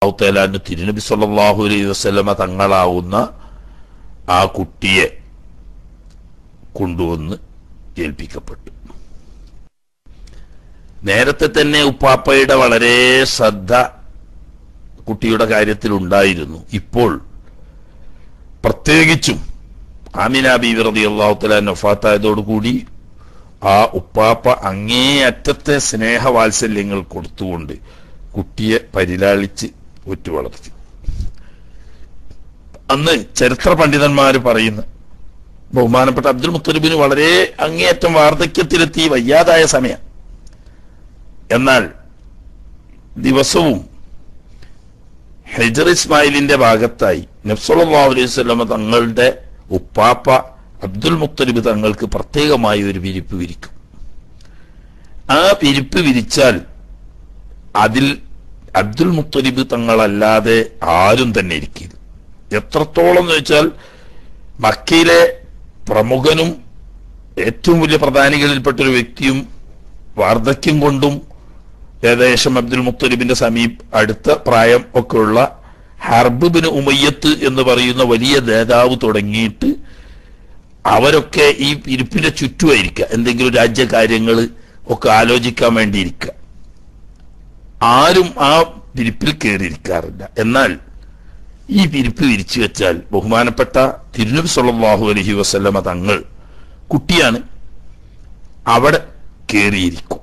ഔത്തലാന് തിരുനബി സല്ലല്ലാഹു അലൈഹി വസല്ലമ തങ്ങളാവുന്ന ആ കുട്ടിയെ കൊണ്ടുവന്ന് ഏൽപ്പിക്കപ്പെട്ടു നേരത്തെ തന്നെ ഉപ്പാപ്പയുടെ വളരെ ശ്രദ്ധ കുട്ടിയുടെ കാര്യത്തിൽ ഉണ്ടായിരുന്നു ഇപ്പോൾ പ്രത്യേകിച്ചും ആമിന ബീവി റളിയല്ലാഹു തആല നഫാത്തായതോടുകൂടി ആ ഉപ്പാപ്പ അങ്ങേയറ്റത്തെ സ്നേഹവാത്സല്യങ്ങൾ കൊടുത്തുകൊണ്ട് കുട്ടിയെ പരിലാളിച്ച് ഒറ്റ വളർത്തി അന്ന് ചരിത്ര പണ്ഡിതന്മാർ പറയുന്ന ബഹുമാനപ്പെട്ട അബ്ദുൽ മുത്തലിബിന് വളരെ അങ്ങേയറ്റം വാർദ്ധക്യത്തിലെത്തി വയ്യാതായ സമയം എന്നാൽ ദിവസവും ഹെജർ ഇസ്മായിലിന്റെ ഭാഗത്തായി നബ്സല്ലാ അലൈഹി സ്വലമ തങ്ങളുടെ ഉപ്പാപ്പ അബ്ദുൽ മുത്തലിബ് തങ്ങൾക്ക് പ്രത്യേകമായി ഒരു വിരിപ്പ് വിരിക്കും ആ വിരിപ്പ് വിരിച്ചാൽ അതിൽ അബ്ദുൽ മുത്തലിബ് തങ്ങളല്ലാതെ ആരും തന്നെ ഇരിക്കില്ല എത്രത്തോളം എന്ന് വെച്ചാൽ മക്കയിലെ പ്രമുഖനും ഏറ്റവും വലിയ പ്രധാനികളിൽപ്പെട്ട ഒരു വ്യക്തിയും വാർദ്ധക്യം കൊണ്ടും ഏകദേശം അബ്ദുൽ മുത്തലിബിന്റെ സമീപ് അടുത്ത പ്രായം ഒക്കെ ഉള്ള ഹർബിന് ഉമയ്യത്ത് എന്ന് പറയുന്ന വലിയ നേതാവ് തുടങ്ങിയിട്ട് അവരൊക്കെ ഈ ഇരിപ്പിന്റെ ചുറ്റുമായിരിക്കുക എന്തെങ്കിലും രാജ്യകാര്യങ്ങൾ ഒക്കെ ആലോചിക്കാൻ വേണ്ടിയിരിക്കുക ആരും ആ വിരിപ്പിൽ കയറിയിരിക്കാറില്ല എന്നാൽ ഈ വിരിപ്പ് വിരിച്ചു വെച്ചാൽ ബഹുമാനപ്പെട്ട തിരുനബി സല്ലല്ലാഹു അലൈഹി വസല്ലമ തങ്ങൾ കുട്ടിയാണ് അവിടെ കയറിയിരിക്കും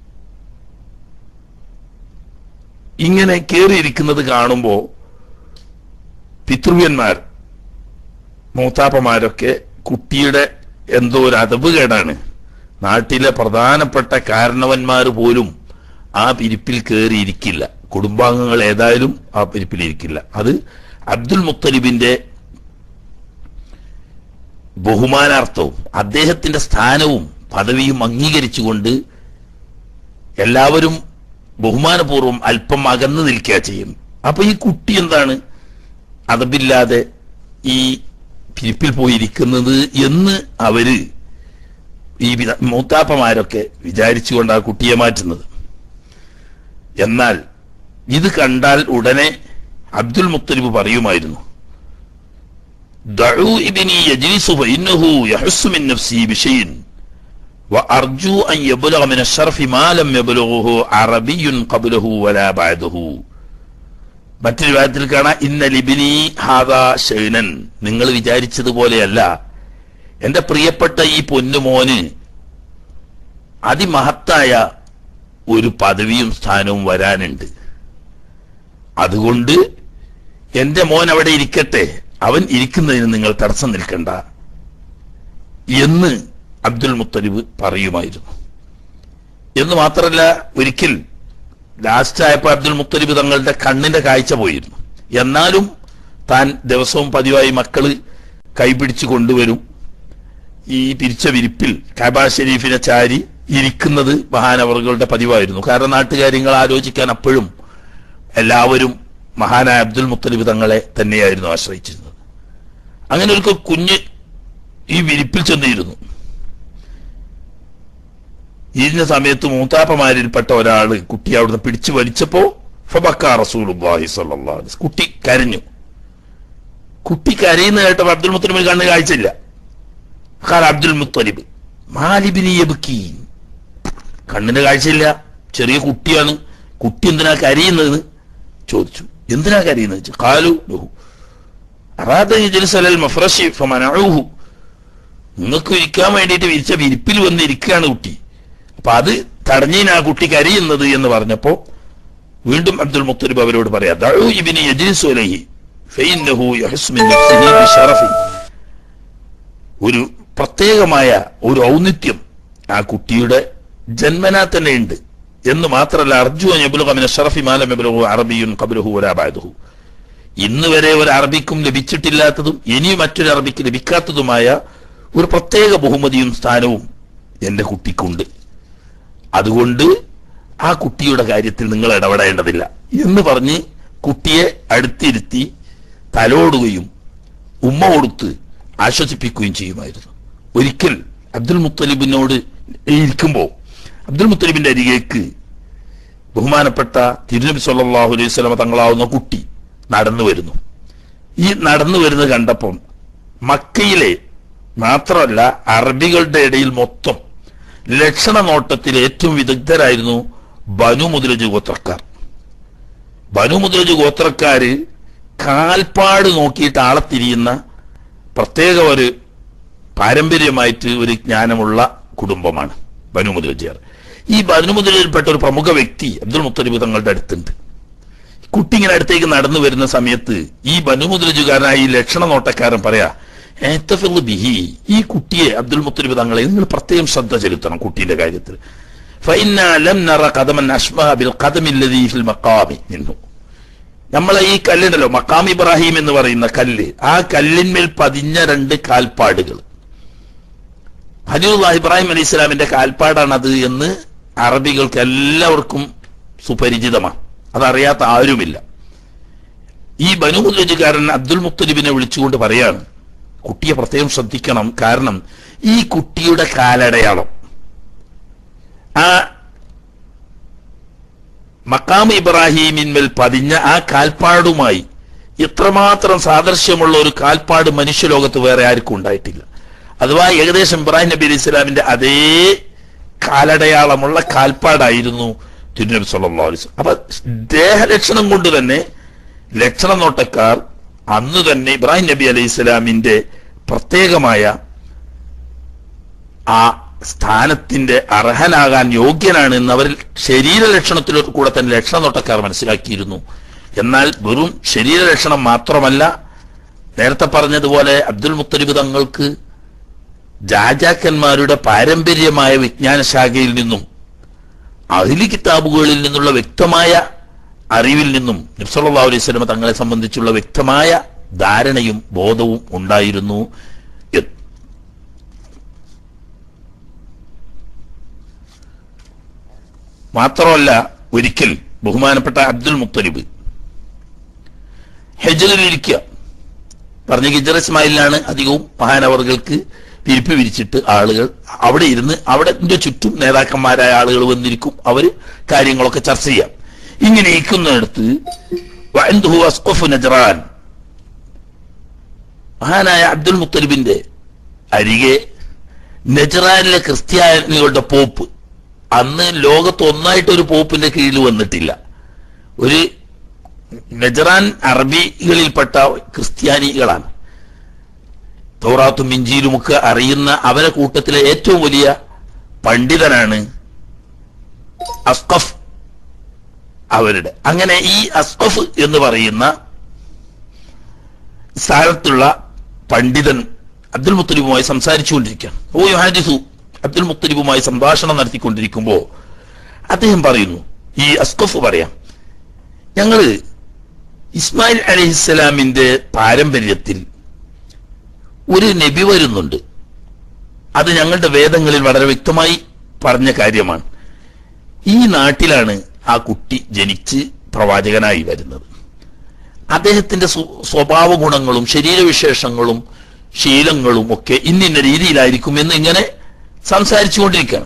ഇങ്ങനെ കയറിയിരിക്കുന്നത് കാണുമ്പോൾ പിതൃവ്യന്മാർ മൂത്താപ്പമാരൊക്കെ കുട്ടിയുടെ എന്തോ ഒരു അതവ് കേടാണ് നാട്ടിലെ പ്രധാനപ്പെട്ട കാരണവന്മാർ പോലും ആ പിരിപ്പിൽ കയറിയിരിക്കില്ല കുടുംബാംഗങ്ങൾ ഏതായാലും ആ പിരിപ്പിൽ ഇരിക്കില്ല അത് അബ്ദുൽ മുത്തലിബിന്റെ ബഹുമാനാർത്ഥവും അദ്ദേഹത്തിന്റെ സ്ഥാനവും പദവിയും അംഗീകരിച്ചുകൊണ്ട് എല്ലാവരും ബഹുമാനപൂർവ്വം അല്പം അകന്നു നിൽക്കുക ചെയ്യും അപ്പൊ ഈ കുട്ടി എന്താണ് അതബില്ലാതെ ഈ പിരിപ്പിൽ പോയിരിക്കുന്നത് എന്ന് അവര് ഈ വിധ- മൂത്താപ്പമാരൊക്കെ വിചാരിച്ചുകൊണ്ട് ആ കുട്ടിയെ മാറ്റുന്നത് എന്നാൽ ഇത് കണ്ടാൽ ഉടനെ അബ്ദുൽ മുത്തലിബ് പറയുമായിരുന്നു ദഉ ഇബ്നി യജ്ലിസു ഫഇന്നഹു യഹസ്സു മിൻ നഫ്സി ബിശൈഇൻ وأرجو أن يبلغ من الشرف ما لم يبلغه عربي قبله ولا بعده മറ്റൊരു കാര്യത്തിൽ കാണാം ഇന്ന ലിബിനി ഹാദാ ഷൈനൻ നിങ്ങൾ വിചാരിച്ചതുപോലെയല്ല എന്റെ പ്രിയപ്പെട്ട ഈ പൊന്നുമോന് അതിമഹത്തായ ഒരു പദവിയും സ്ഥാനവും വരാനുണ്ട് അതുകൊണ്ട് എന്റെ മോൻ അവിടെ ഇരിക്കട്ടെ അവൻ ഇരിക്കുന്നതിന് നിങ്ങൾ തടസ്സം നിൽക്കണ്ട എന്ന് അബ്ദുൽ മുത്തലിബ് പറയുമായിരുന്നു എന്ന് മാത്രമല്ല ഒരിക്കൽ ലാസ്റ്റ് ആയപ്പോൾ അബ്ദുൽ മുത്തലിബ് തങ്ങളുടെ കണ്ണിന്റെ കാഴ്ച പോയിരുന്നു എന്നാലും താൻ ദിവസവും പതിവായി മക്കള് കൈപിടിച്ച് കൊണ്ടുവരും ഈ പിരിച്ച വിരിപ്പിൽ കാബ ഷെരീഫിനെ ചാരി ഇരിക്കുന്നത് മഹാനവറുകളുടെ പതിവായിരുന്നു കാരണം നാട്ടുകാര്യങ്ങൾ ആലോചിക്കാൻ അപ്പോഴും എല്ലാവരും മഹാനായ അബ്ദുൽ മുത്തലിബ് തങ്ങളെ തന്നെയായിരുന്നു ആശ്രയിച്ചിരുന്നത് അങ്ങനെ ഒരു കുഞ്ഞ് ഈ വിരിപ്പിൽ ചെന്നിരുന്നു ഇരുന്ന സമയത്ത് മൂത്താപ്പമാരിൽപ്പെട്ട ഒരാള് കുട്ടി അവിടുന്ന് പിടിച്ചു വലിച്ചപ്പോ ഫബക്ക റസൂലുള്ളാഹി സ്വല്ലല്ലാഹു അലൈഹി വസല്ലം. കുട്ടി കരഞ്ഞു കുട്ടി കരയുന്ന കേട്ടപ്പോ അബ്ദുൽ മുത്തലിബിന് കണ്ണ് കാഴ്ചയില്ല ഖാല അബ്ദുൽ മുത്തലിബ് മാലിബിനി യബ്കി കണ്ണിന് കാഴ്ചയില്ല ചെറിയ കുട്ടിയാണ് കുട്ടി എന്തിനാ കരയുന്നതെന്ന് ചോദിച്ചു എന്തിനാ കരയുന്നത് ചോദിച്ചു. ഖാലു ലഹു അറാദ യജ്ലിസ അലൽ മഫ്റശി ഫമനഊഹു നിങ്ങൾക്ക് ഇരിക്കാൻ വേണ്ടിയിട്ട് വിരിച്ച വിരിപ്പിൽ വന്ന് ഇരിക്കുകയാണ് കുട്ടി അപ്പൊ അത് തടഞ്ഞിന് ആ കുട്ടി കരയുന്നത് എന്ന് പറഞ്ഞപ്പോ വീണ്ടും അബ്ദുൽ മുത്തലിബ് അവരോട് പറയാം ദഉ ഇബ്നി യജ്ലിസു അലൈഹി ഫഇന്നഹു യഹസ്സു മിൻ നഫ്സിഹി ബിശറഫി ഒരു പ്രത്യേകമായ ഒരു ഔന്നിത്യം ആ കുട്ടിയുടെ ജന്മനാ തന്നെ ഉണ്ട് എന്ന് മാത്രമല്ല അർജു അബുൽ ഷറഫി മാലം അറബിയുൻ കബുലഹു ഒരാബാദുഹു ഇന്ന് വരെ ഒരു അറബിക്കും ലഭിച്ചിട്ടില്ലാത്തതും ഇനി മറ്റൊരു അറബിക്ക് ലഭിക്കാത്തതുമായ ഒരു പ്രത്യേക ബഹുമതിയും സ്ഥാനവും എന്റെ കുട്ടിക്കുണ്ട് അതുകൊണ്ട് ആ കുട്ടിയുടെ കാര്യത്തിൽ നിങ്ങൾ ഇടപെടേണ്ടതില്ല എന്ന് പറഞ്ഞ് കുട്ടിയെ അടുത്തിരുത്തി തലോടുകയും ഉമ്മ കൊടുത്ത് ആശ്വസിപ്പിക്കുകയും ചെയ്യുമായിരുന്നു ഒരിക്കൽ അബ്ദുൽ മുത്തലിബിനോട് ഇരിക്കുമ്പോൾ അബ്ദുൽ മുത്തലിബിന്റെ അരികേക്ക് ബഹുമാനപ്പെട്ട തിരുനബി സല്ലല്ലാഹു അലൈഹി വസല്ലമ തങ്ങളാവുന്ന കുട്ടി നടന്നു വരുന്നു ഈ നടന്നു വരുന്നത് കണ്ടപ്പം മക്കയിലെ മാത്രമല്ല അറബികളുടെ ഇടയിൽ മൊത്തം ലക്ഷണ നോട്ടത്തിൽ ഏറ്റവും വിദഗ്ധരായിരുന്നു ബനു മുദ്രജ് ഗോത്രക്കാർ ബനു മുദ്രജ് ഗോത്രക്കാര് കാൽപ്പാട് നോക്കിയിട്ട് ആളെ തിരിയുന്ന പ്രത്യേക ഒരു പാരമ്പര്യമായിട്ട് ഒരു ജ്ഞാനമുള്ള കുടുംബമാണ് ബനു മുദ്രജിയാർ ഈ ബനു മുദ്രജിൽപ്പെട്ട ഒരു പ്രമുഖ വ്യക്തി അബ്ദുൽ മുത്തലിബ് തങ്ങളുടെ അടുത്തുണ്ട് കുട്ടി ഇങ്ങനെ അടുത്തേക്ക് നടന്നു വരുന്ന സമയത്ത് ഈ ബനു മുദ്രജുകാരനായ ഈ ലക്ഷണ നോട്ടക്കാരൻ പറയാ "ഏത്തഫിള് ബിഹി ഈ കുട്ടിയെ അബ്ദുൽ മുത്തലിബ് തങ്ങളെ നിങ്ങൾ പ്രത്യേകം ശ്രദ്ധ ചെലുത്തണം കുട്ടിയുടെ കാര്യത്തിൽ فإنا لم نرى قدما أشبه بالقدم الذي في المقام منه നമ്മളെ ഈ കല്ലുണ്ടല്ലോ മക്കാം ഇബ്രാഹിം എന്ന് പറയുന്ന കല്ല് ആ കല്ലിന്മേൽ പതിഞ്ഞ രണ്ട് കാൽപ്പാടുകൾ ഹജീറുല്ലാഹ് ഇബ്രാഹിം അലൈഹി ഇസ്ലാമിന്റെ കാൽപ്പാടാണത് എന്ന് അറബികൾക്ക് എല്ലാവർക്കും സുപരിചിതമാണ് അതറിയാത്ത ആരുമില്ല ഈ ബനുമുദ്രജുകാരൻ അബ്ദുൽ മുത്തലിബിനെ വിളിച്ചുകൊണ്ട് പറയാണ് കുട്ടിയെ പ്രത്യേകം ശ്രദ്ധിക്കണം കാരണം ഈ കുട്ടിയുടെ കാലടയാളം ആ മക്കാം ഇബ്രാഹിമിന്മേൽ പതിഞ്ഞ ആ കാൽപ്പാടുമായി ഇത്രമാത്രം സാദൃശ്യമുള്ള ഒരു കാൽപ്പാട് മനുഷ്യലോകത്ത് വേറെ ആർക്കും ഉണ്ടായിട്ടില്ല അഥവാ ഏകദേശം ഇബ്രാഹിം നബി അലൈഹി ഇസ്ലാമിന്റെ അതേ കാലടയാളമുള്ള കാൽപ്പാടായിരുന്നു തിരുനബി സല്ലല്ലാഹു അലൈഹി വസല്ലം അപ്പൊ ദേഹലക്ഷണം കൊണ്ട് തന്നെ ലക്ഷണ നോട്ടക്കാർ അന്ന് തന്നെ ഇബ്രാഹിം നബി അലൈഹി ഇസ്ലാമിന്റെ പ്രത്യേകമായ ആ സ്ഥാനത്തിന്റെ അർഹനാകാൻ യോഗ്യനാണ് എന്ന് അവരിൽ ശരീര ലക്ഷണത്തിലൊക്കെ കൂടെ തന്നെ ലക്ഷണ നോട്ടക്കാർ മനസ്സിലാക്കിയിരുന്നു എന്നാൽ വെറും ശരീര ലക്ഷണം മാത്രമല്ല നേരത്തെ പറഞ്ഞതുപോലെ അബ്ദുൽ മുത്തലിബ് തങ്ങൾക്ക് രാജാക്കന്മാരുടെ പാരമ്പര്യമായ വിജ്ഞാന ശാഖയിൽ നിന്നും അഹിലി കിതാബുകളിൽ നിന്നുള്ള വ്യക്തമായ അറിവിൽ നിന്നും നബ്സല്ലാ അലൈഹി സ്വലമ തങ്ങളെ സംബന്ധിച്ചുള്ള വ്യക്തമായ ധാരണയും ബോധവും ഉണ്ടായിരുന്നു എന്ന്. മാത്രമല്ല ഒരിക്കൽ ബഹുമാനപ്പെട്ട അബ്ദുൽ മുത്തലിബ് ഹെജറിലിരിക്കുക പറഞ്ഞ ഹിജർ ഇസ്മായിലാണ് അധികവും മഹാനവറുകൾക്ക് വിരിപ്പ് വിരിച്ചിട്ട് ആളുകൾ അവിടെ ഇരുന്ന് അവിടെ ഇതിന്റെ ചുറ്റും നേതാക്കന്മാരായ ആളുകൾ വന്നിരിക്കും അവര് കാര്യങ്ങളൊക്കെ ചർച്ച ചെയ്യാം ഇങ്ങനെ ഇരിക്കുന്നിടത്ത് വഅൻദുഹു അസ്ഖഫു നജ്റാൻ മഹാനായ അബ്ദുൽ മുത്തലിബിന്റെ അരികെ നജ്റാനിലെ ക്രിസ്ത്യാനികളുടെ പോപ്പ് അന്ന് ലോകത്ത് ഒന്നായിട്ട് ഒരു പോപ്പിന്റെ കീഴിൽ വന്നിട്ടില്ല ഒരു നജറാൻ അറബികളിൽപ്പെട്ട ക്രിസ്ത്യാനികളാണ് തോറാത്തും മിഞ്ചിയിലുമൊക്കെ അറിയുന്ന അവരെ കൂട്ടത്തിലെ ഏറ്റവും വലിയ പണ്ഡിതനാണ് അസ്കഫ് അവരുടെ അങ്ങനെ ഈ അസ്കഫ് എന്ന് പറയുന്ന സ്ഥാനത്തുള്ള പണ്ഡിതൻ അബ്ദുൽ മുത്തലിബുമായി സംസാരിച്ചുകൊണ്ടിരിക്കുകയാണ് ഓ യുഹാദിസു അബ്ദുൽ മുത്തലിബുമായി സംഭാഷണം നടത്തിക്കൊണ്ടിരിക്കുമ്പോ അദ്ദേഹം പറയുന്നു ഈ അസ്കഫ് പറയാം ഞങ്ങള് ഇസ്മായിൽ അലഹിസ്സലാമിന്റെ പാരമ്പര്യത്തിൽ ഒരു നബി വരുന്നുണ്ട് അത് ഞങ്ങളുടെ വേദങ്ങളിൽ വളരെ വ്യക്തമായി പറഞ്ഞ കാര്യമാണ് ഈ നാട്ടിലാണ് ആ കുട്ടി ജനിച്ച് പ്രവാചകനായി വരുന്നത് അദ്ദേഹത്തിന്റെ സ്വ- സ്വഭാവ ഗുണങ്ങളും ശരീരവിശേഷങ്ങളും ശീലങ്ങളും ഒക്കെ ഇന്നിന്ന രീതിയിലായിരിക്കും എന്ന് ഇങ്ങനെ സംസാരിച്ചുകൊണ്ടിരിക്കുകയാണ്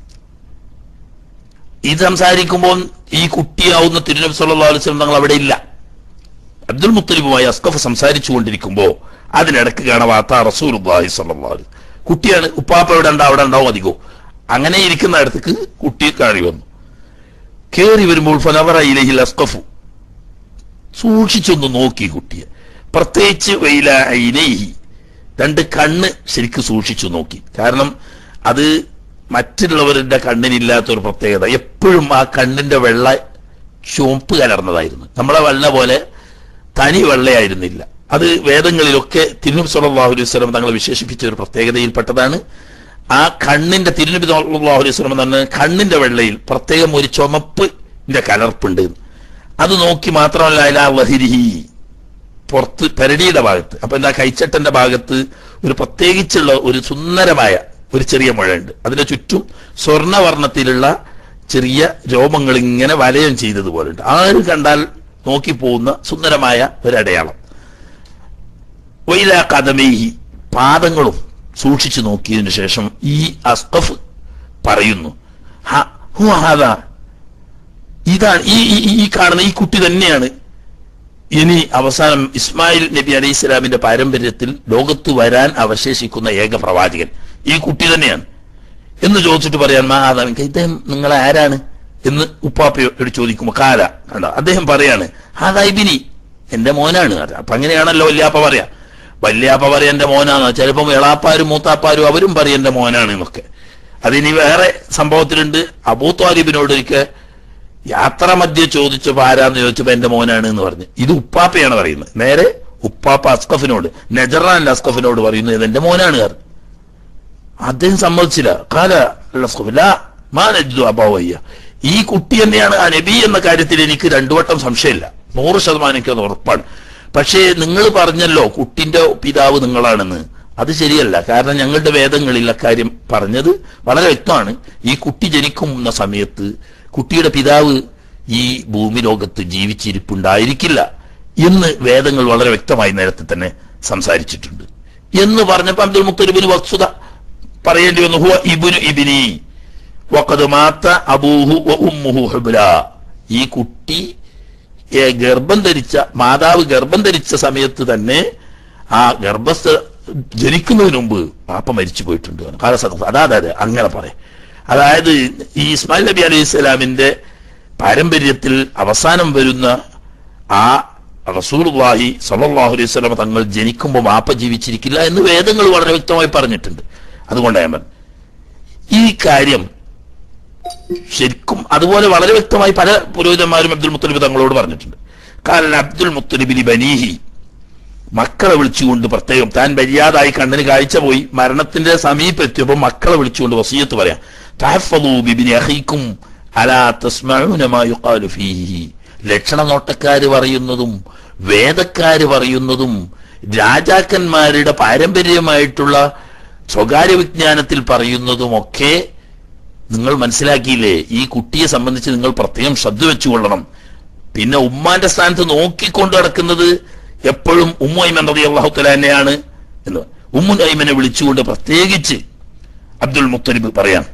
ഇത് സംസാരിക്കുമ്പോൾ ഈ കുട്ടിയാവുന്ന തിരുനബി സല്ലല്ലാഹു അലൈഹി വസല്ലം തങ്ങൾ അവിടെ ഇല്ല അബ്ദുൽ മുത്തലിബുമായി അസ്കഫ് സംസാരിച്ചു കൊണ്ടിരിക്കുമ്പോ അതിനിടക്ക് കാണാൻ വാർത്ത റസൂൽ സല്ലല്ലാഹു അലൈഹി കുട്ടിയാണ് ഉപ്പാപ്പ എവിടെ ഉണ്ടാവും അവിടെ ഉണ്ടാവും അധികവും അങ്ങനെ ഇരിക്കുന്ന അടുത്തേക്ക് കുട്ടി കാഴി വന്നു കേറി വരുമ്പോൾ ഫനവറയിലേഹിൽ അസ്കഫു സൂക്ഷിച്ചൊന്ന് നോക്കി കുട്ടിയെ പ്രത്യേകിച്ച് വെയില ഐനൈഹി രണ്ട് കണ്ണ് ശരിക്ക് സൂക്ഷിച്ചു നോക്കി കാരണം അത് മറ്റുള്ളവരുടെ കണ്ണിനില്ലാത്ത ഒരു പ്രത്യേകത എപ്പോഴും ആ കണ്ണിന്റെ വെള്ള ചുവപ്പ് കലർന്നതായിരുന്നു നമ്മളെ വെള്ള പോലെ തനി വെള്ളയായിരുന്നില്ല അത് വേദങ്ങളിലൊക്കെ തിരുനബി സല്ലല്ലാഹു അലൈഹി വസല്ലം തങ്ങളെ വിശേഷിപ്പിച്ച ഒരു പ്രത്യേകതയിൽപ്പെട്ടതാണ് ആ കണ്ണിന്റെ തിരുനബി സല്ലല്ലാഹു അലൈഹി വസല്ലം തന്നെ കണ്ണിന്റെ വെള്ളയിൽ പ്രത്യേകം ഒരു ചുമപ്പിന്റെ കലർപ്പുണ്ട് അത് നോക്കി മാത്രമല്ല അലാ വഹിരിഹി പുറത്ത് പെരടിയുടെ ഭാഗത്ത് അപ്പൊ എന്താ കൈച്ചട്ടന്റെ ഭാഗത്ത് ഒരു പ്രത്യേകിച്ചുള്ള ഒരു സുന്ദരമായ ഒരു ചെറിയ മുഴയുണ്ട് അതിന്റെ ചുറ്റും സ്വർണവർണ്ണത്തിലുള്ള ചെറിയ രോമങ്ങൾ ഇങ്ങനെ വലയം ചെയ്തതുപോലുണ്ട് ആര് കണ്ടാൽ നോക്കിപ്പോകുന്ന സുന്ദരമായ ഒരു അടയാളം വൈല കഥമേഹി പാദങ്ങളും സൂക്ഷിച്ചു നോക്കിയതിനു ശേഷം ഈ അസ്തഫ് പറയുന്നു "ഹ, ഹുവ ഹാദാ ഇതാണ് ഈ ഈ- ഈ- ഈ കാണുന്ന ഈ കുട്ടി തന്നെയാണ് ഇനി അവസാനം ഇസ്മായിൽ നബി അലൈഹി സ്വലാമിന്റെ പാരമ്പര്യത്തിൽ ലോകത്ത് വരാൻ അവശേഷിക്കുന്ന ഏക പ്രവാചകൻ ഈ കുട്ടി തന്നെയാണ് എന്ന് ചോദിച്ചിട്ട് പറയാൻ മാതാവിൻ ഇദ്ദേഹം നിങ്ങളെ ആരാണ് എന്ന് ഉപ്പാപ്പയോട് ചോദിക്കുമ്പോ കാല കണ്ട അദ്ദേഹം പറയാണ് ഹാദായിബിനി എന്റെ മോനാണ് അത് അപ്പൊ അങ്ങനെയാണല്ലോ വല്യാപ്പ പറയാ വല്യാപ്പ പറയാ എന്റെ മോനാണ് ചിലപ്പം എളാപ്പാരും മൂത്താപ്പാരും അവരും പറയും എന്റെ മോനാണ് എന്നൊക്കെ അതിനി വേറെ സംഭവത്തിലുണ്ട് അബൂ താലിബിനോട് ഒരിക്കൽ യാത്ര മധ്യ ചോദിച്ചപ്പോ ആരാന്ന് ചോദിച്ചപ്പോ എന്റെ മോനാണ് എന്ന് പറഞ്ഞു ഇത് ഉപ്പാപ്പയാണ് പറയുന്നത് നേരെ ഉപ്പാപ്പ അസ്കഫിനോട് നജറാൻ അസ്കഫിനോട് പറയുന്നത് ഇത് എന്റെ മോനാണ് കാരണം അദ്ദേഹം സമ്മതിച്ചില്ല കാല അസ്കഫ് ലാ മാ നജ്ദു അബാവയ്യ ഈ കുട്ടി തന്നെയാണ് ആ നബി എന്ന കാര്യത്തിൽ എനിക്ക് രണ്ടു വട്ടം സംശയമില്ല നൂറ് ശതമാനം എനിക്ക് അത് ഉറപ്പാണ് പക്ഷേ നിങ്ങൾ പറഞ്ഞല്ലോ കുട്ടിന്റെ പിതാവ് നിങ്ങളാണെന്ന് അത് ശരിയല്ല കാരണം ഞങ്ങളുടെ വേദങ്ങളിൽ അക്കാര്യം പറഞ്ഞത് വളരെ വ്യക്തമാണ് ഈ കുട്ടി ജനിക്കുന്ന സമയത്ത് കുട്ടിയുടെ പിതാവ് ഈ ഭൂമി ലോകത്ത് ജീവിച്ചിരിപ്പുണ്ടായിരിക്കില്ല എന്ന് വേദങ്ങൾ വളരെ വ്യക്തമായി നേരത്തെ തന്നെ സംസാരിച്ചിട്ടുണ്ട് എന്ന് പറഞ്ഞപ്പോ അബ്ദുൽ മുത്തലിബിന് വസ്തുത പറയേണ്ടി വന്നു ഹുവ ഇബുനു ഇബിനി വഖദ് മാത്ത അബൂഹു വ ഉമ്മുഹു ഹുബ്ല ഈ കുട്ടി ഏ, ഗർഭം ധരിച്ച മാതാവ് ഗർഭം ധരിച്ച സമയത്ത് തന്നെ ആ ഗർഭസ്ഥ ജനിക്കുന്നതിന് മുമ്പ് പാപ്പ മരിച്ചു പോയിട്ടുണ്ട് കാല സദഫ്. അതാ അതെ അതെ അങ്ങനെ പറയാം അതായത് ഈ ഇസ്മായിൽ നബി അലൈഹി സ്വലാമിന്റെ പാരമ്പര്യത്തിൽ അവസാനം വരുന്ന ആ റസൂൽവാഹി സല്ലല്ലാഹു അലൈഹി വസല്ലം തങ്ങൾ ജനിക്കുമ്പോൾ മാപ്പ ജീവിച്ചിരിക്കില്ല എന്ന് വേദങ്ങൾ വളരെ വ്യക്തമായി പറഞ്ഞിട്ടുണ്ട് അതുകൊണ്ടാണ് ഞാൻ പറഞ്ഞത്. ഈ കാര്യം ശരിക്കും അതുപോലെ വളരെ വ്യക്തമായി പല പുരോഹിതന്മാരും അബ്ദുൽ മുത്തലിബ് തങ്ങളോട് പറഞ്ഞിട്ടുണ്ട് കാരണം അബ്ദുൽ മുത്തലിബിലി ബനീഹി മക്കളെ വിളിച്ചുകൊണ്ട് പ്രത്യേകം താൻ വരിയാതായി കണ്ണിന് കാഴ്ച പോയി മരണത്തിന്റെ സമീപെത്തിയപ്പോൾ മക്കളെ വിളിച്ചുകൊണ്ട് വസീയത്ത് പറയാം തഹഫദൂ ബിബിനി അഖീക്കും അലാ തസ്മഊന മാ യുഖാലു ഫീഹി ലക്ഷണ നോട്ടക്കാര് പറയുന്നതും വേദക്കാര് പറയുന്നതും രാജാക്കന്മാരുടെ പാരമ്പര്യമായിട്ടുള്ള സ്വകാര്യ വിജ്ഞാനത്തിൽ പറയുന്നതുമൊക്കെ നിങ്ങൾ മനസ്സിലാക്കിയില്ലേ ഈ കുട്ടിയെ സംബന്ധിച്ച് നിങ്ങൾ പ്രത്യേകം ശ്രദ്ധ വെച്ചുകൊള്ളണം പിന്നെ ഉമ്മാന്റെ സ്ഥാനത്ത് നോക്കിക്കൊണ്ട് നടക്കുന്നത് എപ്പോഴും ഉമ്മൈമൻ റതി അള്ളാഹു തലാനെയാണ് എന്ന് ഉമ്മു നൈമനെ വിളിച്ചുകൊണ്ട് പ്രത്യേകിച്ച് അബ്ദുൽ മുത്തലിബ് പറയാം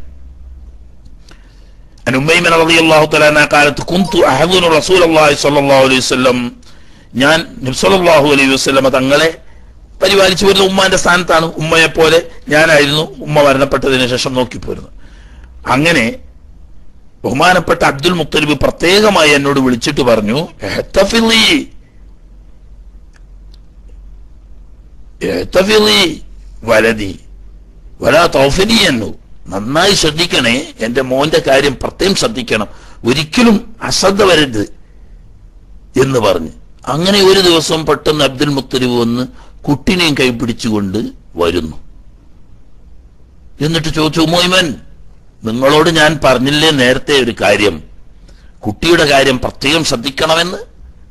عن أميمن رضي الله تعالى عنها قالت كنت أحضن رسول الله صلى الله عليه وسلم ഞാൻ നബ്സല്ലാഹു അലൈഹി വസ്ലമ തങ്ങളെ പരിപാലിച്ചു വരുന്ന ഉമ്മാന്റെ സ്ഥാനത്താണ് ഉമ്മയെ പോലെ ഞാനായിരുന്നു ഉമ്മ മരണപ്പെട്ടതിന് ശേഷം നോക്കിപ്പോരുന്നത് അങ്ങനെ ബഹുമാനപ്പെട്ട അബ്ദുൽ മുത്തലിബ് പ്രത്യേകമായി എന്നോട് വിളിച്ചിട്ട് പറഞ്ഞു "എഹ്തഫിളി, എഹ്തഫിളി വലതി വലാ തൗഫിനി എന്നു നന്നായി ശ്രദ്ധിക്കണേ എന്റെ മോന്റെ കാര്യം പ്രത്യേകം ശ്രദ്ധിക്കണം ഒരിക്കലും അശ്രദ്ധ വരരുത് എന്ന് പറഞ്ഞു അങ്ങനെ ഒരു ദിവസം പെട്ടെന്ന് അബ്ദുൽ മുത്തലിബ് വന്ന് കുട്ടിനെയും കൈപിടിച്ചുകൊണ്ട് വരുന്നു എന്നിട്ട് ചോദിച്ചു മോയ്മൻ നിങ്ങളോട് ഞാൻ പറഞ്ഞില്ലേ നേരത്തെ ഒരു കാര്യം കുട്ടിയുടെ കാര്യം പ്രത്യേകം ശ്രദ്ധിക്കണമെന്ന്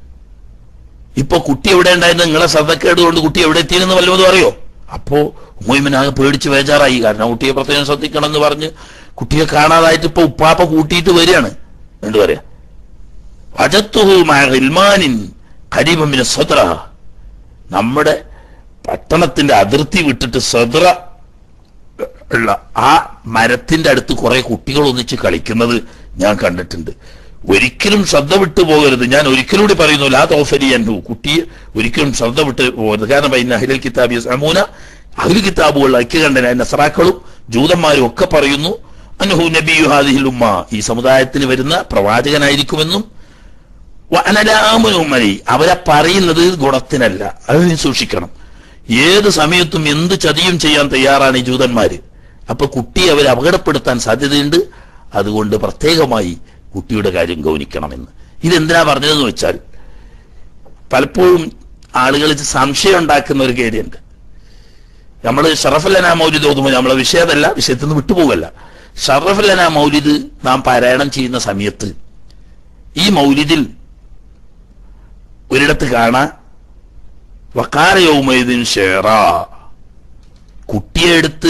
ഇപ്പൊ കുട്ടി എവിടെ ഉണ്ടായിരുന്നു നിങ്ങളെ ശ്രദ്ധക്കേട് കൊണ്ട് കുട്ടി എവിടെ എത്തിയെന്ന് വല്ലതും അറിയോ അപ്പോ ഉമ്മയിമനാകെ പേടിച്ച് ബേജാറായി കാരണം ആ കുട്ടിയെ പ്രത്യേകം ശ്രദ്ധിക്കണം എന്ന് പറഞ്ഞ് കുട്ടിയെ കാണാതായിട്ട് ഇപ്പൊ ഉപ്പാപ്പ കൂട്ടിയിട്ട് വരികയാണ് എന്ത് പറയാ വജത്തുഹു മാൻ ഖരീബമിന് സദ്ര നമ്മുടെ പട്ടണത്തിന്റെ അതിർത്തി വിട്ടിട്ട് സദ്ര ഉള്ള ആ മരത്തിന്റെ അടുത്ത് കുറെ കുട്ടികൾ ഒന്നിച്ച് കളിക്കുന്നത് ഞാൻ കണ്ടിട്ടുണ്ട് ഒരിക്കലും ശ്രദ്ധ വിട്ടു പോകരുത് ഞാൻ ഒരിക്കലും കൂടി പറയുന്നു ലാ തോഫരി അൻഹു കുട്ടിയെ ഒരിക്കലും ശ്രദ്ധ വിട്ട് പോകരുത് കാരണം ഇന്ന് അഹിലൽ കിതാബി സമൂന അഹിൽ കിതാബുകൾ ഐക്യകണ്ഠനായ നസറാക്കളും ജൂതന്മാരും ഒക്കെ പറയുന്നു അൻഹു നബിയു ഹാദിഹിൽ ഉമ്മ ഈ സമുദായത്തിന് വരുന്ന പ്രവാചകനായിരിക്കുമെന്നും അനലാമുനുമരി അവരെ പറയുന്നത് ഗുണത്തിനല്ല അത് നീ സൂക്ഷിക്കണം ഏത് സമയത്തും എന്ത് ചതിയും ചെയ്യാൻ തയ്യാറാണ് ഈ ജൂതന്മാര് അപ്പൊ കുട്ടിയെ അവരെ അപകടപ്പെടുത്താൻ സാധ്യതയുണ്ട് അതുകൊണ്ട് പ്രത്യേകമായി കുട്ടിയുടെ കാര്യം ഗൗനിക്കണമെന്ന് ഇതെന്തിനാ പറഞ്ഞതെന്ന് വെച്ചാൽ പലപ്പോഴും ആളുകൾ സംശയം ഉണ്ടാക്കുന്ന ഒരു കാര്യമുണ്ട് നമ്മൾ ഷറഫല്ലന മൗലിദ് ഓതുമ്പോൾ നമ്മളെ വിഷയതല്ല വിഷയത്തിൽ നിന്ന് വിട്ടുപോകല്ല ഷറഫല്ലന മൗലിദ് നാം പാരായണം ചെയ്യുന്ന സമയത്ത് ഈ മൗലിദിൽ ഒരിടത്ത് കാണാൻ വക്കാരയൗമൈദിൻ ഷേറ കുട്ടിയെ എടുത്ത്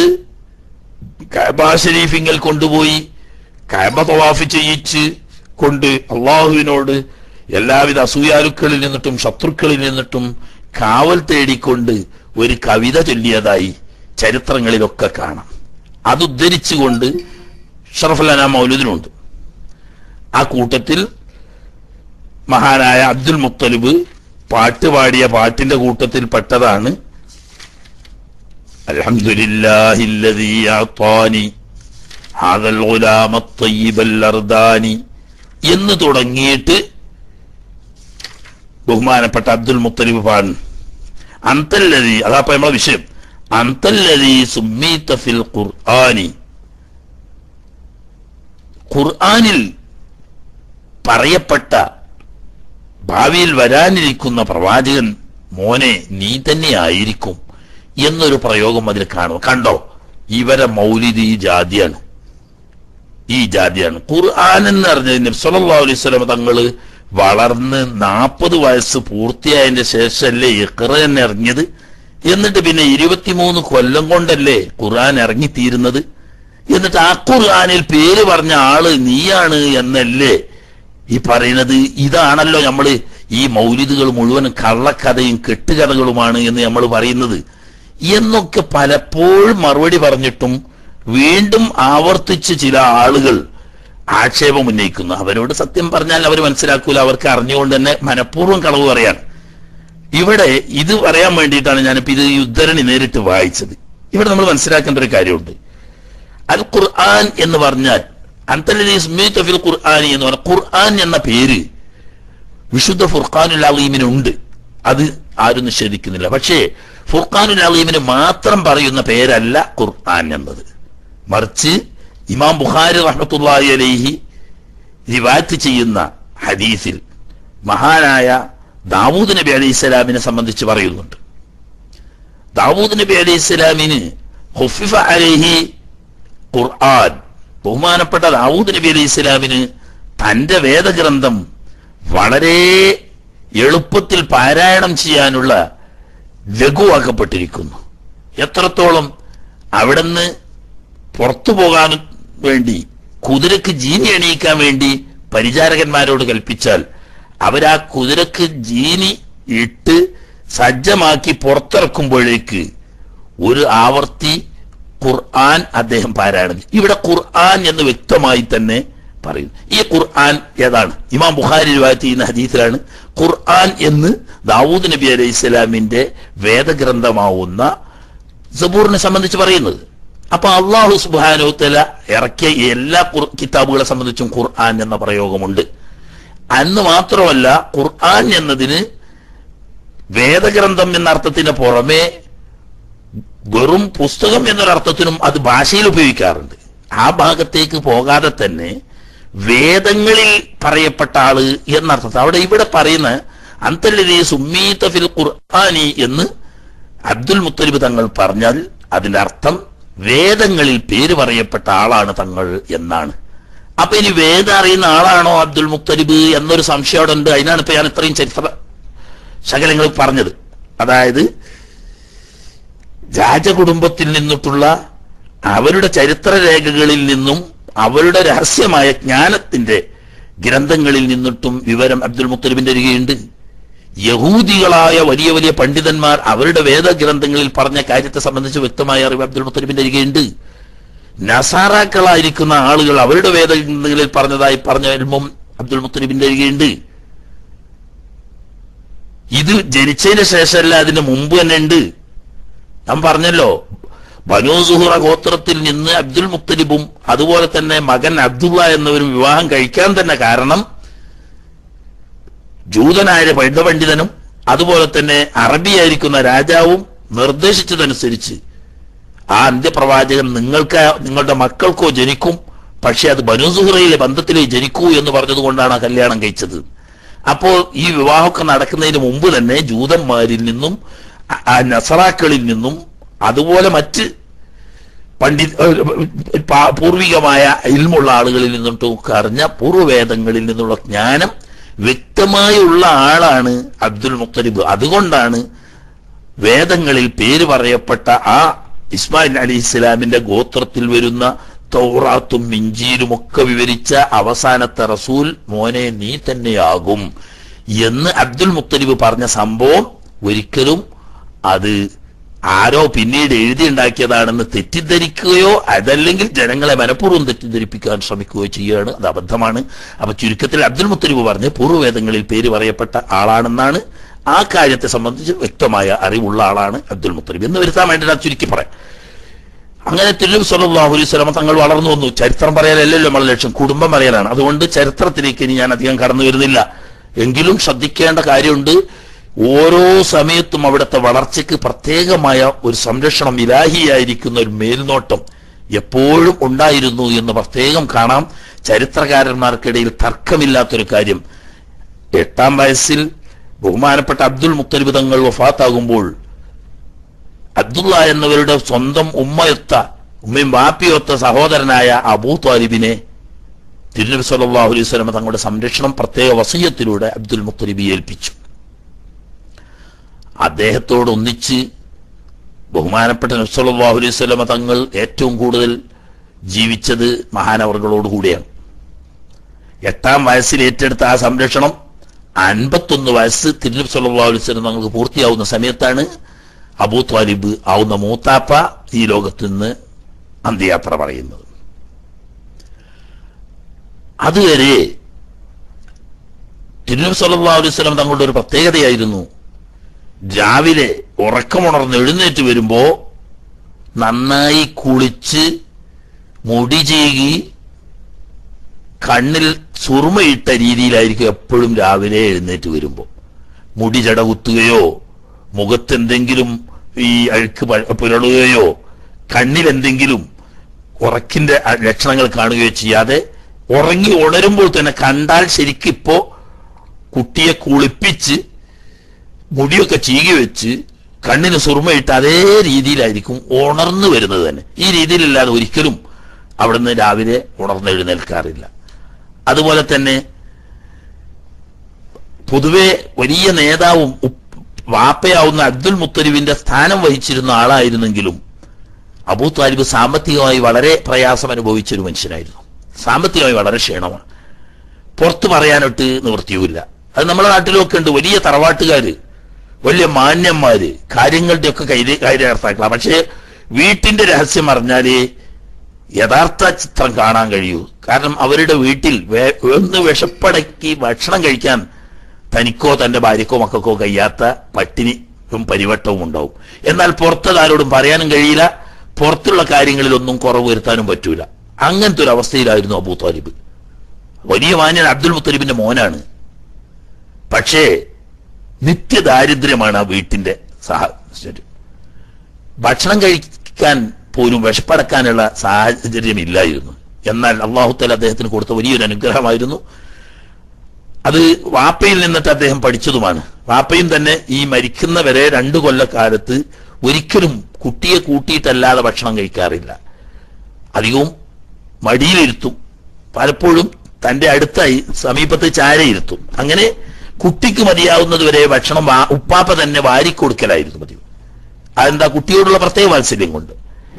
കഅബ ഷരീഫിങ്കൽ കൊണ്ടുപോയി കഅബ തവാഫ് ചെയ്യിച്ച് കൊണ്ട് അള്ളാഹുവിനോട് എല്ലാവിധ അസൂയാലുക്കളിൽ നിന്നിട്ടും ശത്രുക്കളിൽ നിന്നിട്ടും കാവൽ തേടിക്കൊണ്ട് ഒരു കവിത ചൊല്ലിയതായി ചരിത്രങ്ങളിലൊക്കെ കാണാം അതുദ്ധരിച്ചുകൊണ്ട് ഷറഫുല്ലാന മൗലുദിനുണ്ട് ആ കൂട്ടത്തിൽ മഹാനായ അബ്ദുൽ മുത്തലിബ് പാട്ട് പാടിയ പാട്ടിന്റെ കൂട്ടത്തിൽ പെട്ടതാണ് അൽഹംദുലില്ലാഹില്ലദീ അഅതാനി ഹാദൽ ഗുലാമ അത്തയ്യിബൽ അർദാനി എന്ന് തുടങ്ങിയിട്ട് ബഹുമാനപ്പെട്ട അബ്ദുൽ മുത്തലിബ് പാടുന്നു അന്തല്ലതി അതാപ്പ നമ്മളെ വിഷയം അന്തല്ലതി സുമ്മീത്ത ഫിൽ ഖുർആനി ഖുർആനിൽ പറയപ്പെട്ട ഭാവിയിൽ വരാനിരിക്കുന്ന പ്രവാചകൻ മോനെ നീ തന്നെ ആയിരിക്കും എന്നൊരു പ്രയോഗം അതിൽ കാണും കണ്ടോ ഇവരെ മൗലിദ് ഈ ജാതിയാണ് ഈ ജാതിയാണ് ഖുർആൻ എന്ന് പറഞ്ഞത് നബ്സല്ലാ അലൈഹി സ്വലം തങ്ങള് വളർന്ന് നാൽപ്പത് വയസ്സ് പൂർത്തിയായതിന്റെ ശേഷമല്ലേ ഇഖ്റ തന്നെ ഇറങ്ങിയത് എന്നിട്ട് പിന്നെ ഇരുപത്തിമൂന്ന് കൊല്ലം കൊണ്ടല്ലേ ഖുർആൻ ഇറങ്ങിത്തീരുന്നത് എന്നിട്ട് ആ ഖുർആനിൽ പേര് പറഞ്ഞ ആള് നീയാണ് എന്നല്ലേ ഈ പറയുന്നത് ഇതാണല്ലോ നമ്മള് ഈ മൗലിദുകൾ മുഴുവൻ കള്ളക്കഥയും കെട്ടുകഥകളുമാണ് എന്ന് നമ്മൾ പറയുന്നത് എന്നൊക്കെ പലപ്പോഴും മറുപടി പറഞ്ഞിട്ടും വീണ്ടും ആവർത്തിച്ച് ചില ആളുകൾ ആക്ഷേപം ഉന്നയിക്കുന്നു അവരോട് സത്യം പറഞ്ഞാൽ അവർ മനസ്സിലാക്കൂല അവർക്ക് അറിഞ്ഞുകൊണ്ട് തന്നെ മനഃപൂർവ്വം കളവ് പറയാണ് ഇവിടെ ഇത് പറയാൻ വേണ്ടിയിട്ടാണ് ഞാനിപ്പോ ഇത് ഈ ഉദ്ധരണി നേരിട്ട് വായിച്ചത് ഇവിടെ നമ്മൾ മനസ്സിലാക്കേണ്ട ഒരു കാര്യമുണ്ട് അൽ ഖുർആൻ എന്ന് പറഞ്ഞാൽ അന്തലി സ്മീത്ത് ഫിൽ ഖുർആനി എന്ന് പറഞ്ഞ ഖുർആൻ എന്ന പേര് വിശുദ്ധ ഫുർഖാനുൽ അലീമിനുണ്ട് അത് ആരും നിഷേധിക്കുന്നില്ല പക്ഷേ ഫുർഖാനുൽ അലീമിന് മാത്രം പറയുന്ന പേരല്ല ഖുർആൻ എന്നത് മറിച്ച് ഇമാം ബുഖാരി റഹ്മത്തുള്ളാഹി അലൈഹി റിവായത്ത് ചെയ്യുന്ന ഹദീസിൽ മഹാനായ ദാവൂദ് നബി അലൈഹി സ്വലാമിനെ സംബന്ധിച്ച് പറയുന്നുണ്ട് ദാവൂദ് നബി അലൈഹി സ്വലാമിന് ഹുഫിഫ അലൈഹി ഖുർആൻ ബഹുമാനപ്പെട്ട ദാവൂദ് നബി അലൈഹി സ്വലാമിന് തന്റെ വേദഗ്രന്ഥം വളരെ എളുപ്പത്തിൽ പാരായണം ചെയ്യാനുള്ള ലഘുവാക്കപ്പെട്ടിരിക്കുന്നു എത്രത്തോളം അവിടുന്ന് പുറത്തു പോകാൻ വേണ്ടി കുതിരക്ക് ജീനി അണിയിക്കാൻ വേണ്ടി പരിചാരകന്മാരോട് കൽപ്പിച്ചാൽ അവരാ കുതിരക്ക് ജീനി ഇട്ട് സജ്ജമാക്കി പുറത്തിറക്കുമ്പോഴേക്ക് ഒരു ആവർത്തി ഖുർആൻ അദ്ദേഹം പാരായണം ചെയ്യും. ഇവിടെ ഖുർആൻ എന്ന് വ്യക്തമായി തന്നെ പറയുന്നു ഈ ഖുർആൻ ഏതാണ് ഇമാം ബുഖാരി റിവായത്ത് ചെയ്യുന്ന ഹദീസിലാണ് ഖുർആൻ എന്ന് ദാവൂദ് നബി അലൈഹി സ്വലാമിന്റെ വേദഗ്രന്ഥമാവുന്ന സബൂറിനെ സംബന്ധിച്ച് പറയുന്നത് അപ്പൊ അള്ളാഹു സുബാനോത്തല ഇറക്കിയ എല്ലാ ഖുർ- കിതാബുകളെ സംബന്ധിച്ചും ഖുർആൻ എന്ന പ്രയോഗമുണ്ട് അന്ന് മാത്രമല്ല ഖുർആൻ എന്നതിന് വേദഗ്രന്ഥം എന്ന അർത്ഥത്തിന് പുറമെ വെറും പുസ്തകം എന്നൊരർത്ഥത്തിനും അത് ഭാഷയിൽ ഉപയോഗിക്കാറുണ്ട് ആ ഭാഗത്തേക്ക് പോകാതെ തന്നെ വേദങ്ങളിൽ പറയപ്പെട്ട ആള് എന്നർത്ഥത്തിൽ അവിടെ ഇവിടെ പറയുന്ന അന്തല്ലതി സുമ്മീത്ത ഫിൽ ഖുർആനി എന്ന് അബ്ദുൽ മുത്തലിബ് തങ്ങൾ പറഞ്ഞാൽ അതിന്റെ അർത്ഥം വേദങ്ങളിൽ പേര് പറയപ്പെട്ട ആളാണ് തങ്ങൾ എന്നാണ് അപ്പൊ ഇനി വേദം അറിയുന്ന ആളാണോ അബ്ദുൽ മുത്തലിബ് എന്നൊരു സംശയം അവിടെ ഉണ്ട് അതിനാണ് ഇപ്പൊ ഞാൻ ഇത്രയും ചരിത്ര ശകലങ്ങൾ പറഞ്ഞത് അതായത് രാജകുടുംബത്തിൽ നിന്നിട്ടുള്ള അവരുടെ ചരിത്ര രേഖകളിൽ നിന്നും അവരുടെ രഹസ്യമായ ജ്ഞാനത്തിന്റെ ഗ്രന്ഥങ്ങളിൽ നിന്നിട്ടും വിവരം അബ്ദുൽ മുത്തലിബിന്റെ അരികെയുണ്ട് യഹൂദികളായ വലിയ വലിയ പണ്ഡിതന്മാർ അവരുടെ വേദഗ്രന്ഥങ്ങളിൽ പറഞ്ഞ കാര്യത്തെ സംബന്ധിച്ച് വ്യക്തമായ അറിവ് അബ്ദുൽ മുത്തലിബിന്റെ അരികെയുണ്ട് നസാറാക്കളായിരിക്കുന്ന ആളുകൾ അവരുടെ വേദഗ്രന്ഥങ്ങളിൽ പറഞ്ഞതായി പറഞ്ഞ എൽമും അബ്ദുൽ മുത്തലിബിന്റെ അരികെയുണ്ട് ഇത് ജനിച്ചതിന് ശേഷമല്ല അതിന് മുമ്പ് തന്നെ ഉണ്ട് ഞാൻ പറഞ്ഞല്ലോ ബനൂ സുഹറ ഗോത്രത്തിൽ നിന്ന് അബ്ദുൽ മുത്തലിബും അതുപോലെ തന്നെ മകൻ അബ്ദുള്ള എന്നവരും വിവാഹം കഴിക്കാൻ തന്നെ കാരണം ജൂതനായ പണ്ഡിതനും അതുപോലെ തന്നെ അറബിയായിരിക്കുന്ന രാജാവും നിർദ്ദേശിച്ചതനുസരിച്ച് ആ അന്ത്യപ്രവാചകൻ നിങ്ങൾക്ക് നിങ്ങളുടെ മക്കൾക്കോ ജനിക്കും പക്ഷെ അത് ബനുസുഹറയിലെ ബന്ധത്തിലേ ജനിക്കൂ എന്ന് പറഞ്ഞതുകൊണ്ടാണ് ആ കല്യാണം കഴിച്ചത് അപ്പോൾ ഈ വിവാഹമൊക്കെ നടക്കുന്നതിന് മുമ്പ് തന്നെ ജൂതന്മാരിൽ നിന്നും ആ- ആ നസറാക്കളിൽ നിന്നും അതുപോലെ മറ്റ് പണ്ഡിത് ഏഹ് പാ- പൂർവികമായ ഇൽമുള്ള ആളുകളിൽ നിന്നിട്ടൊക്കെ അറിഞ്ഞ പൂർവ്വവേദങ്ങളിൽ നിന്നുള്ള ജ്ഞാനം വ്യക്തമായുള്ള ആളാണ് അബ്ദുൽ മുത്തലിബ് അതുകൊണ്ടാണ് വേദങ്ങളിൽ പേര് പറയപ്പെട്ട ആ ഇസ്മായിൽ അലി ഇസ്ലാമിന്റെ ഗോത്രത്തിൽ വരുന്ന തൗറാത്തും ഇഞ്ചീലും ഒക്കെ വിവരിച്ച അവസാനത്തെ റസൂൽ മോനെ നീ തന്നെയാകും എന്ന് അബ്ദുൽ മുത്തലിബ് പറഞ്ഞ സംഭവം ഒരിക്കലും അത് ആരോ പിന്നീട് എഴുതിയുണ്ടാക്കിയതാണെന്ന് തെറ്റിദ്ധരിക്കുകയോ അതല്ലെങ്കിൽ ജനങ്ങളെ മനഃപൂർവ്വം തെറ്റിദ്ധരിപ്പിക്കാൻ ശ്രമിക്കുകയോ ചെയ്യുകയാണ് അത് അബദ്ധമാണ് അപ്പൊ ചുരുക്കത്തിൽ അബ്ദുൽ മുത്തലിബ് പറഞ്ഞ് പൂർവ്വവേദങ്ങളിൽ പേര് പറയപ്പെട്ട ആളാണെന്നാണ് ആ കാര്യത്തെ സംബന്ധിച്ച് വ്യക്തമായ അറിവുള്ള ആളാണ് അബ്ദുൽ മുത്തലിബ് എന്ന് വരുത്താൻ വേണ്ടി ഞാൻ ചുരുക്കി പറയാം അങ്ങനെ തിരുനബി സല്ലല്ലാഹു അലൈഹി വസല്ലം തങ്ങൾ വളർന്നു വന്നു ചരിത്രം പറയാനല്ലല്ലോ നമ്മളെ ലക്ഷ്യം കുടുംബം പറയാനാണ് അതുകൊണ്ട് ചരിത്രത്തിലേക്ക് ഇനി ഞാൻ അധികം കടന്നു വരുന്നില്ല എങ്കിലും ശ്രദ്ധിക്കേണ്ട കാര്യമുണ്ട് ഓരോ സമയത്തും അവിടുത്തെ വളർച്ചയ്ക്ക് പ്രത്യേകമായ ഒരു സംരക്ഷണം ഇലാഹിയായിരിക്കുന്ന ഒരു മേൽനോട്ടം എപ്പോഴും ഉണ്ടായിരുന്നു എന്ന് പ്രത്യേകം കാണാം ചരിത്രകാരന്മാർക്കിടയിൽ തർക്കമില്ലാത്തൊരു കാര്യം എട്ടാം വയസ്സിൽ ബഹുമാനപ്പെട്ട അബ്ദുൽ മുത്തലിബ് തങ്ങൾ വഫാത്താകുമ്പോൾ അബ്ദുള്ള എന്നവരുടെ സ്വന്തം ഉമ്മയൊത്ത ഉമ്മയും ബാപ്പിയൊത്ത സഹോദരനായ അബൂ താലിബിനെ തിരുനബി സല്ലല്ലാഹു അലൈഹി വസല്ലം തങ്ങളുടെ സംരക്ഷണം പ്രത്യേക വസീയത്തിലൂടെ അബ്ദുൽ മുത്തലിബി ഏൽപ്പിച്ചു അദ്ദേഹത്തോട് ഒന്നിച്ച് ബഹുമാനപ്പെട്ട നബി സല്ലല്ലാഹു അലൈഹി വസല്ലം തങ്ങൾ ഏറ്റവും കൂടുതൽ ജീവിച്ചത് മഹാനവറുകളോട് കൂടിയാണ് എട്ടാം വയസ്സിൽ ഏറ്റെടുത്ത ആ സംരക്ഷണം അൻപത്തൊന്ന് വയസ്സ് തിരുനബി സല്ലല്ലാഹു അലൈഹി വസല്ലം തങ്ങൾക്ക് പൂർത്തിയാവുന്ന സമയത്താണ് അബൂ ത്വാലിബ് ആവുന്ന മൂത്താപ്പ ഈ ലോകത്ത് നിന്ന് അന്ത്യയാത്ര പറയുന്നത് അതുവരെ തിരുനബി സല്ലല്ലാഹു അലൈഹി വസല്ലം തങ്ങളുടെ ഒരു പ്രത്യേകതയായിരുന്നു രാവിലെ ഉറക്കമുണർന്ന് എഴുന്നേറ്റ് വരുമ്പോ നന്നായി കുളിച്ച് മുടി ചീകി കണ്ണിൽ സുറുമയിട്ട രീതിയിലായിരിക്കും എപ്പോഴും രാവിലെ എഴുന്നേറ്റ് വരുമ്പോ മുടി ജട കുത്തുകയോ മുഖത്തെന്തെങ്കിലും ഈ അഴുക്ക് പ- പുരളുകയോ കണ്ണിൽ എന്തെങ്കിലും ഉറക്കിന്റെ അ- ലക്ഷണങ്ങൾ കാണുകയോ ചെയ്യാതെ ഉറങ്ങി ഉണരുമ്പോൾ തന്നെ കണ്ടാൽ ശരിക്കിപ്പോ കുട്ടിയെ കുളിപ്പിച്ച് മുടിയൊക്കെ ചീകി വെച്ച് കണ്ണിന് സുറുമയിട്ട് അതേ രീതിയിലായിരിക്കും ഉണർന്നു വരുന്നത് തന്നെ ഈ രീതിയിലല്ലാതെ ഒരിക്കലും അവിടുന്ന് രാവിലെ ഉണർന്ന് എഴുന്നേൽക്കാറില്ല അതുപോലെ തന്നെ പൊതുവെ വലിയ നേതാവും ഉപ്പ് വാപ്പയാവുന്ന അബ്ദുൽ മുത്തലിബിന്റെ സ്ഥാനം വഹിച്ചിരുന്ന ആളായിരുന്നെങ്കിലും അബൂ താലിബ് സാമ്പത്തികമായി വളരെ പ്രയാസം അനുഭവിച്ച ഒരു മനുഷ്യനായിരുന്നു സാമ്പത്തികമായി വളരെ ക്ഷീണമാണ് പുറത്തു പറയാനൊട്ട് നിവൃത്തിയുമില്ല അത് നമ്മുടെ നാട്ടിലൊക്കെ ഉണ്ട് വലിയ തറവാട്ടുകാര് വലിയ മാന്യന്മാര് കാര്യങ്ങളുടെ ഒക്കെ കൈ കാര്യകർത്താക്കളാണ് പക്ഷേ വീട്ടിന്റെ രഹസ്യം അറിഞ്ഞാലേ യഥാർത്ഥ ചിത്രം കാണാൻ കഴിയൂ കാരണം അവരുടെ വീട്ടിൽ വേ- ഒന്ന് വിഷപ്പടക്കി ഭക്ഷണം കഴിക്കാൻ തനിക്കോ തന്റെ ഭാര്യക്കോ മക്കൾക്കോ കഴിയാത്ത പട്ടിണിയും പരിവട്ടവും ഉണ്ടാവും എന്നാൽ പുറത്തത് ആരോടും പറയാനും കഴിയില്ല പുറത്തുള്ള കാര്യങ്ങളിലൊന്നും കുറവ് വരുത്താനും പറ്റൂല അങ്ങനത്തെ ഒരു അവസ്ഥയിലായിരുന്നു അബൂ താലിബ് വലിയ മാന്യൻ അബ്ദുൽ മുത്തലിബിന്റെ മോനാണ് പക്ഷേ നിത്യദാരിദ്ര്യമാണ് ആ വീട്ടിന്റെ സാഹചര്യം ഭക്ഷണം കഴിക്കാൻ പോലും വിഷപ്പടക്കാനുള്ള സാഹചര്യം ഇല്ലായിരുന്നു എന്നാൽ അള്ളാഹുത്തല അദ്ദേഹത്തിന് കൊടുത്ത വലിയൊരു അനുഗ്രഹമായിരുന്നു അത് വാപ്പയിൽ നിന്നിട്ട് അദ്ദേഹം പഠിച്ചതുമാണ് വാപ്പയും തന്നെ ഈ മരിക്കുന്നവരെ രണ്ടു കൊല്ലക്കാലത്ത് ഒരിക്കലും കുട്ടിയെ കൂട്ടിയിട്ടല്ലാതെ ഭക്ഷണം കഴിക്കാറില്ല അധികവും മടിയിലിരുത്തും പലപ്പോഴും തന്റെ അടുത്തായി സമീപത്ത് ചാരയിരുത്തും അങ്ങനെ കുട്ടിക്ക് മതിയാവുന്നത് വരെ ഭക്ഷണം വാ- ഉപ്പാപ്പ തന്നെ വാരിക്കൊടുക്കലായിരുന്നു പതിവ് അതെന്താ കുട്ടിയോടുള്ള പ്രത്യേക വാത്സല്യം കൊണ്ട്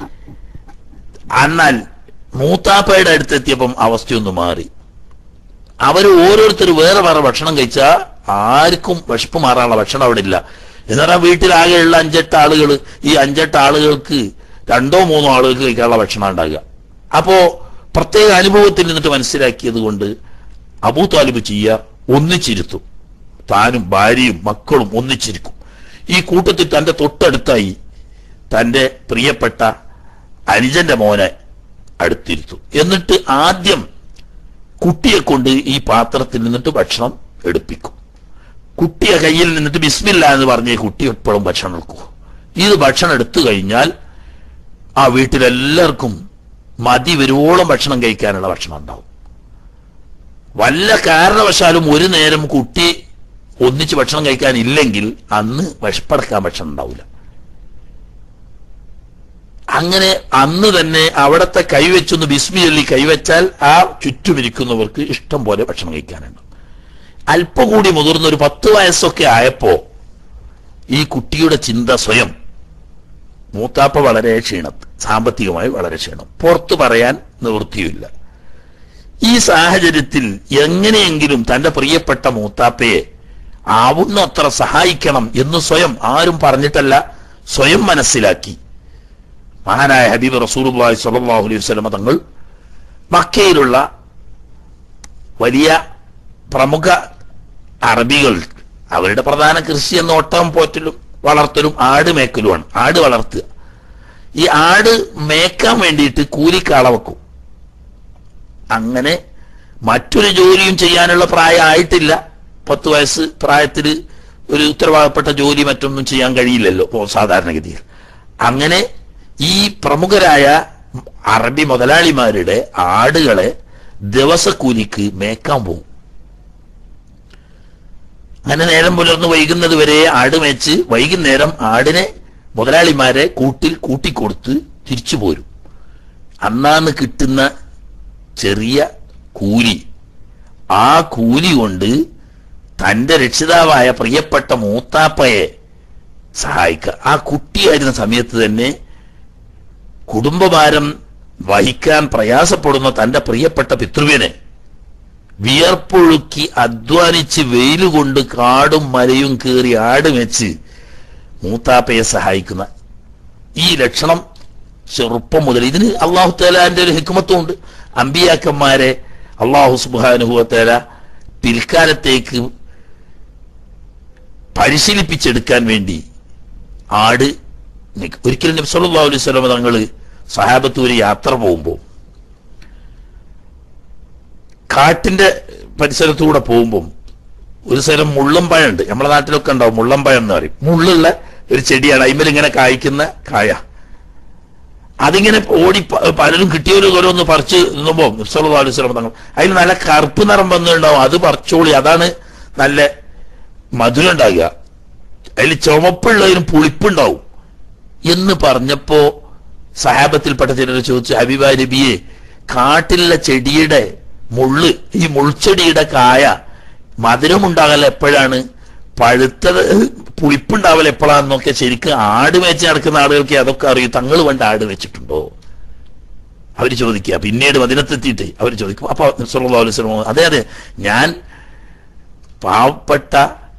എന്നാൽ മൂത്താപ്പയുടെ അടുത്തെത്തിയപ്പം അവസ്ഥയൊന്ന് മാറി അവർ ഓരോരുത്തർ വേറെ വേറെ ഭക്ഷണം കഴിച്ചാൽ ആർക്കും വിശപ്പ് മാറാനുള്ള ഭക്ഷണം അവിടെ ഇല്ല എന്നാൽ ആ വീട്ടിലാകെയുള്ള അഞ്ചെട്ട് ആളുകൾ ഈ അഞ്ചെട്ട് ആളുകൾക്ക് രണ്ടോ മൂന്നോ ആളുകൾക്ക് കഴിക്കാനുള്ള ഭക്ഷണം ഉണ്ടാകുക അപ്പോ പ്രത്യേക അനുഭവത്തിൽ നിന്നിട്ട് മനസ്സിലാക്കിയത് കൊണ്ട് അബൂ താലിബ് ചെയ്യുക ഒന്നിച്ചിരുത്തും താനും ഭാര്യയും മക്കളും ഒന്നിച്ചിരിക്കും ഈ കൂട്ടത്തിൽ തന്റെ തൊട്ടടുത്തായി തന്റെ പ്രിയപ്പെട്ട അനുജന്റെ മോനെ അടുത്തിരുത്തും എന്നിട്ട് ആദ്യം കുട്ടിയെ കൊണ്ട് ഈ പാത്രത്തിൽ നിന്നിട്ട് ഭക്ഷണം എടുപ്പിക്കും കുട്ടിയെ കയ്യിൽ നിന്നിട്ട് ബിസ്മില്ല എന്ന് പറഞ്ഞ് കുട്ടി എപ്പോഴും ഭക്ഷണം എടുക്കൂ ഇത് ഭക്ഷണം എടുത്തു കഴിഞ്ഞാൽ ആ വീട്ടിലെല്ലാവർക്കും മതി വരുവോളം ഭക്ഷണം കഴിക്കാനുള്ള ഭക്ഷണം ഉണ്ടാവും വല്ല കാരണവശാലും ഒരു നേരം കുട്ടി ഒന്നിച്ച് ഭക്ഷണം കഴിക്കാനില്ലെങ്കിൽ അന്ന് വിഷപ്പടക്കാൻ ഭക്ഷണം ഉണ്ടാവില്ല അങ്ങനെ അന്ന് തന്നെ അവിടത്തെ കൈവച്ചൊന്ന് ബിസ്മി ചൊല്ലി കൈവച്ചാൽ ആ ചുറ്റുമിരിക്കുന്നവർക്ക് ഇഷ്ടം പോലെ ഭക്ഷണം കഴിക്കാനുണ്ട് അല്പം കൂടി മുതിർന്ന ഒരു പത്ത് വയസ്സൊക്കെ ആയപ്പോ ഈ കുട്ടിയുടെ ചിന്ത സ്വയം മൂത്താപ്പ വളരെ ക്ഷീണത്ത് സാമ്പത്തികമായി വളരെ ക്ഷീണം പുറത്തു പറയാൻ നിവൃത്തിയുമില്ല ഈ സാഹചര്യത്തിൽ എങ്ങനെയെങ്കിലും തന്റെ പ്രിയപ്പെട്ട മൂത്താപ്പയെ ആവുന്നത്ര സഹായിക്കണം എന്ന് സ്വയം ആരും പറഞ്ഞിട്ടല്ല സ്വയം മനസ്സിലാക്കി മഹാനായ ഹബീബ് റസൂലുള്ളാഹി സ്വല്ലല്ലാഹു അലൈഹി വസല്ലമ തങ്ങൾ മക്കയിലുള്ള വലിയ പ്രമുഖ അറബികൾ അവരുടെ പ്രധാന കൃഷി എന്ന ഒട്ടകം പോറ്റലും വളർത്തലും ആട് മേക്കലുമാണ് ആട് വളർത്തുക ഈ ആട് മേക്കാൻ വേണ്ടിയിട്ട് കൂലിക്കാള വെക്കും അങ്ങനെ മറ്റൊരു ജോലിയും ചെയ്യാനുള്ള പ്രായം ആയിട്ടില്ല പത്ത് വയസ്സ് പ്രായത്തിൽ ഒരു ഉത്തരവാദപ്പെട്ട ജോലി മറ്റൊന്നും ചെയ്യാൻ കഴിയില്ലല്ലോ ഇപ്പോ സാധാരണഗതിയിൽ അങ്ങനെ ഈ പ്രമുഖരായ അറബി മുതലാളിമാരുടെ ആടുകളെ ദിവസക്കൂലിക്ക് മേക്കാൻ പോകും അങ്ങനെ നേരം പുലർന്ന് വൈകുന്നത് വരെ ആട് മേച്ച് വൈകുന്നേരം ആടിനെ മുതലാളിമാരെ കൂട്ടിൽ കൂട്ടിക്കൊടുത്ത് തിരിച്ചു പോരും അന്നാന്ന് കിട്ടുന്ന ചെറിയ കൂലി ആ കൂലി കൊണ്ട് തന്റെ രക്ഷിതാവായ പ്രിയപ്പെട്ട മൂത്താപ്പയെ സഹായിക്കുക ആ കുട്ടിയായിരുന്ന സമയത്ത് തന്നെ കുടുംബഭാരം വഹിക്കാൻ പ്രയാസപ്പെടുന്ന തന്റെ പ്രിയപ്പെട്ട പിതൃവിനെ വിയർപ്പൊഴുക്കി അധ്വാനിച്ച് വെയിലുകൊണ്ട് കാടും മലയും കയറി ആട് വെച്ച് മൂത്താപ്പയെ സഹായിക്കുന്ന ഈ ലക്ഷണം ചെറുപ്പം മുതൽ ഇതിന് അള്ളാഹു തലാന്റെ ഒരു ഹിക്മത്തും ഉണ്ട് അമ്പിയാക്കന്മാരെ അള്ളാഹു സുബാനുഭവത്തേല പിൽക്കാലത്തേക്ക് പരിശീലിപ്പിച്ചെടുക്കാൻ വേണ്ടി ആട് നിക്ക് ഒരിക്കലും നബി സല്ലല്ലാഹു അലൈഹി വസല്ലം തങ്ങള് സഹാബത്ത് ഒരു യാത്ര പോകുമ്പോൾ കാട്ടിന്റെ പരിസരത്തൂടെ പോകുമ്പോൾ ഒരു സ്ഥലം മുള്ളംപഴം ഉണ്ട് നമ്മുടെ നാട്ടിലൊക്കെ ഉണ്ടാവും മുള്ളംപഴം എന്ന് പറയും മുള്ളുള്ള ഒരു ചെടിയാണ് അതിന്മേൽ ഇങ്ങനെ കായ്ക്കുന്ന കായ അതിങ്ങനെ ഓടി പ- പലരും കിട്ടിയവരും ഓരോന്ന് പറിച്ച് നിന്നുമ്പോ നിർസലം തങ്ങൾ അതിൽ നല്ല കറുപ്പ് നിറം വന്നിട്ടുണ്ടാവും അത് പറിച്ചോളി അതാണ് നല്ല മധുരം ഉണ്ടാകുക അതിൽ ചുമപ്പുള്ളതിനും പുളിപ്പുണ്ടാവും എന്ന് പറഞ്ഞപ്പോ സഹാബത്തിൽപ്പെട്ട ചിലർ ചോദിച്ചു ഹബീബ നബിയെ കാട്ടിലുള്ള ചെടിയുടെ മുള്ള് ഈ മുൾച്ചെടിയുടെ കായ മധുരമുണ്ടാകല എപ്പോഴാണ് പഴുത്തത് പുളിപ്പുണ്ടാവൽ എപ്പോഴാണെന്നൊക്കെ ശരിക്കും ആട് മേച്ച് നടക്കുന്ന ആളുകൾക്ക് അതൊക്കെ അറിയും തങ്ങൾ പണ്ട് ആട് വെച്ചിട്ടുണ്ടോ അവർ ചോദിക്കുക പിന്നീട് മദിനത്തെത്തിയിട്ട് അവർ ചോദിക്കും അപ്പൊ സല്ലല്ലാഹു അലൈഹി വസല്ലം അതെ അതെ ഞാൻ പാവപ്പെട്ട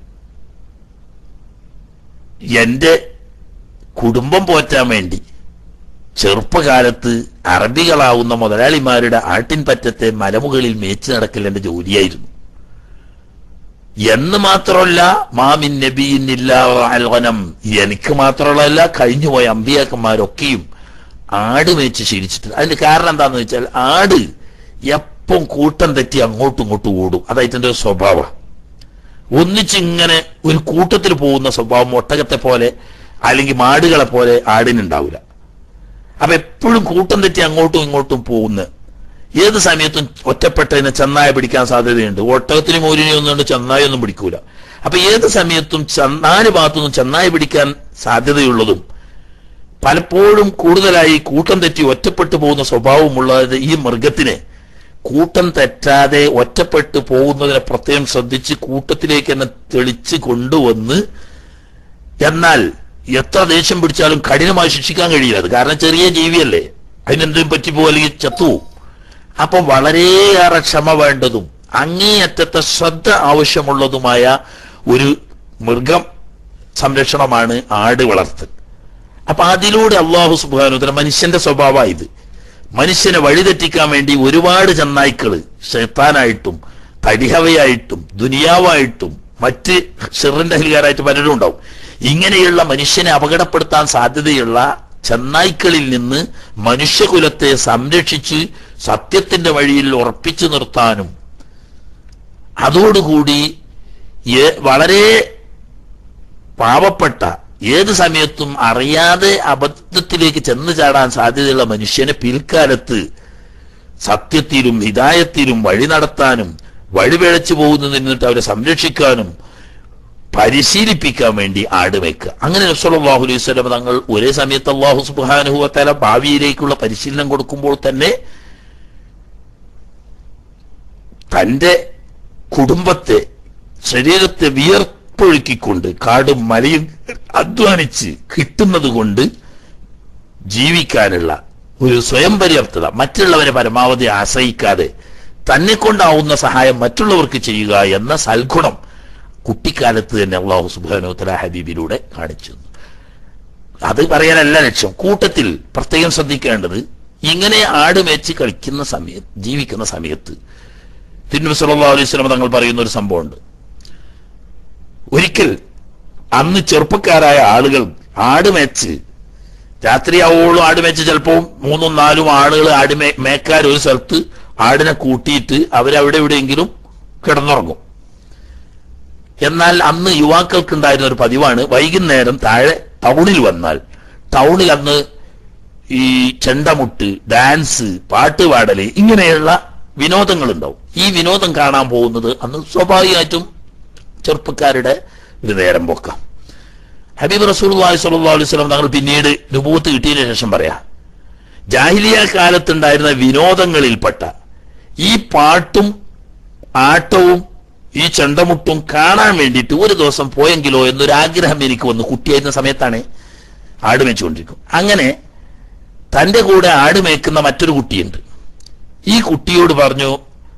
എന്റെ കുടുംബം പോറ്റാൻ വേണ്ടി ചെറുപ്പകാലത്ത് അറബികളാവുന്ന മുതലാളിമാരുടെ ആട്ടിൻപറ്റത്തെ മലമുകളിൽ മേച്ചു നടക്കൽ എന്റെ ജോലിയായിരുന്നു എന്ന് മാത്രമല്ല മാമിൻ നബിയിന്നില്ല അൽവനം എനിക്ക് മാത്രമുള്ളതല്ല കഴിഞ്ഞുപോയ അമ്പിയാക്കന്മാരൊക്കെയും ആട് മേച്ച് ശീലിച്ചിട്ടുണ്ട് അതിന്റെ കാരണം എന്താന്ന് വെച്ചാൽ ആട് എപ്പം കൂട്ടം തെറ്റി അങ്ങോട്ടും ഇങ്ങോട്ടും ഓടും അതായിട്ടെന്റെ ഒരു സ്വഭാവം ഒന്നിച്ചിങ്ങനെ ഒരു കൂട്ടത്തിൽ പോകുന്ന സ്വഭാവം ഒട്ടകത്തെ പോലെ അല്ലെങ്കിൽ മാടുകളെ പോലെ ആടിനുണ്ടാവില്ല അപ്പൊ എപ്പോഴും കൂട്ടം തെറ്റി അങ്ങോട്ടും ഇങ്ങോട്ടും പോകുന്ന ഏത് സമയത്തും ഒറ്റപ്പെട്ടതിനെ ചെന്നായ പിടിക്കാൻ സാധ്യതയുണ്ട് ഒട്ടകത്തിന് മോരിനെ ഒന്നുകൊണ്ട് ചെന്നായ ഒന്നും പിടിക്കൂല അപ്പൊ ഏത് സമയത്തും ചെ- നാല് ഭാഗത്തുനിന്നും ചെന്നായ പിടിക്കാൻ സാധ്യതയുള്ളതും പലപ്പോഴും കൂടുതലായി കൂട്ടം തെറ്റി ഒറ്റപ്പെട്ടു പോകുന്ന സ്വഭാവമുള്ളത് ഈ മൃഗത്തിനെ കൂട്ടം തെറ്റാതെ ഒറ്റപ്പെട്ടു പോകുന്നതിനെ പ്രത്യേകം ശ്രദ്ധിച്ച് കൂട്ടത്തിലേക്ക് തന്നെ തെളിച്ച് കൊണ്ടുവന്ന് എന്നാൽ എത്ര ദേഷ്യം പിടിച്ചാലും കഠിനമായി ശിക്ഷിക്കാൻ കഴിയില്ല അത് കാരണം ചെറിയ ജീവിയല്ലേ അതിനെന്തെങ്കിലും പറ്റിപ്പോ അല്ലെങ്കിൽ ചത്തുപോകും അപ്പം വളരെയേറെ ക്ഷമ വേണ്ടതും അങ്ങേയറ്റത്തെ ശ്രദ്ധ ആവശ്യമുള്ളതുമായ ഒരു മൃഗം സംരക്ഷണമാണ് ആട് വളർത്തൽ അപ്പൊ അതിലൂടെ അള്ളാഹു സുബാനുദ്ര മനുഷ്യന്റെ സ്വഭാവ ഇത് മനുഷ്യനെ വഴിതെറ്റിക്കാൻ വേണ്ടി ഒരുപാട് ചെന്നായ്ക്കള് ഷെയ്ത്താനായിട്ടും തടിഹവയായിട്ടും ദുനിയാവായിട്ടും മറ്റ് ഷെറിന്റെ അഹൽക്കാരായിട്ട് പലരും ഉണ്ടാവും ഇങ്ങനെയുള്ള മനുഷ്യനെ അപകടപ്പെടുത്താൻ സാധ്യതയുള്ള ചെന്നായ്ക്കളിൽ നിന്ന് മനുഷ്യകുലത്തെ സംരക്ഷിച്ച് സത്യത്തിന്റെ വഴിയിൽ ഉറപ്പിച്ചു നിർത്താനും അതോടുകൂടി ഏ- വളരെ പാവപ്പെട്ട ഏത് സമയത്തും അറിയാതെ അബദ്ധത്തിലേക്ക് ചെന്ന് ചാടാൻ സാധ്യതയുള്ള മനുഷ്യനെ പിൽക്കാലത്ത് സത്യത്തിലും ഹിതായത്തിലും വഴി നടത്താനും വഴിപിഴച്ചു പോകുന്നതിൽ നിന്നിട്ട് അവരെ സംരക്ഷിക്കാനും പരിശീലിപ്പിക്കാൻ വേണ്ടി ആട് വെക്കുക അങ്ങനെ നബ്സല്ലാഹു അലൈഹി സ്വലം തങ്ങൾ ഒരേ സമയത്ത് അള്ളാഹു സുബാനുഹുവത്തല ഭാവിയിലേക്കുള്ള പരിശീലനം കൊടുക്കുമ്പോൾ തന്നെ തന്റെ കുടുംബത്തെ ശരീരത്തെ വിയർപ്പൊഴുക്കിക്കൊണ്ട് കാടും മലയും അധ്വാനിച്ച് കിട്ടുന്നത് കൊണ്ട് ജീവിക്കാനുള്ള ഒരു സ്വയം പര്യാപ്തത മറ്റുള്ളവരെ പരമാവധി ആശ്രയിക്കാതെ തന്നെ കൊണ്ടാവുന്ന സഹായം മറ്റുള്ളവർക്ക് ചെയ്യുക എന്ന സൽഗുണം കുട്ടിക്കാലത്ത് തന്നെ അള്ളാഹു സുബാനോ തല ഹബീബിലൂടെ കാണിച്ചു അത് പറയാനല്ല ലക്ഷ്യം കൂട്ടത്തിൽ പ്രത്യേകം ശ്രദ്ധിക്കേണ്ടത് ഇങ്ങനെ ആട് മേച്ച് കളിക്കുന്ന സമയത്ത് ജീവിക്കുന്ന സമയത്ത് തിരുനബി സല്ലല്ലാഹു അലൈഹി വസല്ലം തങ്ങൾ പറയുന്ന ഒരു സംഭവമുണ്ട് ഒരിക്കൽ അന്ന് ചെറുപ്പക്കാരായ ആളുകൾ ആട് മേച്ച് രാത്രിയാവോളം ആട് മേച്ച് ചിലപ്പോൾ മൂന്നും നാലും ആളുകൾ ആട് മേ മേക്കാർ ഒരു സ്ഥലത്ത് ആടിനെ കൂട്ടിയിട്ട് അവരവിടെ എവിടെയെങ്കിലും കിടന്നുറങ്ങും എന്നാൽ അന്ന് യുവാക്കൾക്കുണ്ടായിരുന്ന ഒരു പതിവാണ് വൈകുന്നേരം താഴെ ടൗണിൽ വന്നാൽ ടൗണിൽ അന്ന് ഈ ചെണ്ടമുട്ട് ഡാൻസ് പാട്ട് പാടല് ഇങ്ങനെയുള്ള വിനോദങ്ങൾ ഉണ്ടാവും ഈ വിനോദം കാണാൻ പോകുന്നത് അന്ന് സ്വാഭാവികമായിട്ടും ചെറുപ്പക്കാരുടെ ഒരു നേരം പോക്കാം ഹബീബ് റസൂൽ സല്ലല്ലാഹു അലൈഹി വസല്ലം തങ്ങൾ പിന്നീട് നുബൂത്ത് കിട്ടിയതിനു ശേഷം പറയാ ജാഹിലിയ കാലത്തുണ്ടായിരുന്ന വിനോദങ്ങളിൽപ്പെട്ട ഈ പാട്ടും ആട്ടവും ഈ ചെണ്ടമുട്ടും കാണാൻ വേണ്ടിയിട്ട് ഒരു ദിവസം പോയെങ്കിലോ എന്നൊരു ആഗ്രഹം എനിക്ക് വന്നു കുട്ടിയായിരുന്ന സമയത്താണ് ആട് മേച്ചുകൊണ്ടിരിക്കും അങ്ങനെ തന്റെ കൂടെ ആട് മേക്കുന്ന മറ്റൊരു കുട്ടിയുണ്ട് ഈ കുട്ടിയോട് പറഞ്ഞു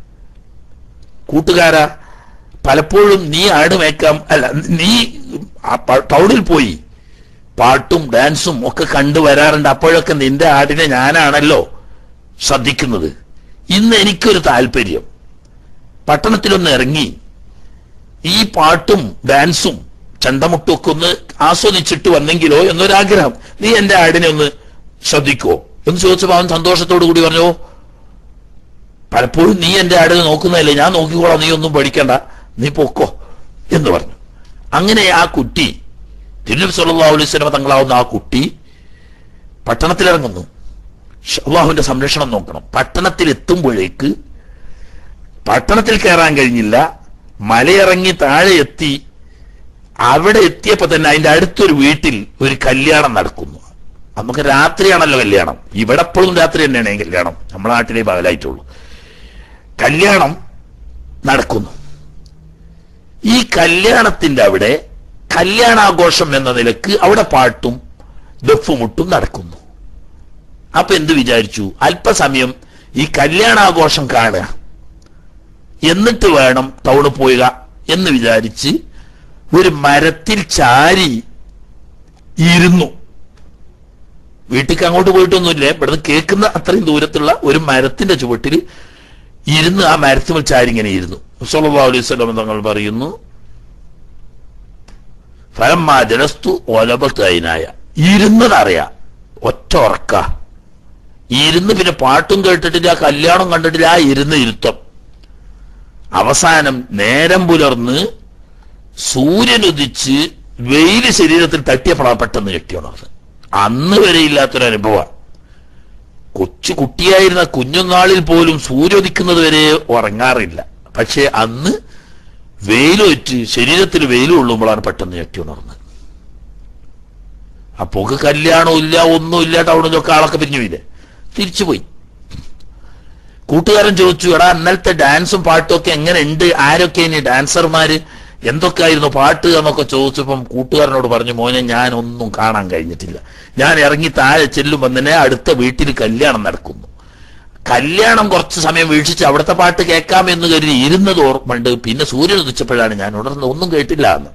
കൂട്ടുകാരാ പലപ്പോഴും നീ ആട് മേക്കാം അല്ല നീ ആ പ- ടൗണിൽ പോയി പാട്ടും ഡാൻസും ഒക്കെ കണ്ടുവരാറുണ്ട് അപ്പോഴൊക്കെ നിന്റെ ആടിനെ ഞാനാണല്ലോ ശ്രദ്ധിക്കുന്നത് ഇന്ന് എനിക്കൊരു താല്പര്യം പട്ടണത്തിലൊന്ന് ഇറങ്ങി ഈ പാട്ടും ഡാൻസും ചണ്ടമുട്ടും ഒക്കെ ഒന്ന് ആസ്വദിച്ചിട്ട് വന്നെങ്കിലോ എന്നൊരാഗ്രഹം നീ എന്റെ ആടിനെ ഒന്ന് ശ്രദ്ധിക്കോ എന്ന് ചോദിച്ചപ്പോൾ അവൻ സന്തോഷത്തോടു കൂടി പറഞ്ഞു പലപ്പോഴും നീ എന്റെ ആടിനെ നോക്കുന്നതല്ലേ ഞാൻ നോക്കിക്കോളാം നീ ഒന്നും പഠിക്കണ്ട നീ പൊക്കോ എന്ന് പറഞ്ഞു അങ്ങനെ ആ കുട്ടി തിരുനബി സല്ലല്ലാഹു അലൈഹി വസല്ലം തങ്ങളാവുന്ന ആ കുട്ടി പട്ടണത്തിലിറങ്ങുന്നു ഷ് അള്ളാഹുവിന്റെ സംരക്ഷണം നോക്കണം പട്ടണത്തിൽ എത്തുമ്പോഴേക്ക് പട്ടണത്തിൽ കയറാൻ കഴിഞ്ഞില്ല മലയിറങ്ങി താഴെ എത്തി അവിടെ എത്തിയപ്പോ തന്നെ അതിന്റെ അടുത്തൊരു വീട്ടിൽ ഒരു കല്യാണം നടക്കുന്നു നമുക്ക് രാത്രിയാണല്ലോ കല്യാണം ഇവിടെ എപ്പോഴും രാത്രി തന്നെയാണ് ഈ കല്യാണം നമ്മുടെ നാട്ടിലേ പകലായിട്ടുള്ളൂ കല്യാണം നടക്കുന്നു ഈ കല്യാണത്തിന്റെ അവിടെ കല്യാണാഘോഷം എന്ന നിലക്ക് അവിടെ പാട്ടും ദഫുമുട്ടും നടക്കുന്നു അപ്പൊ എന്ത് വിചാരിച്ചു അല്പസമയം ഈ കല്യാണാഘോഷം കാണുക എന്നിട്ട് വേണം ടൗണ് പോവുക എന്ന് വിചാരിച്ച് ഒരു മരത്തിൽ ചാരി ഇരുന്നു വീട്ടിലേക്ക് അങ്ങോട്ട് പോയിട്ടൊന്നുമില്ല ഇവിടുന്ന് കേൾക്കുന്ന അത്രയും ദൂരത്തുള്ള ഒരു മരത്തിന്റെ ചുവട്ടിൽ ഇരുന്ന് ആ മരത്തുമൽ ചാരി ഇങ്ങനെ ഇരുന്നു സല്ലല്ലാഹു അലൈഹി വസല്ലം തങ്ങൾ പറയുന്നു ഫലമ്മാ ജലസ്തു ഒലബത്ത് അതിനായ ഇരുന്നതറിയാം ഒറ്റ ഉറക്ക ഇരുന്ന് പിന്നെ പാട്ടും കേട്ടിട്ടില്ല കല്യാണം കണ്ടിട്ടില്ല ആ ഇരുന്ന് ഇരുത്തം അവസാനം നേരം പുലർന്ന് സൂര്യൻ ഉദിച്ച് വെയില് ശരീരത്തിൽ തട്ടിയപ്പോഴാ പെട്ടെന്ന് കെട്ടിയുണർന്ന് അന്ന് വരെ ഇല്ലാത്തൊരു അനുഭവമാണ് കൊച്ചു കുട്ടിയായിരുന്ന കുഞ്ഞുനാളിൽ പോലും സൂര്യോദിക്കുന്നത് വരെ ഉറങ്ങാറില്ല പക്ഷെ അന്ന് വെയിലൊറ്റ് ശരീരത്തിൽ വെയിൽ കൊള്ളുമ്പോഴാണ് പെട്ടെന്ന് ഞെട്ടിയുണർന്നത് അപ്പോക്ക് കല്യാണവും ഇല്ല ഒന്നുമില്ല ടൗണിലൊക്കെ ആളൊക്കെ പിരിഞ്ഞുപോയില്ലേ തിരിച്ചുപോയി കൂട്ടുകാരൻ ചോദിച്ചു എടാ ഇന്നലത്തെ ഡാൻസും പാട്ടും ഒക്കെ എങ്ങനെ ഉണ്ട് ആരൊക്കെ ഇനി ഡാൻസർമാര് എന്തൊക്കെയായിരുന്നു പാട്ട് എന്നൊക്കെ ചോദിച്ചപ്പം കൂട്ടുകാരനോട് പറഞ്ഞു മോനെ ഞാൻ ഒന്നും കാണാൻ കഴിഞ്ഞിട്ടില്ല ഞാൻ ഇറങ്ങി താഴെ ചെല്ലുമ്പോൾ തന്നെ അടുത്ത വീട്ടിൽ കല്യാണം നടക്കുന്നു കല്യാണം കുറച്ച് സമയം വീക്ഷിച്ച് അവിടുത്തെ പാട്ട് കേൾക്കാമെന്ന് കരുതി ഇരുന്നത് ഓർമ്മയുണ്ട് പിന്നെ സൂര്യൻ ഉദിച്ചപ്പോഴാണ് ഞാൻ ഉണർന്ന് ഒന്നും കേട്ടില്ല എന്ന്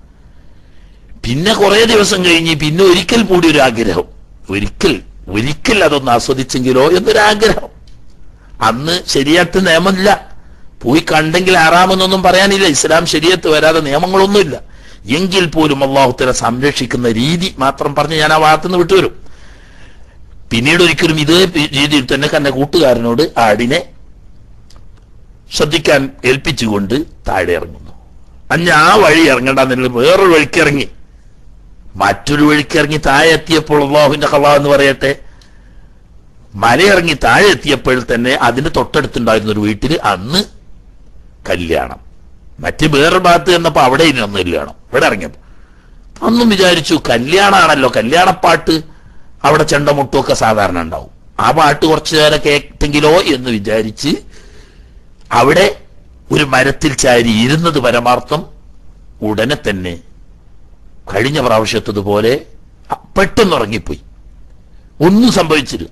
പിന്നെ കുറെ ദിവസം കഴിഞ്ഞ് പിന്നെ ഒരിക്കൽ കൂടി ഒരു ആഗ്രഹം ഒരിക്കൽ ഒരിക്കൽ അതൊന്ന് ആസ്വദിച്ചെങ്കിലോ എന്നൊരാഗ്രഹം അന്ന് ശരിയാത്ത നിയമമില്ല പോയി കണ്ടെങ്കിൽ ആറാമെന്നൊന്നും പറയാനില്ല ഇസ്ലാം ശരിയത്ത് വരാതെ നിയമങ്ങളൊന്നുമില്ല എങ്കിൽ പോലും അള്ളാഹുത്തല സംരക്ഷിക്കുന്ന രീതി മാത്രം പറഞ്ഞ് ഞാൻ ആ ഭാഗത്തുനിന്ന് വിട്ടുവരും പിന്നീട് ഒരിക്കലും ഇതേ രീതിയിൽ തന്നെ തന്റെ കൂട്ടുകാരനോട് ആടിനെ ശ്രദ്ധിക്കാൻ ഏൽപ്പിച്ചുകൊണ്ട് താഴെ ഇറങ്ങുന്നു അഞ്ഞ ആ വഴി ഇറങ്ങണ്ടെന്നില്ല വേറൊരു വഴിക്ക് ഇറങ്ങി മറ്റൊരു വഴിക്ക് ഇറങ്ങി താഴെ എത്തിയപ്പോൾ അള്ളാഹുവിന്റെ കള്ള എന്ന് പറയട്ടെ മലയിറങ്ങി താഴെ എത്തിയപ്പോൾ തന്നെ അതിന്റെ തൊട്ടടുത്തുണ്ടായിരുന്ന ഒരു വീട്ടിൽ അന്ന് കല്യാണം മറ്റ് വേറൊരു ഭാഗത്ത് ചെന്നപ്പോ അവിടെ ഇനി ഒന്നും കല്യാണം ഇവിടെ ഇറങ്ങിയപ്പോ അന്നും വിചാരിച്ചു കല്യാണാണല്ലോ കല്യാണപ്പാട്ട് അവിടെ ചെണ്ടമുട്ടുമൊക്കെ സാധാരണ ഉണ്ടാവും ആ പാട്ട് കുറച്ചു നേരം കേട്ടെങ്കിലോ എന്ന് വിചാരിച്ച് അവിടെ ഒരു മരത്തിൽ ചാരി ഇരുന്നത് പരമാർത്ഥം ഉടനെ തന്നെ കഴിഞ്ഞ പ്രാവശ്യത്തതുപോലെ പെട്ടെന്ന് ഉറങ്ങിപ്പോയി ഒന്നും സംഭവിച്ചില്ല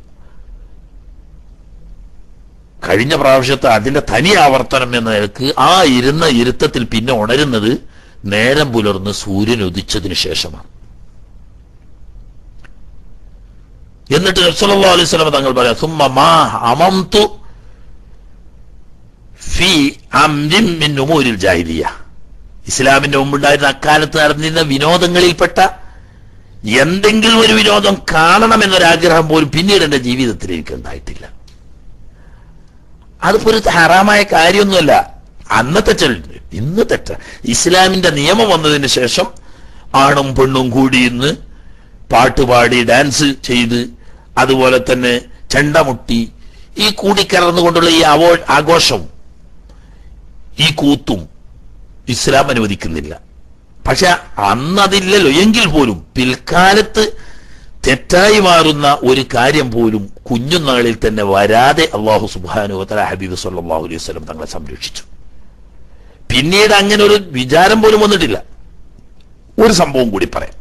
കഴിഞ്ഞ പ്രാവശ്യത്തെ അതിന്റെ തനി ആവർത്തനം എന്ന നിലക്ക് ആ ഇരുന്ന ഇരുത്തത്തിൽ പിന്നെ ഉണരുന്നത് നേരം പുലർന്ന് സൂര്യൻ ഉദിച്ചതിന് ശേഷമാണ് എന്നിട്ട് നബ്സല്ലാ അലൈഹി സ്വലം തങ്ങൾ പറയാം സുമ്മ മാ അമംതു ഫി അംരിൻ മിൻ ഉമൂരിൽ ജാഹിലിയ ഇസ്ലാമിന്റെ മുമ്പുണ്ടായിരുന്ന അക്കാലത്ത് നടന്നിരുന്ന വിനോദങ്ങളിൽപ്പെട്ട എന്തെങ്കിലും ഒരു വിനോദം കാണണമെന്നൊരാഗ്രഹം പോലും പിന്നീട് എന്റെ ജീവിതത്തിൽ എനിക്ക് ഉണ്ടായിട്ടില്ല അതിപ്പോ ഒരു ഹറാമായ കാര്യമൊന്നുമല്ല അന്നത്തെ ചെല്ലുണ്ട് ഇന്ന് തെറ്റ ഇസ്ലാമിന്റെ നിയമം വന്നതിന് ശേഷം ആണും പെണ്ണും കൂടി ഇന്ന് പാട്ടുപാടി ഡാൻസ് ചെയ്ത് അതുപോലെ തന്നെ ചെണ്ടമുട്ടി ഈ കൂടിക്കലർന്നുകൊണ്ടുള്ള ഈ അവോ ആഘോഷം ഈ കൂത്തും ഇസ്ലാം അനുവദിക്കുന്നില്ല പക്ഷെ അന്നതില്ലല്ലോ എങ്കിൽ പോലും പിൽക്കാലത്ത് തെറ്റായി മാറുന്ന ഒരു കാര്യം പോലും കുഞ്ഞുനാളിൽ തന്നെ വരാതെ അള്ളാഹു സുബാനു തല ഹബീബ് സല്ലാഹു അലൈഹി വസ്ലം തങ്ങളെ സംരക്ഷിച്ചു പിന്നീട് അങ്ങനെ ഒരു വിചാരം പോലും വന്നിട്ടില്ല ഒരു സംഭവം കൂടി പറയാം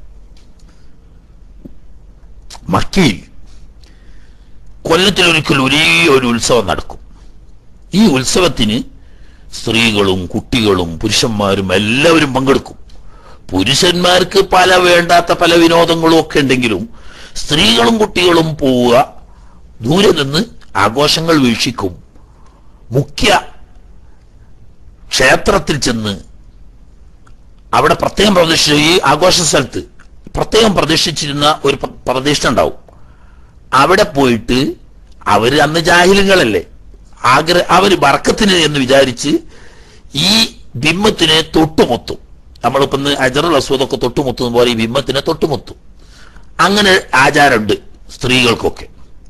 മക്കയിൽ കൊല്ലത്തിലൊരിക്കൽ ഒരേ ഒരു ഉത്സവം നടക്കും ഈ ഉത്സവത്തിന് സ്ത്രീകളും കുട്ടികളും പുരുഷന്മാരും എല്ലാവരും പങ്കെടുക്കും പുരുഷന്മാർക്ക് പല വേണ്ടാത്ത പല വിനോദങ്ങളും ഒക്കെ ഉണ്ടെങ്കിലും സ്ത്രീകളും കുട്ടികളും പോവുക ദൂരെ നിന്ന് ആഘോഷങ്ങൾ വീക്ഷിക്കും മുഖ്യ ക്ഷേത്രത്തിൽ ചെന്ന് അവിടെ പ്രത്യേകം പ്രദർശിച്ച ഈ ആഘോഷ സ്ഥലത്ത് പ്രത്യേകം പ്രദർശിച്ചിരുന്ന ഒരു പ്ര- പ്രദേശം ഉണ്ടാവും അവിടെ പോയിട്ട് അവര് അന്ന് ജാഹിലുകളല്ലേ ആഗ്ര അവര് ബർക്കത്തിന് എന്ന് വിചാരിച്ച് ഈ ബിംബത്തിനെ തൊട്ടുമുത്തും നമ്മളിപ്പോ ഇന്ന് അജറുൽ അസ്വദൊക്കെ തൊട്ടുമുത്തുന്ന പോലെ ഈ ബിംബത്തിനെ തൊട്ടുമുത്തും അങ്ങനെ ആചാരമുണ്ട് സ്ത്രീകൾക്കൊക്കെ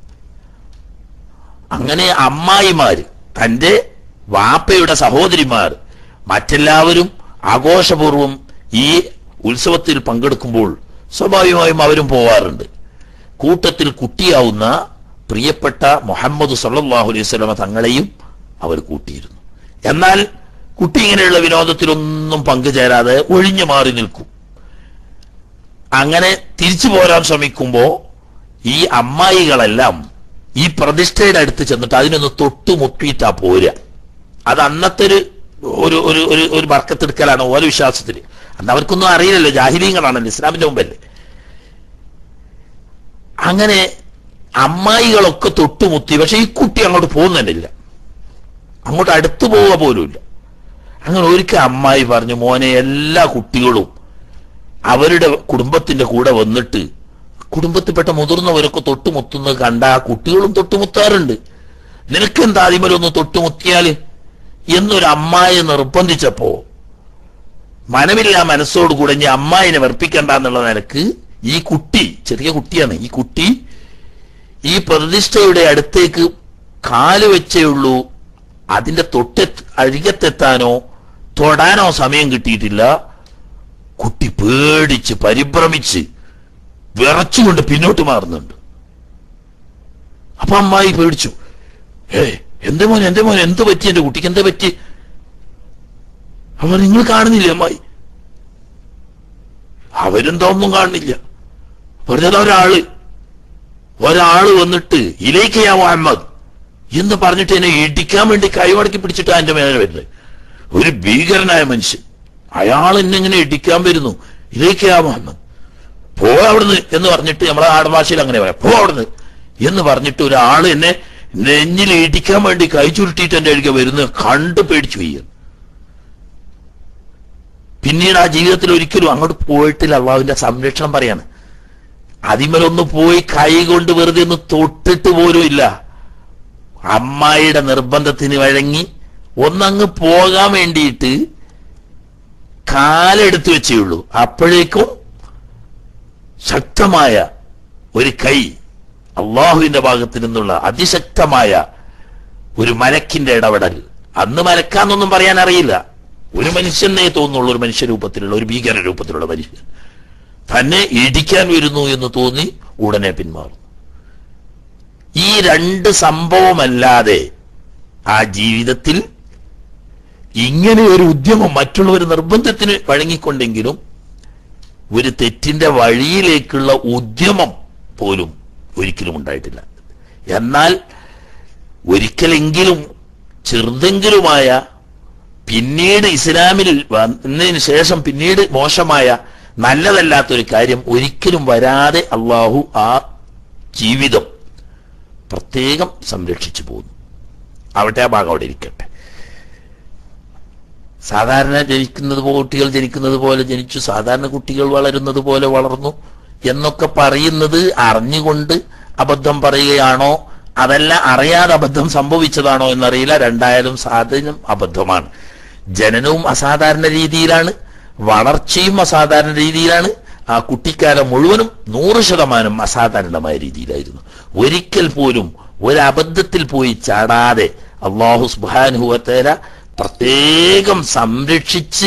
അങ്ങനെ അമ്മായിമാര് തന്റെ വാപ്പയുടെ സഹോദരിമാർ മറ്റെല്ലാവരും ആഘോഷപൂർവം ഈ ഉത്സവത്തിൽ പങ്കെടുക്കുമ്പോൾ സ്വാഭാവികമായും അവരും പോവാറുണ്ട് കൂട്ടത്തിൽ കുട്ടിയാവുന്ന പ്രിയപ്പെട്ട മുഹമ്മദ് സല്ലല്ലാഹു അലൈഹി വസല്ലമ തങ്ങളെയും അവർ കൂട്ടിയിരുന്നു എന്നാൽ കുട്ടി ഇങ്ങനെയുള്ള വിനോദത്തിലൊന്നും പങ്കുചേരാതെ ഒഴിഞ്ഞു മാറി നിൽക്കും അങ്ങനെ തിരിച്ചു പോരാൻ ശ്രമിക്കുമ്പോ ഈ അമ്മായികളെല്ലാം ഈ പ്രതിഷ്ഠയുടെ അടുത്ത് ചെന്നിട്ട് അതിനൊന്ന് തൊട്ടുമുട്ടിയിട്ടാ പോരുക അത് അന്നത്തെ ഒരു ഒരു ഒരു ഒരു ഒരു ബർക്കത്തെടുക്കലാണ് ഓരോ വിശ്വാസത്തിന് അന്ന് അവർക്കൊന്നും അറിയില്ലല്ലോ ജാഹിലീങ്ങളാണല്ലോ ഇസ്ലാമിന്റെ മുമ്പല്ലേ അങ്ങനെ അമ്മായികളൊക്കെ തൊട്ടുമുത്തി പക്ഷെ ഈ കുട്ടി അങ്ങോട്ട് പോകുന്നില്ല അങ്ങോട്ട് അടുത്തു പോവുക പോലുമില്ല അങ്ങനെ ഒരിക്കൽ അമ്മായി പറഞ്ഞു മോനെ എല്ലാ കുട്ടികളും അവരുടെ കുടുംബത്തിന്റെ കൂടെ വന്നിട്ട് കുടുംബത്തിൽപ്പെട്ട മുതിർന്നവരൊക്കെ തൊട്ടുമുത്തുന്നത് കണ്ട ആ കുട്ടികളും തൊട്ടുമുത്താറുണ്ട് നിനക്കെന്താ അതിമലൊന്ന് തൊട്ടുമുത്തിയാല് എന്നൊരു അമ്മായി നിർബന്ധിച്ചപ്പോ മനമില്ല മനസ്സോടുകൂടെ ഇനി അമ്മായിനെ വെറുപ്പിക്കണ്ട എന്നുള്ള നിലക്ക് ഈ കുട്ടി ചെറിയ കുട്ടിയാണ് ഈ കുട്ടി ഈ പ്രതിഷ്ഠയുടെ അടുത്തേക്ക് കാല് വെച്ചേ ഉള്ളൂ അതിന്റെ തൊട്ടെ അഴികത്തെത്താനോ തൊടാനോ സമയം കിട്ടിയിട്ടില്ല കുട്ടി പേടിച്ച് പരിഭ്രമിച്ച് വിറച്ചുകൊണ്ട് പിന്നോട്ട് മാറുന്നുണ്ട് അപ്പൊ അമ്മായി പേടിച്ചു ഏ എന്റെ മോൻ എന്റെ മോൻ എന്ത് പറ്റി എന്റെ കുട്ടിക്ക് എന്താ പറ്റി അവർ നിങ്ങൾ കാണുന്നില്ലേ അമ്മായി അവരെന്തോ ഒന്നും കാണുന്നില്ല പറഞ്ഞത് ഒരാള് ഒരാള് വന്നിട്ട് ഇലേക്കയാ മുഹമ്മദ് എന്ന് പറഞ്ഞിട്ട് എന്നെ ഇടിക്കാൻ വേണ്ടി കൈമടക്കി പിടിച്ചിട്ട് എന്റെ മേലെ വരുന്നത് ഒരു ഭീകരനായ മനുഷ്യൻ അയാൾ എന്നെ ഇങ്ങനെ ഇടിക്കാൻ വരുന്നു ഇലേക്കയാ മുഹമ്മദ് പോ അവിടുന്ന് എന്ന് പറഞ്ഞിട്ട് നമ്മളെ ആടുഭാഷയിൽ അങ്ങനെ പറയാം പോ അവിടുന്ന് എന്ന് പറഞ്ഞിട്ട് ഒരാൾ എന്നെ നെഞ്ഞിൽ ഇടിക്കാൻ വേണ്ടി കൈ ചുരുട്ടിയിട്ട് എന്റെ അടുക്ക വരുന്നത് കണ്ട് പേടിച്ചു പോയി പിന്നീട് ആ ജീവിതത്തിൽ ഒരിക്കലും അങ്ങോട്ട് പോയിട്ടില്ല അള്ളാഹുവിന്റെ സംരക്ഷണം പറയാണ് അതിമലൊന്ന് പോയി കൈ കൊണ്ട് വെറുതെ ഒന്ന് തൊട്ടിട്ട് പോലും ഇല്ല അമ്മായിയുടെ നിർബന്ധത്തിന് വഴങ്ങി ഒന്നങ്ങ് പോകാൻ വേണ്ടിയിട്ട് കാലെടുത്ത് വെച്ചേ ഉള്ളൂ അപ്പോഴേക്കും ശക്തമായ ഒരു കൈ അള്ളാഹുവിന്റെ ഭാഗത്ത് നിന്നുള്ള അതിശക്തമായ ഒരു മലക്കിന്റെ ഇടപെടൽ അന്ന് മലക്കാന്നൊന്നും പറയാൻ അറിയില്ല ഒരു മനുഷ്യനെ തോന്നുള്ളൂ ഒരു മനുഷ്യ രൂപത്തിലുള്ള ഒരു ഭീകര രൂപത്തിലുള്ള മനുഷ്യൻ തന്നെ ഇടിക്കാൻ വരുന്നു എന്ന് തോന്നി ഉടനെ പിന്മാറും ഈ രണ്ട് സംഭവമല്ലാതെ ആ ജീവിതത്തിൽ ഇങ്ങനെ ഒരു ഉദ്യമം മറ്റുള്ളവർ നിർബന്ധത്തിന് വഴങ്ങിക്കൊണ്ടെങ്കിലും ഒരു തെറ്റിന്റെ വഴിയിലേക്കുള്ള ഉദ്യമം പോലും ഒരിക്കലും ഉണ്ടായിട്ടില്ല എന്നാൽ ഒരിക്കലെങ്കിലും ചെറുതെങ്കിലുമായ പിന്നീട് ഇസ്ലാമിൽ വന്നതിന് ശേഷം പിന്നീട് മോശമായ നല്ലതല്ലാത്തൊരു കാര്യം ഒരിക്കലും വരാതെ അള്ളാഹു ആ ജീവിതം പ്രത്യേകം സംരക്ഷിച്ചു പോകുന്നു അവിടെ ആ ഭാഗം അവിടെ ഇരിക്കട്ടെ സാധാരണ ജനിക്കുന്നത് പോ- കുട്ടികൾ ജനിക്കുന്നത് പോലെ ജനിച്ചു സാധാരണ കുട്ടികൾ വളരുന്നത് പോലെ വളർന്നു എന്നൊക്കെ പറയുന്നത് അറിഞ്ഞുകൊണ്ട് അബദ്ധം പറയുകയാണോ അതല്ല അറിയാതെ അബദ്ധം സംഭവിച്ചതാണോ എന്നറിയില്ല രണ്ടായാലും സാധനം അബദ്ധമാണ് ജനനവും അസാധാരണ രീതിയിലാണ് വളർച്ചയും അസാധാരണ രീതിയിലാണ് ആ കുട്ടിക്കാലം മുഴുവനും നൂറ് ശതമാനം അസാധാരണമായ രീതിയിലായിരുന്നു ഒരിക്കൽ പോലും ഒരു അബദ്ധത്തിൽ പോയി ചാടാതെ അള്ളാഹു സുബാനുഹുവത്തേല പ്രത്യേകം സംരക്ഷിച്ച്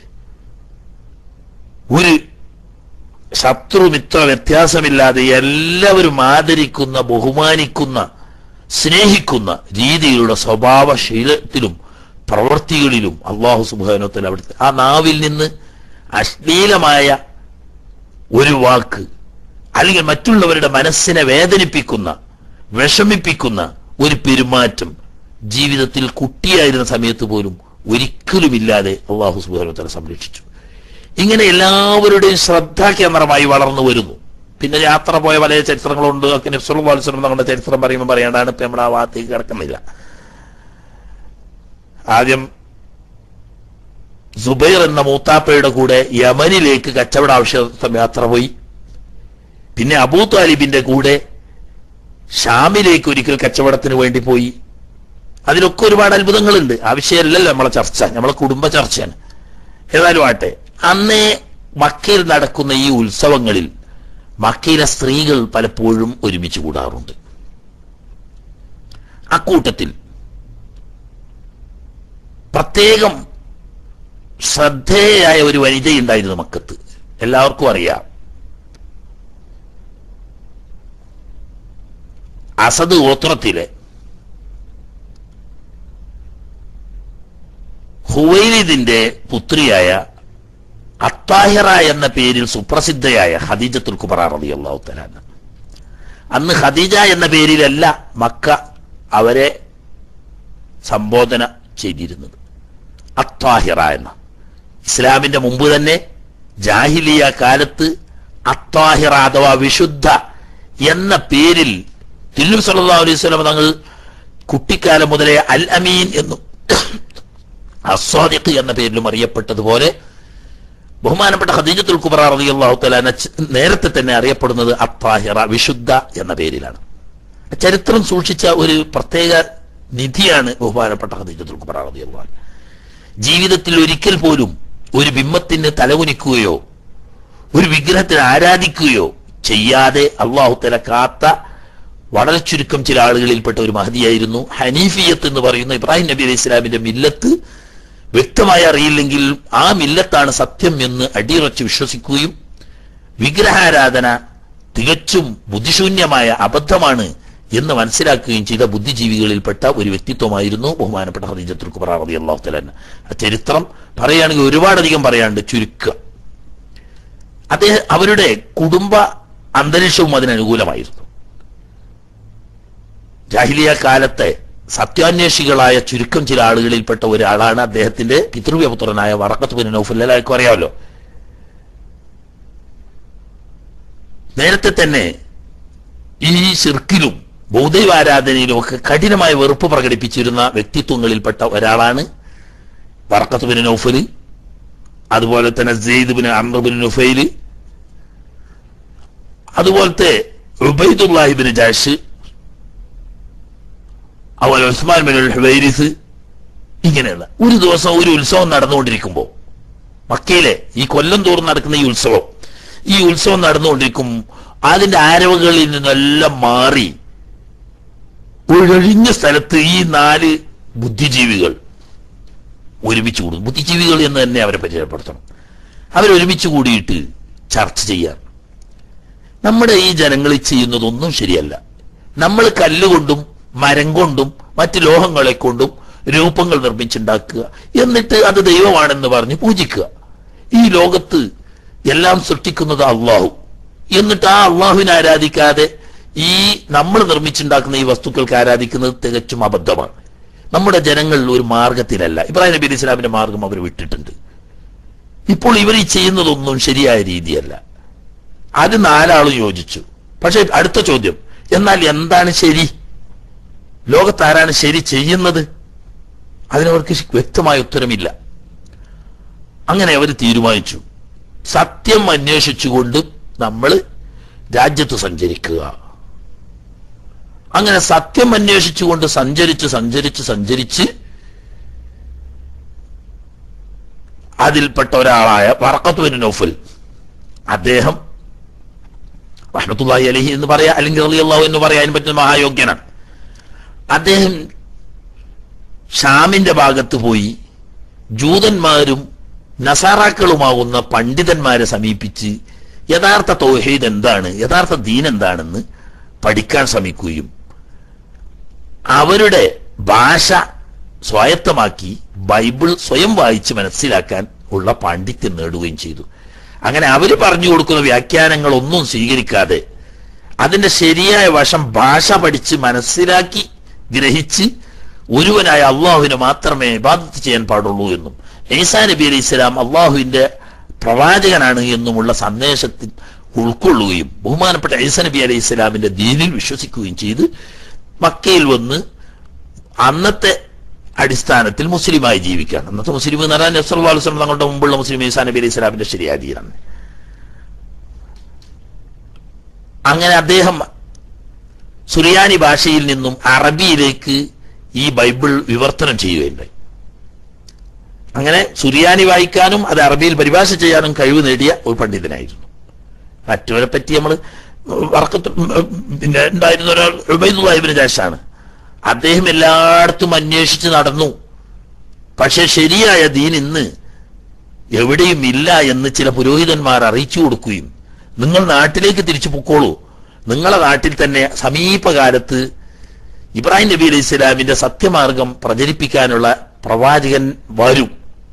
ഒരു ശത്രുമിത്ര വ്യത്യാസമില്ലാതെ എല്ലാവരും ആദരിക്കുന്ന ബഹുമാനിക്കുന്ന സ്നേഹിക്കുന്ന രീതിയിലുള്ള സ്വഭാവശീലത്തിലും പ്രവൃത്തികളിലും അള്ളാഹു സുബാനത്തിൽ അവിടുത്തെ ആ നാവിൽ നിന്ന് അശ്ലീലമായ ഒരു വാക്ക് അല്ലെങ്കിൽ മറ്റുള്ളവരുടെ മനസ്സിനെ വേദനിപ്പിക്കുന്ന വിഷമിപ്പിക്കുന്ന ഒരു പെരുമാറ്റം ജീവിതത്തിൽ കുട്ടിയായിരുന്ന സമയത്ത് പോലും ഒരിക്കലുമില്ലാതെ അള്ളാഹു സുബാനത്തല സംരക്ഷിച്ചു ഇങ്ങനെ എല്ലാവരുടെയും ശ്രദ്ധാകേന്ദ്രമായി വളർന്നു വരുന്നു പിന്നെ യാത്ര പോയ പല ചരിത്രങ്ങളുണ്ട് ഒക്കെ നബ്സുൽ വാത്സരം നമ്മുടെ ചരിത്രം പറയുമ്പോൾ പറയേണ്ടതാണ് ഇപ്പൊ നമ്മുടെ ആ ഭാഗത്തേക്ക് കിടക്കുന്നില്ല ആദ്യം സുബൈർ എന്ന മൂത്താപ്പയുടെ കൂടെ യമനിലേക്ക് കച്ചവട ആവശ്യാർത്ഥം യാത്ര പോയി പിന്നെ അബൂ താലിബിന്റെ കൂടെ ഷാമിലേക്ക് ഒരിക്കൽ കച്ചവടത്തിന് വേണ്ടി പോയി അതിലൊക്കെ ഒരുപാട് അത്ഭുതങ്ങളുണ്ട് ആ വിഷയമല്ലല്ലോ നമ്മളെ ചർച്ച നമ്മളെ കുടുംബ ചർച്ചയാണ് ഏതായാലും ആട്ടെ അന്നേ മക്കയിൽ നടക്കുന്ന ഈ ഉത്സവങ്ങളിൽ മക്കയിലെ സ്ത്രീകൾ പലപ്പോഴും ഒരുമിച്ച് കൂടാറുണ്ട് അക്കൂട്ടത്തിൽ പ്രത്യേകം ശ്രദ്ധേയായ ഒരു വനിതയുണ്ടായിരുന്നു മക്കത്ത് എല്ലാവർക്കും അറിയാം അസദ് ഗോത്രത്തിലെ ഹുവൈലിദിന്റെ പുത്രിയായ അത്താഹിറ എന്ന പേരിൽ സുപ്രസിദ്ധയായ ഖദീജത്തുൽ കുബറ റളിയല്ലാഹു തആല അൻഹ. അന്ന് ഖദീജ എന്ന പേരിലല്ല മക്ക അവരെ സംബോധന ചെയ്തിരുന്നത് അത്താഹിറ എന്ന ഇസ്ലാമിന്റെ മുമ്പ് തന്നെ ജാഹിലിയ കാലത്ത് അത്താഹിറ അഥവാ വിശുദ്ധ എന്ന പേരിൽ തിരു സല്ലല്ലാഹു അലൈഹി വസല്ലം തങ്ങൾ കുട്ടിക്കാലം മുതലേ അൽ അമീൻ എന്നും അസ്വാദിഖ് എന്ന പേരിലും അറിയപ്പെട്ടതുപോലെ ബഹുമാനപ്പെട്ട ഖദീജത്തുൽ കുബറ റളിയല്ലാഹു തആല അൻഹ ച- നേരത്തെ തന്നെ അറിയപ്പെടുന്നത് അത്താഹിറ വിശുദ്ധ എന്ന പേരിലാണ് ചരിത്രം സൂക്ഷിച്ച ഒരു പ്രത്യേക നിധിയാണ് ബഹുമാനപ്പെട്ട ഖദീജത്തുൽ കുബറ റളിയല്ലാഹു അൻഹ ജീവിതത്തിൽ ഒരിക്കൽ പോലും ഒരു ബിംബത്തിന് തലകുനിക്കുകയോ ഒരു വിഗ്രഹത്തിന് ആരാധിക്കുകയോ ചെയ്യാതെ അള്ളാഹു തല കാത്ത വളരെ ചുരുക്കം ചില ആളുകളിൽപ്പെട്ട ഒരു മഹതിയായിരുന്നു ഹനീഫിയത്ത് എന്ന് പറയുന്ന ഇബ്രാഹിം നബി അലൈഹി ഇസ്ലാമിന്റെ മില്ലത്ത് വ്യക്തമായി അറിയില്ലെങ്കിൽ ആ മില്ലത്താണ് സത്യം എന്ന് അടിയുറച്ച് വിശ്വസിക്കുകയും വിഗ്രഹാരാധന തികച്ചും ബുദ്ധിശൂന്യമായ അബദ്ധമാണ് എന്ന് മനസ്സിലാക്കുകയും ചെയ്ത ബുദ്ധിജീവികളിൽപ്പെട്ട ഒരു വ്യക്തിത്വമായിരുന്നു ബഹുമാനപ്പെട്ട ഹദീജത്തുൽ കുബറ റളിയല്ലാഹു തആല അൻഹ. ആ ചരിത്രം പറയുകയാണെങ്കിൽ ഒരുപാടധികം പറയാണ്ട് ചുരുക്കുക അദ്ദേഹം അവരുടെ കുടുംബ അന്തരീക്ഷവും അതിനനുകൂലമായിരുന്നു ജാഹിലിയ കാലത്തെ സത്യാന്വേഷികളായ ചുരുക്കം ചില ആളുകളിൽപ്പെട്ട ഒരാളാണ് അദ്ദേഹത്തിന്റെ പിതൃവ്യപുത്രനായ വറക്കത്ത് ബിൻ നൗഫൽ എല്ലാവർക്കും അറിയാമല്ലോ നേരത്തെ തന്നെ ഈ ശിർക്കിലും ബൗദ്ധൈവാരാധനയിലും ഒക്കെ കഠിനമായ വെറുപ്പ് പ്രകടിപ്പിച്ചിരുന്ന വ്യക്തിത്വങ്ങളിൽപ്പെട്ട ഒരാളാണ് വറക്കത്ത് ബിൻ നൗഫല് അതുപോലെ തന്നെ Zaid bin Amr bin Nufail അതുപോലത്തെ ഉബൈദുല്ലാഹിബിൻ ജാഷ് അതുപോലെ ഉസ്മാൻ ബിൻ ഹുബൈരിസ് ഇങ്ങനെയുള്ള ഒരു ദിവസം ഒരു ഉത്സവം നടന്നുകൊണ്ടിരിക്കുമ്പോൾ മക്കയിലെ ഈ കൊല്ലം തോറും നടക്കുന്ന ഈ ഉത്സവം ഈ ഉത്സവം നടന്നുകൊണ്ടിരിക്കും അതിന്റെ ആരവകളിൽ നിന്നെല്ലാം മാറി ഒഴിഞ്ഞ സ്ഥലത്ത് ഈ നാല് ബുദ്ധിജീവികൾ ഒരുമിച്ച് കൂടുന്നു ബുദ്ധിജീവികൾ എന്ന് തന്നെ അവരെ പരിചയപ്പെടുത്തണം അവരൊരുമിച്ച് കൂടിയിട്ട് ചർച്ച ചെയ്യാൻ നമ്മുടെ ഈ ജനങ്ങളിൽ ചെയ്യുന്നതൊന്നും ശരിയല്ല നമ്മൾ കല്ലുകൊണ്ടും മരം കൊണ്ടും മറ്റ് ലോഹങ്ങളെ കൊണ്ടും രൂപങ്ങൾ നിർമ്മിച്ചുണ്ടാക്കുക എന്നിട്ട് അത് ദൈവമാണെന്ന് പറഞ്ഞ് പൂജിക്കുക ഈ ലോകത്ത് എല്ലാം സൃഷ്ടിക്കുന്നത് അള്ളാഹു എന്നിട്ട് ആ അള്ളാഹുവിനെ ആരാധിക്കാതെ ഈ നമ്മൾ നിർമ്മിച്ചുണ്ടാക്കുന്ന ഈ വസ്തുക്കൾക്ക് ആരാധിക്കുന്നത് തികച്ചും അബദ്ധമാണ് നമ്മുടെ ജനങ്ങൾ ഒരു മാർഗത്തിലല്ല ഇബ്രാഹിം നബി അലൈഹി ഇസ്ലാമിന്റെ മാർഗം അവർ വിട്ടിട്ടുണ്ട് ഇപ്പോൾ ഇവർ ഈ ചെയ്യുന്നതൊന്നും ശരിയായ രീതിയല്ല അത് നാലാളും യോജിച്ചു പക്ഷെ അടുത്ത ചോദ്യം എന്നാൽ എന്താണ് ശരി ലോകത്താരാണ് ശരി ചെയ്യുന്നത് അതിനവർക്ക് വ്യക്തമായ ഉത്തരമില്ല അങ്ങനെ അവർ തീരുമാനിച്ചു സത്യം അന്വേഷിച്ചുകൊണ്ട് നമ്മൾ രാജ്യത്ത് സഞ്ചരിക്കുക അങ്ങനെ സത്യം അന്വേഷിച്ചുകൊണ്ട് സഞ്ചരിച്ച് സഞ്ചരിച്ച് സഞ്ചരിച്ച് അതിൽപ്പെട്ട ഒരാളായ വറക്കത്തുവിന് നൗഫൽ അദ്ദേഹം റഹ്മത്തുള്ളാഹി അലഹി എന്ന് പറയാ അല്ലെങ്കിൽ റളിയല്ലാഹു എന്ന് പറയാൻ പറ്റുന്ന മഹായോഗ്യനാണ് അദ്ദേഹം ഷാമിന്റെ ഭാഗത്ത് പോയി ജൂതന്മാരും നസാറാക്കളുമാകുന്ന പണ്ഡിതന്മാരെ സമീപിച്ച് യഥാർത്ഥ തൗഹീദ് എന്താണ് യഥാർത്ഥ ദീൻ എന്താണെന്ന് പഠിക്കാൻ ശ്രമിക്കുകയും അവരുടെ ഭാഷ സ്വായത്തമാക്കി ബൈബിൾ സ്വയം വായിച്ച് മനസ്സിലാക്കാൻ ഉള്ള പാണ്ഡിത്യം നേടുകയും ചെയ്തു അങ്ങനെ അവർ പറഞ്ഞു കൊടുക്കുന്ന വ്യാഖ്യാനങ്ങളൊന്നും സ്വീകരിക്കാതെ അതിന്റെ ശരിയായ വശം ഭാഷ പഠിച്ച് മനസ്സിലാക്കി ഗ്രഹിച്ച് ഒരുവനായ അള്ളാഹുവിനെ മാത്രമേ ഇബാദത്ത് ചെയ്യാൻ പാടുള്ളൂ എന്നും ഈസാ നബി അലൈഹി സ്വലാം അള്ളാഹുവിന്റെ പ്രവാചകനാണ് എന്നുമുള്ള സന്ദേശത്തിൽ ഉൾക്കൊള്ളുകയും ബഹുമാനപ്പെട്ട ഈസാ നബി അലൈഹി സ്വലാമിന്റെ ദീനിൽ വിശ്വസിക്കുകയും ചെയ്ത് മക്കയിൽ വന്ന് അന്നത്തെ അടിസ്ഥാനത്തിൽ മുസ്ലിമായി ജീവിക്കുകയാണ് അന്നത്തെ മുസ്ലിം എന്ന് പറഞ്ഞാൽ നബ്സല്ലാ വസ്ലം തങ്ങളുടെ മുമ്പുള്ള മുസ്ലിം ഈസാ നബി അലൈഹി സ്വലാമിന്റെ ശരിയായ ദീനാണ് അങ്ങനെ അദ്ദേഹം സുറിയാനി ഭാഷയിൽ നിന്നും അറബിയിലേക്ക് ഈ ബൈബിൾ വിവർത്തനം ചെയ്യുകയുണ്ടായി അങ്ങനെ സുറിയാനി വായിക്കാനും അത് അറബിയിൽ പരിഭാഷ ചെയ്യാനും കഴിവ് നേടിയ ഒരു പണ്ഡിതനായിരുന്നു മറ്റവരെ പറ്റി നമ്മൾ വർക്കത്ത് പിന്നെ ഉണ്ടായിരുന്ന ഒരാൾ ഉബൈദുല്ലാഹിബിന് ജാഷാണ് അദ്ദേഹം എല്ലായിടത്തും അന്വേഷിച്ച് നടന്നു പക്ഷെ ശരിയായ ദീൻ ഇന്ന് എവിടെയും ഇല്ല എന്ന് ചില പുരോഹിതന്മാർ അറിയിച്ചു കൊടുക്കുകയും നിങ്ങൾ നാട്ടിലേക്ക് തിരിച്ചു പൊക്കോളൂ നിങ്ങളെ നാട്ടിൽ തന്നെ സമീപകാലത്ത് ഇബ്രാഹിം നബി അലൈഹി സ്വലാമിന്റെ സത്യമാർഗം പ്രചരിപ്പിക്കാനുള്ള പ്രവാചകൻ വരും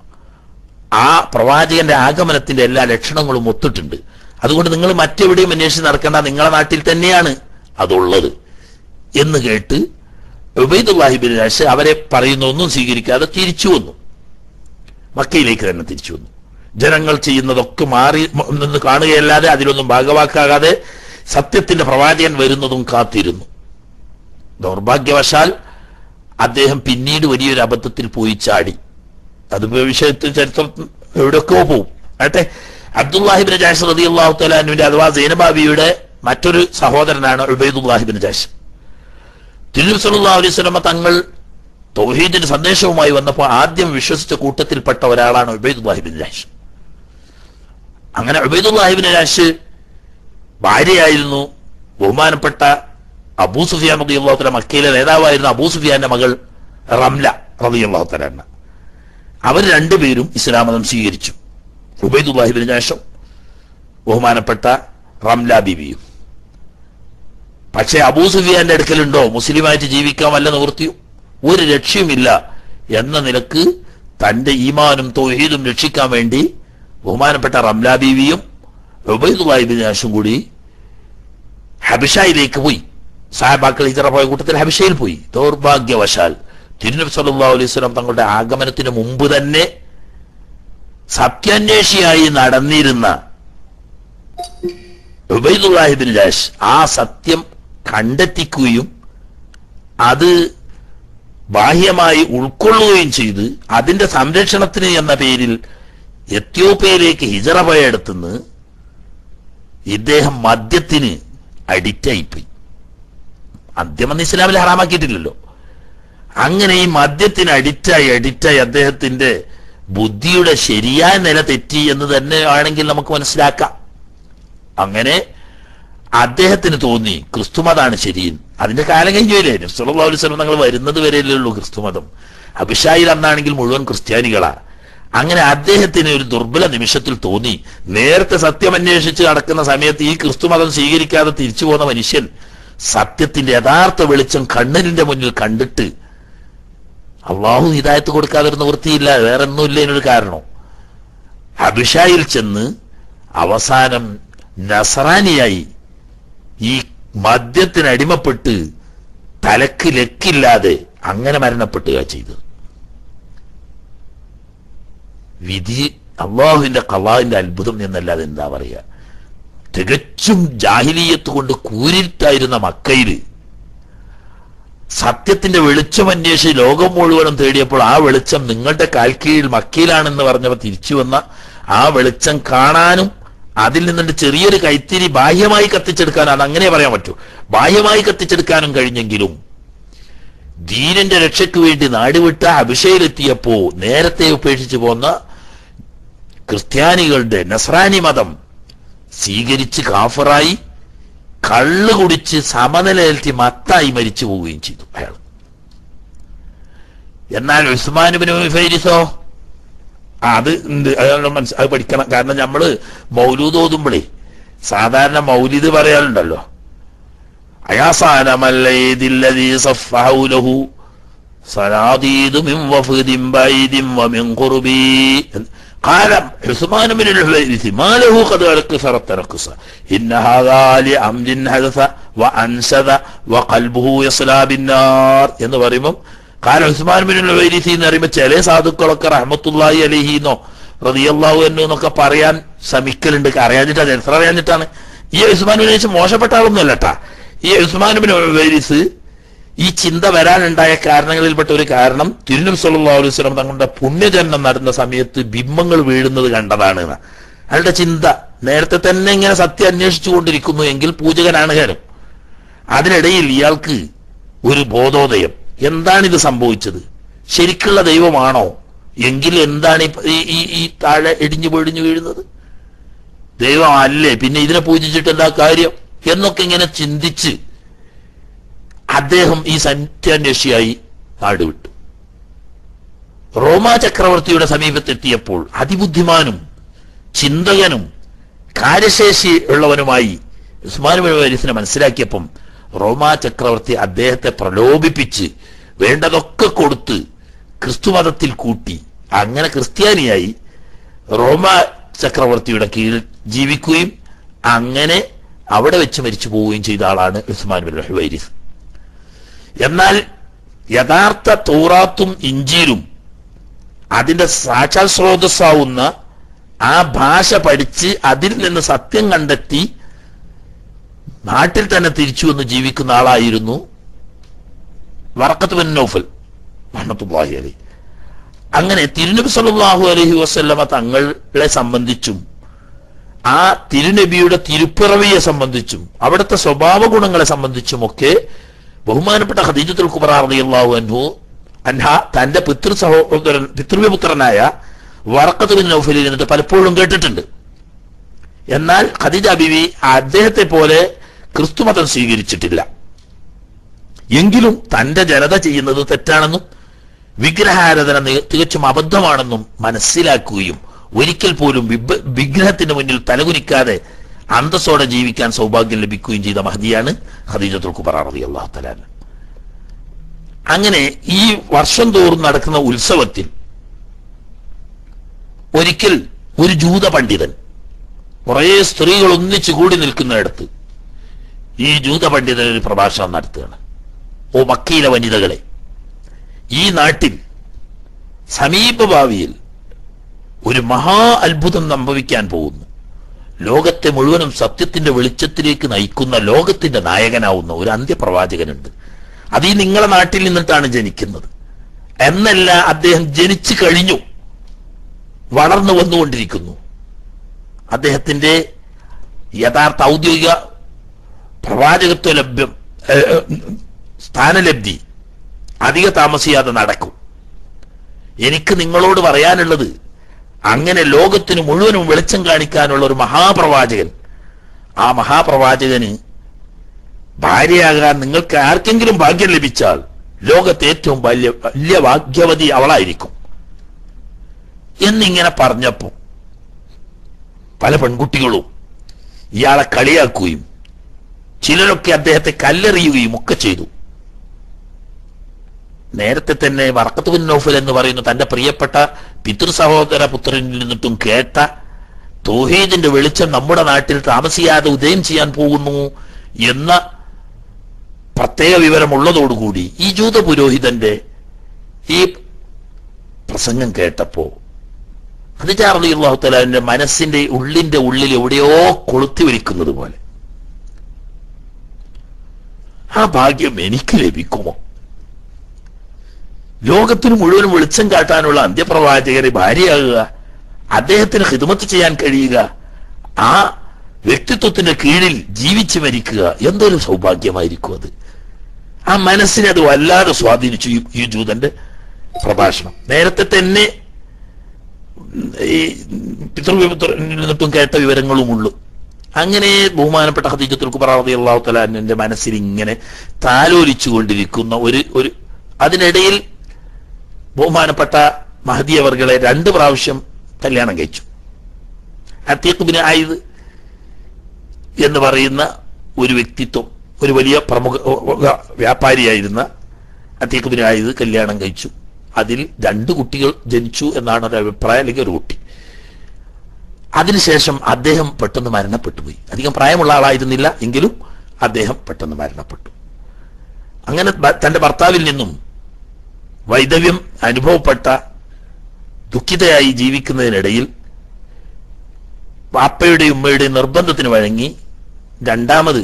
ആ പ്രവാചകന്റെ ആഗമനത്തിന്റെ എല്ലാ ലക്ഷണങ്ങളും ഒത്തിട്ടുണ്ട് അതുകൊണ്ട് നിങ്ങൾ മറ്റെവിടെയും അന്വേഷിച്ച് നടക്കേണ്ട നിങ്ങളെ നാട്ടിൽ തന്നെയാണ് അതുള്ളത് എന്ന് കേട്ട് ഉബൈദുല്ലാഹിബിൻ രാഷ് അവരെ പറയുന്ന ഒന്നും സ്വീകരിക്കാതെ തിരിച്ചു വന്നു മക്കയിലേക്ക് തന്നെ തിരിച്ചു വന്നു ജനങ്ങൾ ചെയ്യുന്നതൊക്കെ മാറി മ- നിന്ന് കാണുകയല്ലാതെ അതിലൊന്നും ഭാഗവാക്കാകാതെ സത്യത്തിന്റെ പ്രവാചകൻ വരുന്നതും കാത്തിരുന്നു ദൗർഭാഗ്യവശാൽ അദ്ദേഹം പിന്നീട് വലിയൊരു അബദ്ധത്തിൽ പോയി ചാടി അത് വിഷയത്തിൽ ചരിത്രം എവിടെയൊക്കെയോ പോവും ആട്ടെ അബ്ദുല്ലാഹിബിൻ ജാഷ് റതി അള്ളാഹു തലാനുവിന്റെ അഥവാ സൈനബാബിയുടെ മറ്റൊരു സഹോദരനാണ് ഉബൈദുല്ലാഹിബിൻ ജാഷ് തിരുനബി സല്ലല്ലാഹു അലൈഹി വസല്ലമ തങ്ങൾ തൗഹീദിന്റെ സന്ദേശവുമായി വന്നപ്പോൾ ആദ്യം വിശ്വസിച്ച കൂട്ടത്തിൽപ്പെട്ട ഒരാളാണ് ഉബൈദുല്ലാഹിബിൻ ജാഷ് അങ്ങനെ ഉബൈദുല്ലാഹിബിൻ ജാഷ് ഭാര്യയായിരുന്നു ബഹുമാനപ്പെട്ട അബൂ സുഫിയാൻ റബി അള്ളാഹു തല മക്കയിലെ നേതാവായിരുന്ന അബൂ സുഫിയാന്റെ മകൾ റംല റബി അള്ളാഹു തലാന്ന അവർ രണ്ടുപേരും ഇസ്ലാം മതം സ്വീകരിച്ചു ഉബൈദുല്ലാഹിബിന് ശേഷം ബഹുമാനപ്പെട്ട റംല ബിബിയും പക്ഷേ അബൂ സുഫിയാന്റെ അടുക്കലുണ്ടോ മുസ്ലിമായിട്ട് ജീവിക്കാൻ വല്ല നിവൃത്തിയും ഒരു രക്ഷയുമില്ല എന്ന നിലക്ക് തന്റെ ഈമാനും തൗഹീദും രക്ഷിക്കാൻ വേണ്ടി ബഹുമാനപ്പെട്ട റംല ബീവിയും ഉബൈദുല്ലാഹിബിൻ ശേഷം കൂടി ഹബിഷയിലേക്ക് പോയി സാഹബാക്കൾ ഇതറ പോയ കൂട്ടത്തിൽ ഹബിഷയിൽ പോയി ദൗർഭാഗ്യവശാൽ തിരുനബി സല്ലല്ലാഹു അലൈഹി വസല്ലം തങ്ങളുടെ ആഗമനത്തിന് മുമ്പ് തന്നെ സത്യാന്വേഷിയായി നടന്നിരുന്ന ഉബൈദുല്ലാഹിബിൻ ജാഷ് ആ സത്യം കണ്ടെത്തിക്കുകയും അത് ബാഹ്യമായി ഉൾക്കൊള്ളുകയും ചെയ്ത് അതിന്റെ സംരക്ഷണത്തിന് എന്ന പേരിൽ എത്യോപ്യയിലേക്ക് ഹിജറ പോയടുത്തുനിന്ന് ഇദ്ദേഹം മദ്യത്തിന് അഡിക്റ്റായിപ്പോയി മദ്യം ഇസ്ലാമിൽ ഹറാമാക്കിയിട്ടില്ലല്ലോ അങ്ങനെ ഈ മദ്യത്തിന് അഡിക്റ്റായി അഡിക്റ്റായി അദ്ദേഹത്തിന്റെ ബുദ്ധിയുടെ ശരിയായ നില തെറ്റി എന്ന് തന്നെ ആണെങ്കിൽ നമുക്ക് മനസ്സിലാക്കാം അങ്ങനെ അദ്ദേഹത്തിന് തോന്നി ക്രിസ്തുമതാണ് ശരിയെന്ന് അതിന്റെ കാലം കഴിഞ്ഞില്ലേ നബ്സല്ലാ അലൈവലം തങ്ങൾ വരുന്നത് വരെയല്ലേ ഉള്ളൂ ക്രിസ്തുമതം അഭിഷായിൽ അന്നാണെങ്കിൽ മുഴുവൻ ക്രിസ്ത്യാനികളാ അങ്ങനെ അദ്ദേഹത്തിന് ഒരു ദുർബല നിമിഷത്തിൽ തോന്നി നേരത്തെ സത്യം അന്വേഷിച്ച് നടക്കുന്ന സമയത്ത് ഈ ക്രിസ്തുമതം സ്വീകരിക്കാതെ തിരിച്ചു പോകുന്ന മനുഷ്യൻ സത്യത്തിന്റെ യഥാർത്ഥ വെളിച്ചം കണ്ണനിന്റെ മുന്നിൽ കണ്ടിട്ട് അള്ളാഹു ഹിദായത്ത് കൊടുക്കാതെ ഒരു നിവൃത്തിയില്ല വേറെ ഒന്നുമില്ല ഇതിനൊരു കാരണം അഭിഷായിൽ ചെന്ന് അവസാനം നസറാനിയായി ഈ മദ്യത്തിന് അടിമപ്പെട്ട് തലക്ക് ലക്കില്ലാതെ അങ്ങനെ മരണപ്പെട്ടുക ചെയ്തത് വിധി അള്ളാഹുവിന്റെ കള്ളാഹിന്റെ അത്ഭുതം എന്നല്ലാതെ എന്താ പറയുക തികച്ചും ജാഹിലീയത്ത് കൊണ്ട് കൂരിട്ടായിരുന്ന മക്കയില് സത്യത്തിന്റെ വെളിച്ചം അന്വേഷിച്ച് ലോകം മുഴുവനും തേടിയപ്പോൾ ആ വെളിച്ചം നിങ്ങളുടെ കാൽക്കീഴിൽ മക്കയിലാണെന്ന് പറഞ്ഞപ്പോൾ തിരിച്ചു വന്ന ആ വെളിച്ചം കാണാനും അതിൽ നിന്നിട്ട് ചെറിയൊരു കൈത്തിരി ബാഹ്യമായി കത്തിച്ചെടുക്കാനും അത് അങ്ങനെ പറയാൻ പറ്റൂ ബാഹ്യമായി കത്തിച്ചെടുക്കാനും കഴിഞ്ഞെങ്കിലും ദീനിന്റെ രക്ഷയ്ക്ക് വേണ്ടി നാടുവിട്ട അഭിഷയിലെത്തിയപ്പോ നേരത്തെ ഉപേക്ഷിച്ചു പോന്ന ക്രിസ്ത്യാനികളുടെ നസ്രാനി മതം സ്വീകരിച്ച് കാഫറായി കള്ള് കുടിച്ച് സമനിലയിലെത്തി മത്തായി മരിച്ചു പോവുകയും ചെയ്തു അയാൾ എന്നാൽ ഉസ്മാനുബിന് ഫൈരിസോ അത് ഉണ്ട് അതാണ് മനസ്സ് അത് പഠിക്കണം കാരണം നമ്മള് മൗലൂദ് ഓതുമ്പോഴേ സാധാരണ മൗലിദ് പറയാറുണ്ടല്ലോ അയാസാനമല്ലീ സഫഹു സനാദീദു മിൻ വഫദിൻ ബൈദിൻ വമിൻ ഖുർബി قال عثمان بن الحويرث ما له قد كثرت رقصة إن هذا لأمر حدث وأنسد وقلبه يصلى بالنار എന്ന് പറയുമ്പം കാല ഉസ്മാൻ ബിൻ ഉവൈരിസി എന്ന് പറയുമ്പോൾ ചില സാധുക്കളൊക്കെ റഹ്മത്തുള്ളാഹി അലഹിന്നോ റളിയല്ലാഹു അൻഹു എന്നൊക്കെ പറയാൻ ശ്രമിക്കലുണ്ട് അറിയാഞ്ഞിട്ടാ ചരിത്രം അറിയാഞ്ഞിട്ടാണ് ഈ ഉസ്മാൻ ബിൻ ഉവൈസ് മോശപ്പെട്ട ആളൊന്നും അല്ലട്ടാ ഈ ഉസ്മാൻ ബിൻ ഉവൈരിസ് ഈ ചിന്ത വരാനുണ്ടായ കാരണങ്ങളിൽപ്പെട്ട ഒരു കാരണം തിരുനബി സല്ലല്ലാഹു അലൈഹി വസല്ലം തങ്ങളുടെ പുണ്യജന്മം നടന്ന സമയത്ത് ബിംബങ്ങൾ വീഴുന്നത് കണ്ടതാണ് എന്ന്. അയാളുടെ ചിന്ത നേരത്തെ തന്നെ ഇങ്ങനെ സത്യം അന്വേഷിച്ചു കൊണ്ടിരിക്കുന്നു എങ്കിൽ പൂജകനാണ് കാര്യം അതിനിടയിൽ ഇയാൾക്ക് ഒരു ബോധോദയം എന്താണ് ഇത് സംഭവിച്ചത് ശരിക്കുള്ള ദൈവമാണോ എങ്കിൽ എന്താണ് ഈ- ഈ- ഈ ഈ താഴെ ഇടിഞ്ഞു പൊടിഞ്ഞു വീഴുന്നത് ദൈവം അല്ലേ പിന്നെ ഇതിനെ പൂജിച്ചിട്ട് എന്താ കാര്യം എന്നൊക്കെ ഇങ്ങനെ ചിന്തിച്ച് അദ്ദേഹം ഈ സത്യാന്വേഷിയായി നാടുവിട്ടു റോമാ ചക്രവർത്തിയുടെ സമീപത്തെത്തിയപ്പോൾ അതിബുദ്ധിമാനും ചിന്തകനും കാര്യശേഷി ഉള്ളവനുമായി ഉസ്മാൻ വരിസിനെ മനസ്സിലാക്കിയപ്പം റോമാ ചക്രവർത്തി അദ്ദേഹത്തെ പ്രലോഭിപ്പിച്ച് വേണ്ടതൊക്കെ കൊടുത്ത് ക്രിസ്തുമതത്തിൽ കൂട്ടി അങ്ങനെ ക്രിസ്ത്യാനിയായി റോമ ചക്രവർത്തിയുടെ കീഴിൽ ജീവിക്കുകയും അങ്ങനെ അവിടെ വെച്ച് മരിച്ചു പോവുകയും ചെയ്ത ആളാണ് ഉസ്മാൻ ബിൻ ഹുവൈരിസ് എന്നാൽ യഥാർത്ഥ തൗറാത്തും ഇഞ്ചിയിലും അതിന്റെ സാക്ഷാൽ സ്രോതസ്സാവുന്ന ആ ഭാഷ പഠിച്ച് അതിൽ നിന്ന് സത്യം കണ്ടെത്തി നാട്ടിൽ തന്നെ തിരിച്ചു വന്ന് ജീവിക്കുന്ന ആളായിരുന്നു വറക്കത്ത് ബിൻ നൗഫൽ റഹ്മത്തുള്ളാഹി അലൈഹി അങ്ങനെ തിരുനബി സല്ലല്ലാഹു അലൈഹി വസല്ലമ തങ്ങളെ സംബന്ധിച്ചും ആ തിരുനബിയുടെ തിരുപ്പിറവിയെ സംബന്ധിച്ചും അവിടുത്തെ സ്വഭാവ ഗുണങ്ങളെ സംബന്ധിച്ചും ഒക്കെ ബഹുമാനപ്പെട്ട ഖദീജത്തുൽ കുബറ റളിയല്ലാഹു അൻഹു അൻഹ തന്റെ പിതൃ സഹോദരൻ പിതൃവ്യപുത്രനായ വറക്കത്ത് ബിൻ നൗഫലിൽ നിന്നിട്ട് പലപ്പോഴും കേട്ടിട്ടുണ്ട് എന്നാൽ ഖദീജ ബിവി അദ്ദേഹത്തെ പോലെ ക്രിസ്തുമതം സ്വീകരിച്ചിട്ടില്ല എങ്കിലും തന്റെ ജനത ചെയ്യുന്നത് തെറ്റാണെന്നും വിഗ്രഹാരാധന നി- തികച്ചും അബദ്ധമാണെന്നും മനസ്സിലാക്കുകയും ഒരിക്കൽ പോലും വിബ്- വിഗ്രഹത്തിന് മുന്നിൽ തലകുനിക്കാതെ അന്തസ്സോടെ ജീവിക്കാൻ സൗഭാഗ്യം ലഭിക്കുകയും ചെയ്ത മഹദിയാണ് ഖദീജത്തുൽ കുബറ റളിയല്ലാഹു തആല അൻഹ. അങ്ങനെ ഈ വർഷം തോറും നടക്കുന്ന ഉത്സവത്തിൽ ഒരിക്കൽ ഒരു ജൂത പണ്ഡിതൻ കുറേ സ്ത്രീകൾ ഒന്നിച്ചു കൂടി നിൽക്കുന്നിടത്ത് ഈ ജൂത പണ്ഡിതൻ ഒരു പ്രഭാഷണം നടത്തുകയാണ് ഓ മക്കയിലെ വനിതകളെ ഈ നാട്ടിൽ സമീപ ഭാവിയിൽ ഒരു മഹാ അത്ഭുതം സംഭവിക്കാൻ പോകുന്നു ലോകത്തെ മുഴുവനും സത്യത്തിന്റെ വെളിച്ചത്തിലേക്ക് നയിക്കുന്ന ലോകത്തിന്റെ നായകനാവുന്ന ഒരു അന്ത്യപ്രവാചകനുണ്ട് അത് ഈ നിങ്ങളെ നാട്ടിൽ നിന്നിട്ടാണ് ജനിക്കുന്നത് എന്നല്ല അദ്ദേഹം ജനിച്ചു കഴിഞ്ഞു വളർന്നു വന്നുകൊണ്ടിരിക്കുന്നു അദ്ദേഹത്തിന്റെ യഥാർത്ഥ ഔദ്യോഗിക പ്രവാചകത്വ ലഭ്യം ഏഹ്, ഏഹ്, സ്ഥാനലബ്ധി അധിക താമസിയാതെ നടക്കും എനിക്ക് നിങ്ങളോട് പറയാനുള്ളത് അങ്ങനെ ലോകത്തിന് മുഴുവനും വെളിച്ചം കാണിക്കാനുള്ള ഒരു മഹാപ്രവാചകൻ ആ മഹാപ്രവാചകന് ഭാര്യയാകാൻ നിങ്ങൾക്ക് ആർക്കെങ്കിലും ഭാഗ്യം ലഭിച്ചാൽ ലോകത്തെ ഏറ്റവും വലിയ വലിയ ഭാഗ്യവതി അവളായിരിക്കും എന്നിങ്ങനെ പറഞ്ഞപ്പോ പല പെൺകുട്ടികളും ഇയാളെ കളിയാക്കുകയും ചിലരൊക്കെ അദ്ദേഹത്തെ കല്ലെറിയുകയും ഒക്കെ ചെയ്തു നേരത്തെ തന്നെ വറക്കത്ത് ബിൻ നൗഫൽ എന്ന് പറയുന്ന തന്റെ പ്രിയപ്പെട്ട പിതൃ സഹോദര പുത്രനിൽ നിന്നിട്ടും കേട്ട തോഹീദിന്റെ വെളിച്ചം നമ്മുടെ നാട്ടിൽ താമസിയാതെ ഉദയം ചെയ്യാൻ പോകുന്നു എന്ന പ്രത്യേക വിവരമുള്ളതോടുകൂടി ഈ ജൂത പുരോഹിതന്റെ ഈ പ്രസംഗം കേട്ടപ്പോ ഖദീജ അള്ളാഹു തലാന്റെ മനസ്സിന്റെ ഉള്ളിന്റെ ഉള്ളിൽ എവിടെയോ കൊളുത്തി വരിക്കുന്നത് പോലെ ആ ഭാഗ്യം എനിക്ക് ലഭിക്കുമോ ലോകത്തിന് മുഴുവൻ വെളിച്ചം കാട്ടാനുള്ള അന്ത്യപ്രവാചകരെ ഭാര്യയാകുക അദ്ദേഹത്തിന് ഹിദ്മത്ത് ചെയ്യാൻ കഴിയുക ആ വ്യക്തിത്വത്തിന്റെ കീഴിൽ ജീവിച്ചു മരിക്കുക എന്തൊരു സൗഭാഗ്യമായിരിക്കും അത് ആ മനസ്സിനെ അത് വല്ലാതെ സ്വാധീനിച്ചു ഈ- ഈ ജൂതന്റെ പ്രഭാഷണം നേരത്തെ തന്നെ ഈ പിതൃവിപുത്രനിൽ നിന്നിട്ടും കേട്ട വിവരങ്ങളുമുള്ളൂ അങ്ങനെ ബഹുമാനപ്പെട്ട ഹദീജത്തുൽ കുബറ റളിയല്ലാഹു തആല അൻഹുവിന്റെ മനസ്സിൽ ഇങ്ങനെ താലോലിച്ചു കൊണ്ടിരിക്കുന്ന ഒരു ഒരു അതിനിടയിൽ ബഹുമാനപ്പെട്ട മഹദി അവർകളെ രണ്ട് പ്രാവശ്യം കല്യാണം കഴിച്ചു അത്തീഖ് ബിൻ ആയിദ് എന്ന് പറയുന്ന ഒരു വ്യക്തിത്വം ഒരു വലിയ പ്രമുഖ വ്യാപാരിയായിരുന്ന അത്തീഖ് ബിൻ ആയിദ് കല്യാണം കഴിച്ചു അതിൽ രണ്ട് കുട്ടികൾ ജനിച്ചു എന്നാണ് ഒരു അഭിപ്രായം അല്ലെങ്കിൽ ഒരു കുട്ടി അതിനുശേഷം അദ്ദേഹം പെട്ടെന്ന് മരണപ്പെട്ടു പോയി അധികം പ്രായമുള്ള ആളായിരുന്നില്ല എങ്കിലും അദ്ദേഹം പെട്ടെന്ന് മരണപ്പെട്ടു അങ്ങനെ ഭ- തന്റെ ഭർത്താവിൽ നിന്നും വൈദവ്യം അനുഭവപ്പെട്ട ദുഃഖിതയായി ജീവിക്കുന്നതിനിടയിൽ വാപ്പയുടെയും ഉമ്മയുടെയും നിർബന്ധത്തിന് വഴങ്ങി രണ്ടാമത്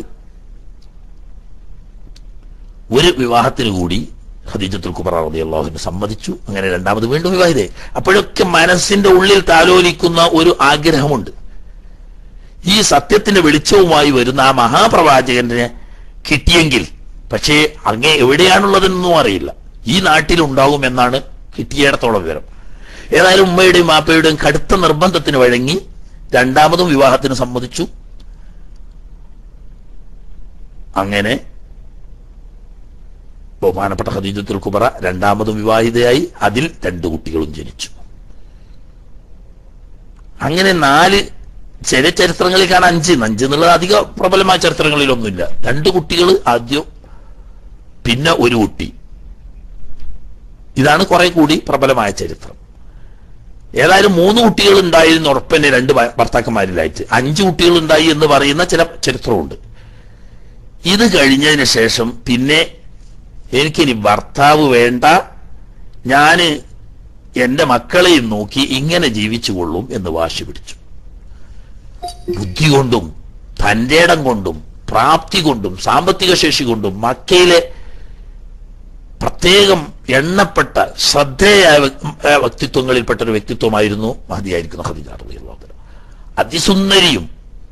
ഒരു വിവാഹത്തിന് കൂടി ഖദീജത്തുൽ കുബറ റളിയല്ലാഹുവിന് സമ്മതിച്ചു അങ്ങനെ രണ്ടാമത് വീണ്ടും വിവാഹിതേ അപ്പോഴൊക്കെ മനസ്സിന്റെ ഉള്ളിൽ താലോലിക്കുന്ന ഒരു ആഗ്രഹമുണ്ട് ഈ സത്യത്തിന്റെ വെളിച്ചവുമായി വരുന്ന ആ മഹാപ്രവാചകനെ കിട്ടിയെങ്കിൽ പക്ഷേ അങ്ങേ എവിടെയാണുള്ളതെന്നൊന്നും അറിയില്ല ഈ നാട്ടിൽ ഉണ്ടാകുമെന്നാണ് കിട്ടിയിടത്തോളം വിവരം ഏതായാലും ഉമ്മയുടെയും മാപ്പയുടെയും കടുത്ത നിർബന്ധത്തിന് വഴങ്ങി രണ്ടാമതും വിവാഹത്തിന് സമ്മതിച്ചു അങ്ങനെ ബഹുമാനപ്പെട്ട ഖദീജത്തുൽ കുബറ രണ്ടാമതും വിവാഹിതയായി അതിൽ രണ്ട് കുട്ടികളും ജനിച്ചു അങ്ങനെ നാല് ചില ചരിത്രങ്ങളിൽ കാണാൻ അഞ്ച് അഞ്ച് എന്നുള്ളത് അധിക പ്രബലമായ ചരിത്രങ്ങളിലൊന്നുമില്ല രണ്ട് കുട്ടികൾ ആദ്യം പിന്നെ ഒരു കുട്ടി ഇതാണ് കുറെ കൂടി പ്രബലമായ ചരിത്രം ഏതായാലും മൂന്ന് കുട്ടികൾ ഉണ്ടായിരുന്നു ഉറപ്പന്നെ രണ്ട് ഭ- ഭർത്താക്കന്മാരിലായിട്ട് അഞ്ച് കുട്ടികൾ ഉണ്ടായി എന്ന് പറയുന്ന ചില ചരിത്രമുണ്ട് ഇത് കഴിഞ്ഞതിന് ശേഷം പിന്നെ എനിക്കിനി ഭർത്താവ് വേണ്ട ഞാന് എന്റെ മക്കളെയും നോക്കി ഇങ്ങനെ ജീവിച്ചു കൊള്ളും എന്ന് വാശി പിടിച്ചു ബുദ്ധി കൊണ്ടും തന്റെ ഇടം കൊണ്ടും പ്രാപ്തി കൊണ്ടും സാമ്പത്തിക ശേഷി കൊണ്ടും മക്കയിലെ പ്രത്യേകം എണ്ണപ്പെട്ട ശ്രദ്ധേയായ വ്യ- ഏ, വ്യക്തിത്വങ്ങളിൽപ്പെട്ട ഒരു വ്യക്തിത്വമായിരുന്നു മഹതിയായിരിക്കുന്ന ഖദീജ റളിയല്ലാഹു അൻഹ. അതിസുന്ദരിയും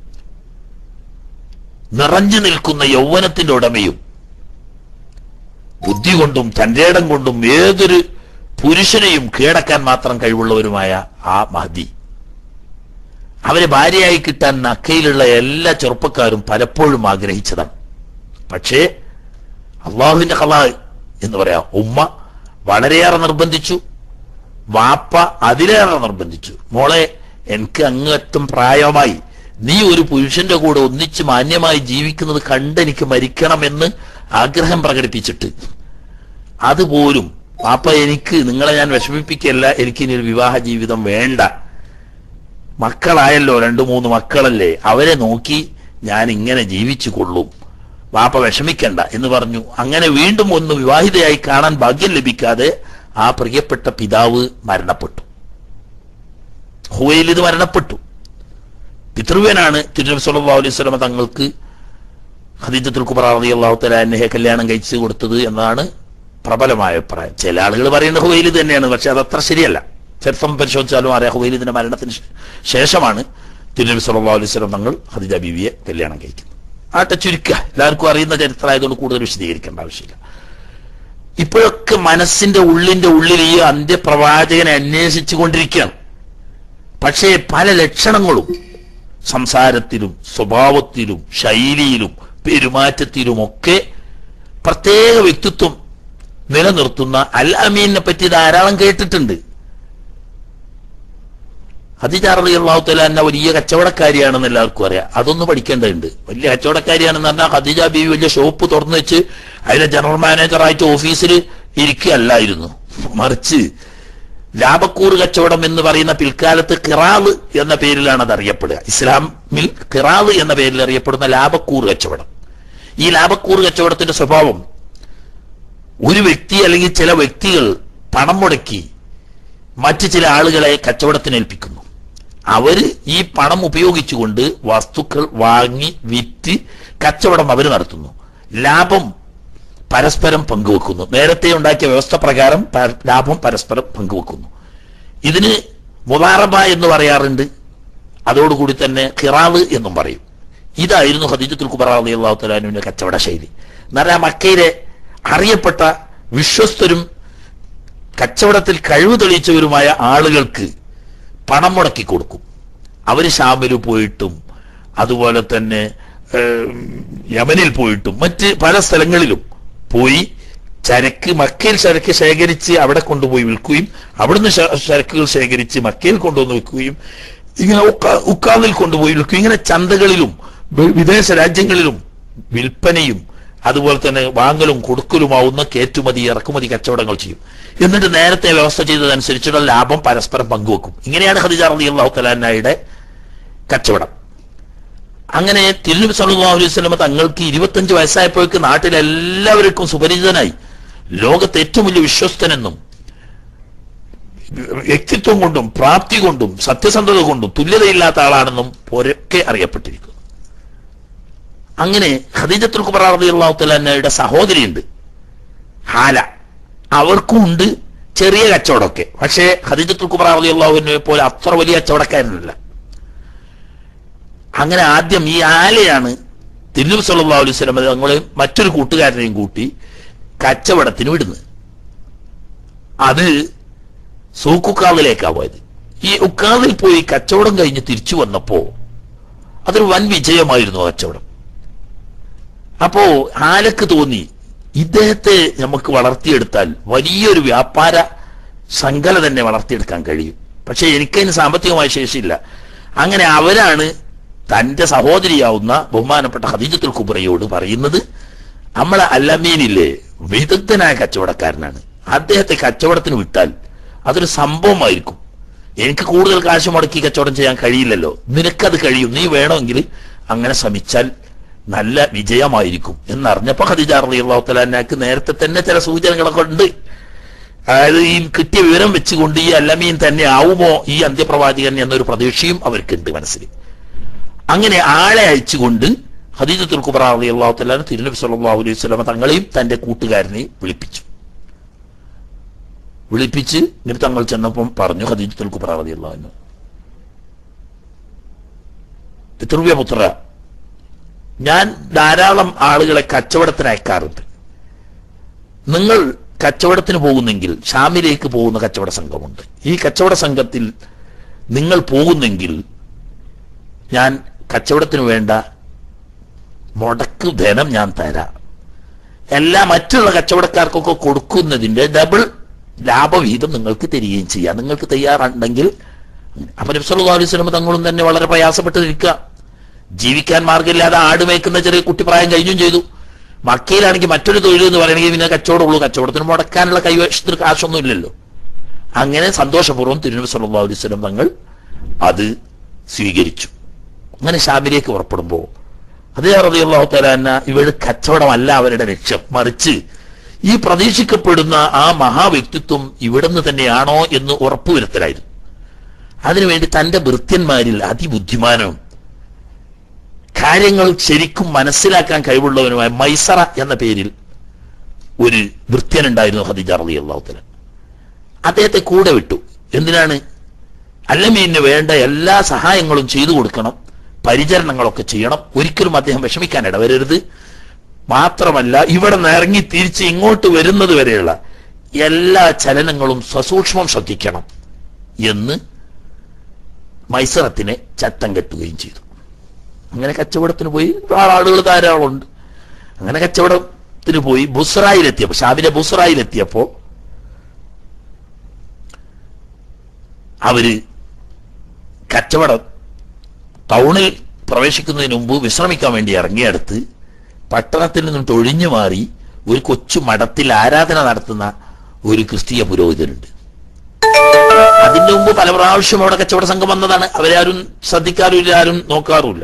നിറഞ്ഞു നിൽക്കുന്ന യൗവനത്തിന്റെ ഉടമയും ബുദ്ധി കൊണ്ടും തന്റെ ഇടം കൊണ്ടും ഏതൊരു പുരുഷനെയും കീഴടക്കാൻ മാത്രം കഴിവുള്ളവരുമായ ആ മഹദി അവരെ ഭാര്യയായി കിട്ടാൻ നക്കയിലുള്ള എല്ലാ ചെറുപ്പക്കാരും പലപ്പോഴും ആഗ്രഹിച്ചതാണ് പക്ഷേ അള്ളാഹുവിന്റെ കല എന്ന് പറയാം ഉമ്മ വളരെയേറെ നിർബന്ധിച്ചു വാപ്പ അതിലേറെ നിർബന്ധിച്ചു മോളെ എനിക്ക് അങ്ങേറ്റം പ്രായമായി നീ ഒരു പുരുഷന്റെ കൂടെ ഒന്നിച്ച് മാന്യമായി ജീവിക്കുന്നത് കണ്ടെനിക്ക് മരിക്കണമെന്ന് ആഗ്രഹം പ്രകടിപ്പിച്ചിട്ട് അതുപോലും പാപ്പ എനിക്ക് നിങ്ങളെ ഞാൻ വിഷമിപ്പിക്കല്ല എനിക്ക് ഇനി ഒരു വിവാഹ ജീവിതം വേണ്ട മക്കളായല്ലോ രണ്ടു മൂന്ന് മക്കളല്ലേ അവരെ നോക്കി ഞാൻ ഇങ്ങനെ ജീവിച്ചു കൊള്ളും വാപ്പ വിഷമിക്കണ്ട എന്ന് പറഞ്ഞു അങ്ങനെ വീണ്ടും ഒന്ന് വിവാഹിതയായി കാണാൻ ഭാഗ്യം ലഭിക്കാതെ ആ പ്രിയപ്പെട്ട പിതാവ് മരണപ്പെട്ടു ഹുവയിൽ ഇത് മരണപ്പെട്ടു പിതൃവ്യനാണ് തിരുനബി സല്ലല്ലാഹു അലൈഹി വസല്ലമ തങ്ങൾക്ക് ഖദീജത്തുൽ കുബ്ര റളിയല്ലാഹു തആല അൻഹയെ കല്യാണം കഴിച്ചു കൊടുത്തത് എന്നതാണ് പ്രബലമായ അഭിപ്രായം ചില ആളുകൾ പറയുന്നത് ഹുവൈലിദ് തന്നെയാണ് പക്ഷെ അത് അത്ര ശരിയല്ല ചരിത്രം പരിശോധിച്ചാലും അറിയാം ഹുവൈലിദിന്റെ മരണത്തിന് ശേ- ശേഷമാണ് തിരുനബി സല്ലല്ലാഹു അലൈഹി വസല്ലം തങ്ങൾ ഖദീജ ബീവിയെ കല്യാണം കഴിക്കുന്നത് ആട്ടെ ചുരുക്കുക എല്ലാവർക്കും അറിയുന്ന ചരിത്രമായതുകൊണ്ട് കൂടുതൽ വിശദീകരിക്കേണ്ട ആവശ്യമില്ല ഇപ്പോഴൊക്കെ മനസ്സിന്റെ ഉള്ളിന്റെ ഉള്ളിൽ ഈ അന്ത്യപ്രവാചകനെ അന്വേഷിച്ചു കൊണ്ടിരിക്കുകയാണ് പക്ഷേ പല ലക്ഷണങ്ങളും സംസാരത്തിലും സ്വഭാവത്തിലും ശൈലിയിലും പെരുമാറ്റത്തിലുമൊക്കെ പ്രത്യേക വ്യക്തിത്വം നിലനിർത്തുന്ന അൽ അമീനെ പറ്റി ധാരാളം കേട്ടിട്ടുണ്ട് ഹദിജാറലി അള്ളാഹു തല എന്ന വലിയ കച്ചവടക്കാരിയാണെന്ന് എല്ലാവർക്കും അറിയാം അതൊന്ന് പഠിക്കേണ്ടതുണ്ട് വലിയ കച്ചവടക്കാരിയാണെന്ന് പറഞ്ഞാൽ ഖദീജ ബീവി വലിയ ഷോപ്പ് തുറന്നു വെച്ച് അതിലെ ജനറൽ മാനേജറായിട്ട് ഓഫീസിൽ ഇരിക്കുകയല്ലായിരുന്നു മറിച്ച് ലാഭക്കൂറ് കച്ചവടം എന്ന് പറയുന്ന പിൽക്കാലത്ത് കിറാവ് എന്ന പേരിലാണ് അത് അറിയപ്പെടുക ഇസ്ലാമിൽ കിറാവ് എന്ന പേരിൽ അറിയപ്പെടുന്ന ലാഭക്കൂറ് കച്ചവടം ഈ ലാഭക്കൂറ് കച്ചവടത്തിന്റെ സ്വഭാവം ഒരു വ്യക്തി അല്ലെങ്കിൽ ചില വ്യക്തികൾ പണം മുടക്കി മറ്റു ചില ആളുകളെ കച്ചവടത്തിന് ഏൽപ്പിക്കുന്നു അവര് ഈ പണം ഉപയോഗിച്ചുകൊണ്ട് വസ്തുക്കൾ വാങ്ങി വിറ്റ് കച്ചവടം അവർ നടത്തുന്നു ലാഭം പരസ്പരം പങ്കുവെക്കുന്നു നേരത്തെ ഉണ്ടാക്കിയ വ്യവസ്ഥ പ്രകാരം പ- ലാഭം പരസ്പരം പങ്കുവെക്കുന്നു ഇതിന് മുതാറബ എന്ന് പറയാറുണ്ട് അതോടുകൂടി തന്നെ ഖിറാവ് എന്നും പറയും ഇതായിരുന്നു ഹദീജത്തുൽ കുബറ അലി അള്ളാഹു തലാനുവിന്റെ കച്ചവട ശൈലി എന്നാൽ ആ മക്കയിലെ അറിയപ്പെട്ട വിശ്വസ്തരും കച്ചവടത്തിൽ കഴിവ് തെളിയിച്ചവരുമായ ആളുകൾക്ക് പണം മുടക്കി കൊടുക്കും അവര് ഷാമിൽ പോയിട്ടും അതുപോലെ തന്നെ ഏം, യമനിൽ പോയിട്ടും മറ്റ് പല സ്ഥലങ്ങളിലും പോയി ചരക്ക് മക്കയിൽ ചരക്ക് ശേഖരിച്ച് അവിടെ കൊണ്ടുപോയി വിൽക്കുകയും അവിടുന്ന് ശ- ചരക്കുകൾ ശേഖരിച്ച് മക്കയിൽ കൊണ്ടുവന്ന് വിൽക്കുകയും ഇങ്ങനെ ഉക്ക- ഉക്കാദിൽ കൊണ്ടുപോയി വിൽക്കുകയും ഇങ്ങനെ ചന്തകളിലും വി- വിദേശ രാജ്യങ്ങളിലും വിൽപ്പനയും അതുപോലെ തന്നെ വാങ്ങലും കൊടുക്കലുമാവുന്ന കയറ്റുമതി ഇറക്കുമതി കച്ചവടങ്ങൾ ചെയ്യും എന്നിട്ട് നേരത്തെ വ്യവസ്ഥ ചെയ്തതനുസരിച്ചുള്ള ലാഭം പരസ്പരം പങ്കുവെക്കും ഇങ്ങനെയാണ് ഖദീജ റളി അള്ളാഹു തലാനയുടെ കച്ചവടം അങ്ങനെ തിരുനബി സല്ലല്ലാഹു അലൈഹി വസല്ലമ തങ്ങൾക്ക് ഇരുപത്തഞ്ച് വയസ്സായപ്പോഴേക്ക് നാട്ടിലെല്ലാവർക്കും സുപരിചിതനായി ലോകത്തെ ഏറ്റവും വലിയ വിശ്വസ്തനെന്നും വ്യക്തിത്വം കൊണ്ടും പ്രാപ്തി കൊണ്ടും സത്യസന്ധത കൊണ്ടും തുല്യതയില്ലാത്ത ആളാണെന്നും പൊരക്കെ അറിയപ്പെട്ടിരിക്കുന്നു അങ്ങനെ ഖദീജത്തുൽ കുബറ റളിയല്ലാഹു തആലയുടെ സഹോദരിയുണ്ട് ഹാല അവർക്കും ഉണ്ട് ചെറിയ കച്ചവടമൊക്കെ പക്ഷേ ഖദീജത്തുൽ കുബറ റളിയല്ലാഹുവിനെ പോലെ അത്ര വലിയ കച്ചവടക്കാരനല്ല അങ്ങനെ ആദ്യം ഈ ആലയാണ് തിരുനബി സല്ലല്ലാഹു അലൈഹി വസല്ലം തങ്ങളെയും മറ്റൊരു കൂട്ടുകാരനെയും കൂട്ടി കച്ചവടത്തിന് വിടുന്നത് അത് സൂക്കുക്കാവിലേക്കാ പോയത് ഈ ഉക്കാവിൽ പോയി കച്ചവടം കഴിഞ്ഞ് തിരിച്ചു വന്നപ്പോ അതൊരു വൻ വിജയമായിരുന്നു ആ കച്ചവടം അപ്പോ ആലക്ക് തോന്നി ഇദ്ദേഹത്തെ നമുക്ക് വളർത്തിയെടുത്താൽ വലിയൊരു വ്യാപാര ശൃംഖല തന്നെ വളർത്തിയെടുക്കാൻ കഴിയും പക്ഷെ എനിക്കതിന് സാമ്പത്തികമായ ശേഷിയില്ല അങ്ങനെ അവരാണ് തന്റെ സഹോദരിയാവുന്ന ബഹുമാനപ്പെട്ട ഹദീജത്തുൽ കുബറയോട് പറയുന്നത് നമ്മളെ അല്ലമീനില്ലേ വിദഗ്ധനായ കച്ചവടക്കാരനാണ് അദ്ദേഹത്തെ കച്ചവടത്തിന് വിട്ടാൽ അതൊരു സംഭവമായിരിക്കും എനിക്ക് കൂടുതൽ കാശ് മുടക്കി കച്ചവടം ചെയ്യാൻ കഴിയില്ലല്ലോ നിനക്കത് കഴിയും നീ വേണമെങ്കിൽ അങ്ങനെ ശ്രമിച്ചാൽ നല്ല വിജയമായിരിക്കും എന്നറിഞ്ഞപ്പോ ഖദീജ റളിയല്ലാഹു തആലാക്ക് നേരത്തെ തന്നെ ചില സൂചനകളൊക്കെ ഉണ്ട് അതായത് ഈ കിട്ടിയ വിവരം വെച്ചുകൊണ്ട് ഈ അല്ലമീൻ തന്നെ ആവുമോ ഈ അന്ത്യപ്രവാചകൻ എന്നൊരു പ്രതീക്ഷയും അവർക്കുണ്ട് മനസ്സിൽ അങ്ങനെ ആളെ അയച്ചുകൊണ്ട് ഹദീജത്തുൽ കുബറ റളിയല്ലാഹു തആല തിരുനബി സല്ലല്ലാഹു അലൈഹി വസല്ലം തങ്ങളെയും തന്റെ കൂട്ടുകാരനെയും വിളിപ്പിച്ചു വിളിപ്പിച്ച് എന്നിട്ട് തങ്ങൾ ചെന്നപ്പം പറഞ്ഞു ഹദീജത്തുൽ കുബറ റളിയല്ലാഹു അൻഹു പിതൃവ്യ പുത്ര ഞാൻ ധാരാളം ആളുകളെ കച്ചവടത്തിന് അയക്കാറുണ്ട് നിങ്ങൾ കച്ചവടത്തിന് പോകുന്നെങ്കിൽ ഷാമിലേക്ക് പോകുന്ന കച്ചവട സംഘമുണ്ട് ഈ കച്ചവട സംഘത്തിൽ നിങ്ങൾ പോകുന്നെങ്കിൽ ഞാൻ കച്ചവടത്തിന് വേണ്ട മുടക്ക് ധനം ഞാൻ തരാം എല്ലാ മറ്റുള്ള കച്ചവടക്കാർക്കൊക്കെ കൊടുക്കുന്നതിന്റെ ഡബിൾ ലാഭവിഹിതം നിങ്ങൾക്ക് തരികയും ചെയ്യാം നിങ്ങൾക്ക് തയ്യാറുണ്ടെങ്കിൽ അപ്പൊ നബ്സല്ലാ അലൈഹി സ്വലം തങ്ങളും തന്നെ വളരെ പ്രയാസപ്പെട്ട് നിൽക്കുക ജീവിക്കാൻ മാർഗമില്ലാതെ ആട് മേക്കുന്ന ചെറിയ കുട്ടിപ്രായം കഴിഞ്ഞും ചെയ്തു മക്കയിലാണെങ്കിൽ മറ്റൊരു തൊഴിൽ എന്ന് പറയണമെങ്കിൽ പിന്നെ കച്ചവടമുള്ളൂ കച്ചവടത്തിന് മുടക്കാനുള്ള കൈവശത്തിന് കാശൊന്നും ഇല്ലല്ലോ അങ്ങനെ സന്തോഷപൂർവ്വം തിരുനബി സല്ലല്ലാഹു അലൈഹി വസല്ലം തങ്ങൾ അത് സ്വീകരിച്ചു അങ്ങനെ ഷാമിലേക്ക് പുറപ്പെടുമ്പോൾ അതേ റളിയല്ലാഹു തആല ഇവരുടെ കച്ചവടമല്ല അവരുടെ ലക്ഷ്യം മറിച്ച് ഈ പ്രതീക്ഷിക്കപ്പെടുന്ന ആ മഹാവ്യക്തിത്വം ഇവിടുന്ന് തന്നെയാണോ എന്ന് ഉറപ്പുവരുത്തലായിരുന്നു അതിനുവേണ്ടി തന്റെ ഭൃത്യന്മാരിൽ അതിബുദ്ധിമാനവും കാര്യങ്ങൾ ശരിക്കും മനസ്സിലാക്കാൻ കഴിവുള്ളവനുമായ മൈസറ എന്ന പേരിൽ ഒരു വൃത്യനുണ്ടായിരുന്നു ഖദീജ റളിയല്ലാഹു തആല അദ്ദേഹത്തെ കൂടെ വിട്ടു എന്തിനാണ് അല്ലമീന് വേണ്ട എല്ലാ സഹായങ്ങളും ചെയ്തു കൊടുക്കണം പരിചരണങ്ങളൊക്കെ ചെയ്യണം ഒരിക്കലും അദ്ദേഹം വിഷമിക്കാൻ ഇടവരരുത് മാത്രമല്ല ഇവിടെ നിന്ന് ഇറങ്ങി തിരിച്ച് ഇങ്ങോട്ട് വരുന്നത് വരെയുള്ള എല്ലാ ചലനങ്ങളും സസൂക്ഷ്മം ശ്രദ്ധിക്കണം എന്ന് മൈസറത്തിനെ ചട്ടം കെട്ടുകയും ചെയ്തു അങ്ങനെ കച്ചവടത്തിന് പോയി ആളുകൾ ധാരാളമുണ്ട് അങ്ങനെ കച്ചവടത്തിന് പോയി ബുസ്രായിലെത്തിയപ്പോ ഷാബിലെ ബുസ്രായിലെത്തിയപ്പോ അവര് കച്ചവടം ടൗണിൽ പ്രവേശിക്കുന്നതിന് മുമ്പ് വിശ്രമിക്കാൻ വേണ്ടി ഇറങ്ങിയടുത്ത് പട്ടണത്തിൽ നിന്നും തൊഴിഞ്ഞു മാറി ഒരു കൊച്ചു മഠത്തിൽ ആരാധന നടത്തുന്ന ഒരു ക്രിസ്തീയ പുരോഹിതനുണ്ട് അതിന്റെ മുമ്പ് പല പ്രാവശ്യം അവിടെ കച്ചവട സംഘം വന്നതാണ് അവരെ ആരും ശ്രദ്ധിക്കാറുമില്ല ആരും നോക്കാറുമില്ല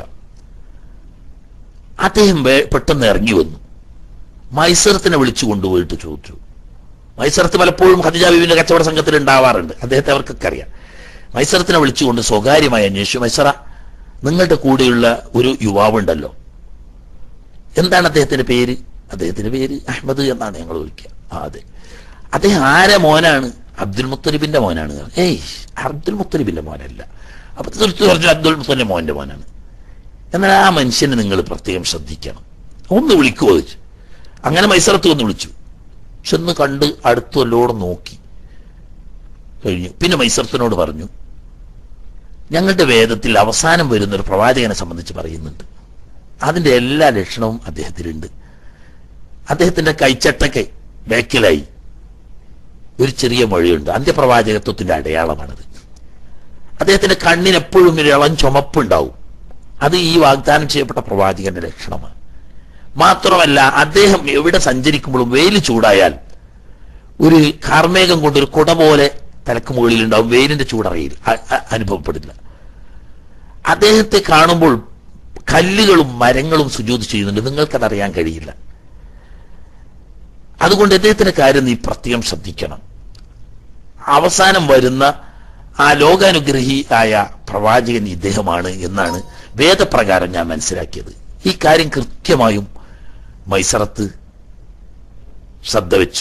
അദ്ദേഹം വേ- പെട്ടെന്ന് ഇറങ്ങി വന്നു മൈസറത്തിനെ വിളിച്ചു കൊണ്ടുപോയിട്ട് ചോദിച്ചു മൈസറത്ത് പലപ്പോഴും ഖദിജ ബീവിന്റെ കച്ചവട സംഘത്തിൽ ഉണ്ടാവാറുണ്ട് അദ്ദേഹത്തെ അവർക്കൊക്കെ അറിയാം മൈസറത്തിനെ വിളിച്ചുകൊണ്ട് സ്വകാര്യമായി അന്വേഷിച്ചു മൈസറ നിങ്ങളുടെ കൂടെയുള്ള ഒരു യുവാവുണ്ടല്ലോ എന്താണ് അദ്ദേഹത്തിന്റെ പേര് അദ്ദേഹത്തിന്റെ പേര് അഹമ്മദ് എന്നാണ് ഞങ്ങൾ വിളിക്കുക ആ അതെ അദ്ദേഹം ആരെ മോനാണ് അബ്ദുൽ മുത്തലിബിന്റെ മോനാണ് ഏയ് അബ്ദുൽ മുത്തലിബിന്റെ മോനല്ല അപ്പൊ തീർത്തു പറഞ്ഞു അബ്ദുൽ മുത്തലിബിന്റെ മോന്റെ മോനാണ് എന്നാൽ ആ മനുഷ്യനെ നിങ്ങൾ പ്രത്യേകം ശ്രദ്ധിക്കണം ഒന്ന് വിളിക്കുമോ ചോദിച്ചു അങ്ങനെ മൈസറത്ത് ഒന്ന് വിളിച്ചു ചെന്ന് കണ്ട് അടുത്തെല്ലോടും നോക്കി കഴിഞ്ഞു പിന്നെ മൈസറത്തിനോട് പറഞ്ഞു ഞങ്ങളുടെ വേദത്തിൽ അവസാനം വരുന്ന ഒരു പ്രവാചകനെ സംബന്ധിച്ച് പറയുന്നുണ്ട് അതിന്റെ എല്ലാ ലക്ഷണവും അദ്ദേഹത്തിലുണ്ട് അദ്ദേഹത്തിന്റെ കൈച്ചട്ടക്ക് ബേക്കിലായി ഒരു ചെറിയ മൊഴിയുണ്ട് അന്ത്യപ്രവാചകത്വത്തിന്റെ അടയാളമാണത് അദ്ദേഹത്തിന്റെ കണ്ണിന് എപ്പോഴും ഒരു ഇളം ചുമപ്പുണ്ടാവും അത് ഈ വാഗ്ദാനം ചെയ്യപ്പെട്ട പ്രവാചകന്റെ ലക്ഷണമാണ് മാത്രമല്ല അദ്ദേഹം എവിടെ സഞ്ചരിക്കുമ്പോഴും വെയിൽ ചൂടായാൽ ഒരു കാർമേഘം കൊണ്ട് ഒരു കുട പോലെ തലക്ക് മുകളിൽ ഉണ്ടാവും വെയിലിന്റെ ചൂടറിയിൽ അ- അ- അനുഭവപ്പെടില്ല അദ്ദേഹത്തെ കാണുമ്പോൾ കല്ലുകളും മരങ്ങളും സുജൂത് ചെയ്യുന്നുണ്ട് നിങ്ങൾക്കത് അറിയാൻ കഴിയില്ല അതുകൊണ്ട് അദ്ദേഹത്തിന്റെ കാര്യം നീ പ്രത്യേകം ശ്രദ്ധിക്കണം അവസാനം വരുന്ന ആ ലോകാനുഗ്രഹി ആയ പ്രവാചകൻ ഇദ്ദേഹമാണ് എന്നാണ് വേദപ്രകാരം ഞാൻ മനസ്സിലാക്കിയത് ഈ കാര്യം കൃത്യമായും മൈസറത്ത് ശ്രദ്ധ വെച്ചു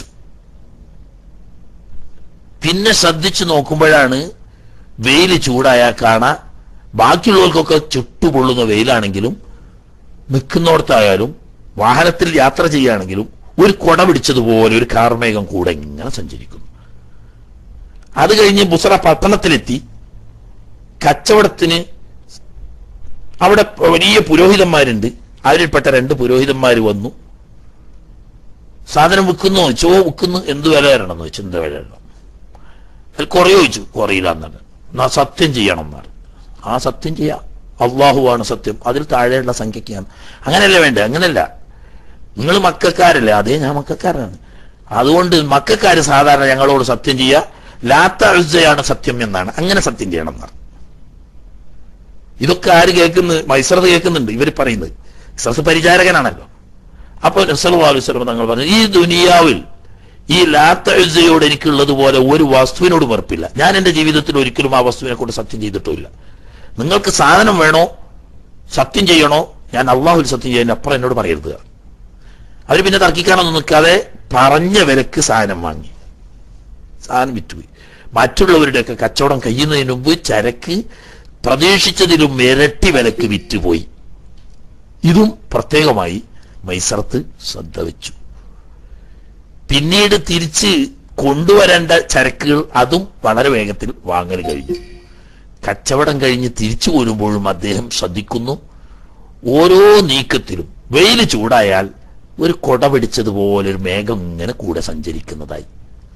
പിന്നെ ശ്രദ്ധിച്ചു നോക്കുമ്പോഴാണ് വെയിൽ ചൂടായാൽ കാണാ ബാക്കിയുള്ളവർക്കൊക്കെ ചുട്ടുപൊള്ളുന്ന വെയിലാണെങ്കിലും നിൽക്കുന്നിടത്തായാലും വാഹനത്തിൽ യാത്ര ചെയ്യുകയാണെങ്കിലും ഒരു കുട പിടിച്ചതുപോലെ ഒരു കാർമേഘം കൂടെ ഇങ്ങനെ സഞ്ചരിക്കുന്നു അത് കഴിഞ്ഞ് ബുസറ പട്ടണത്തിലെത്തി കച്ചവടത്തിന് അവിടെ വലിയ പുരോഹിതന്മാരുണ്ട് അവരിൽപ്പെട്ട രണ്ട് പുരോഹിതന്മാർ വന്നു സാധനം വിൽക്കുന്നു ചോ വിൽക്കുന്നു എന്ത് വില തരണം എന്ന് വെച്ചു എന്ത് വില തരണം അതിൽ കുറെ ചോദിച്ചു കുറയില്ല എന്നാണ് എന്നാ സത്യം ചെയ്യണം എന്നാണ് ആ സത്യം ചെയ്യാം അള്ളാഹുവാണ് സത്യം അതിൽ താഴെയുള്ള സംഖ്യക്കാണ് അങ്ങനെയല്ല വേണ്ടേ അങ്ങനെയല്ല നിങ്ങൾ മക്കാരല്ലേ അതേ ഞാൻ മക്കാരാണ് അതുകൊണ്ട് മക്കാര് സാധാരണ ഞങ്ങളോട് സത്യം ചെയ്യുക ലാത്ത അഴുസയാണ് സത്യം എന്നാണ് അങ്ങനെ സത്യം ചെയ്യണം എന്നാണ് ഇതൊക്കെ ആര് കേൾക്കുന്നു മൈസറത്ത് കേൾക്കുന്നുണ്ട് ഇവർ പറയുന്നത് ഇസ്രത്ത് പരിചാരകനാണല്ലോ അപ്പൊ നസലുസ്ലം തങ്ങൾ പറഞ്ഞു ഈ ദുനിയാവിൽ ഈ ലാത്ത അഴുസയോട് എനിക്കുള്ളതുപോലെ ഒരു വസ്തുവിനോട് വെറുപ്പില്ല ഞാൻ എന്റെ ജീവിതത്തിൽ ഒരിക്കലും ആ വസ്തുവിനെ കൊണ്ട് സത്യം ചെയ്തിട്ടുമില്ല നിങ്ങൾക്ക് സാധനം വേണോ സത്യം ചെയ്യണോ ഞാൻ അള്ളാഹുൽ സത്യം ചെയ്യാൻ അപ്പുറം എന്നോട് പറയരുത് അവർ പിന്നെ തർക്കിക്കാനൊന്നും നിൽക്കാതെ പറഞ്ഞ വിലക്ക് സാധനം വാങ്ങി സാധനം വിറ്റുപോയി മറ്റുള്ളവരുടെയൊക്കെ കച്ചവടം കഴിയുന്നതിന് മുമ്പ് ചരക്ക് പ്രതീക്ഷിച്ചതിലും ഇരട്ടി വിലക്ക് വിറ്റുപോയി ഇതും പ്രത്യേകമായി മൈസറത്ത് ശ്രദ്ധ വെച്ചു പിന്നീട് തിരിച്ച് കൊണ്ടുവരേണ്ട ചരക്കുകൾ അതും വളരെ വേഗത്തിൽ വാങ്ങൽ കഴിഞ്ഞു കച്ചവടം കഴിഞ്ഞ് തിരിച്ചു പോരുമ്പോഴും അദ്ദേഹം ശ്രദ്ധിക്കുന്നു ഓരോ നീക്കത്തിലും വെയിൽ ചൂടായാൽ ഒരു കൊട പിടിച്ചതുപോലെ ഒരു മേഘം ഇങ്ങനെ കൂടെ സഞ്ചരിക്കുന്നതായി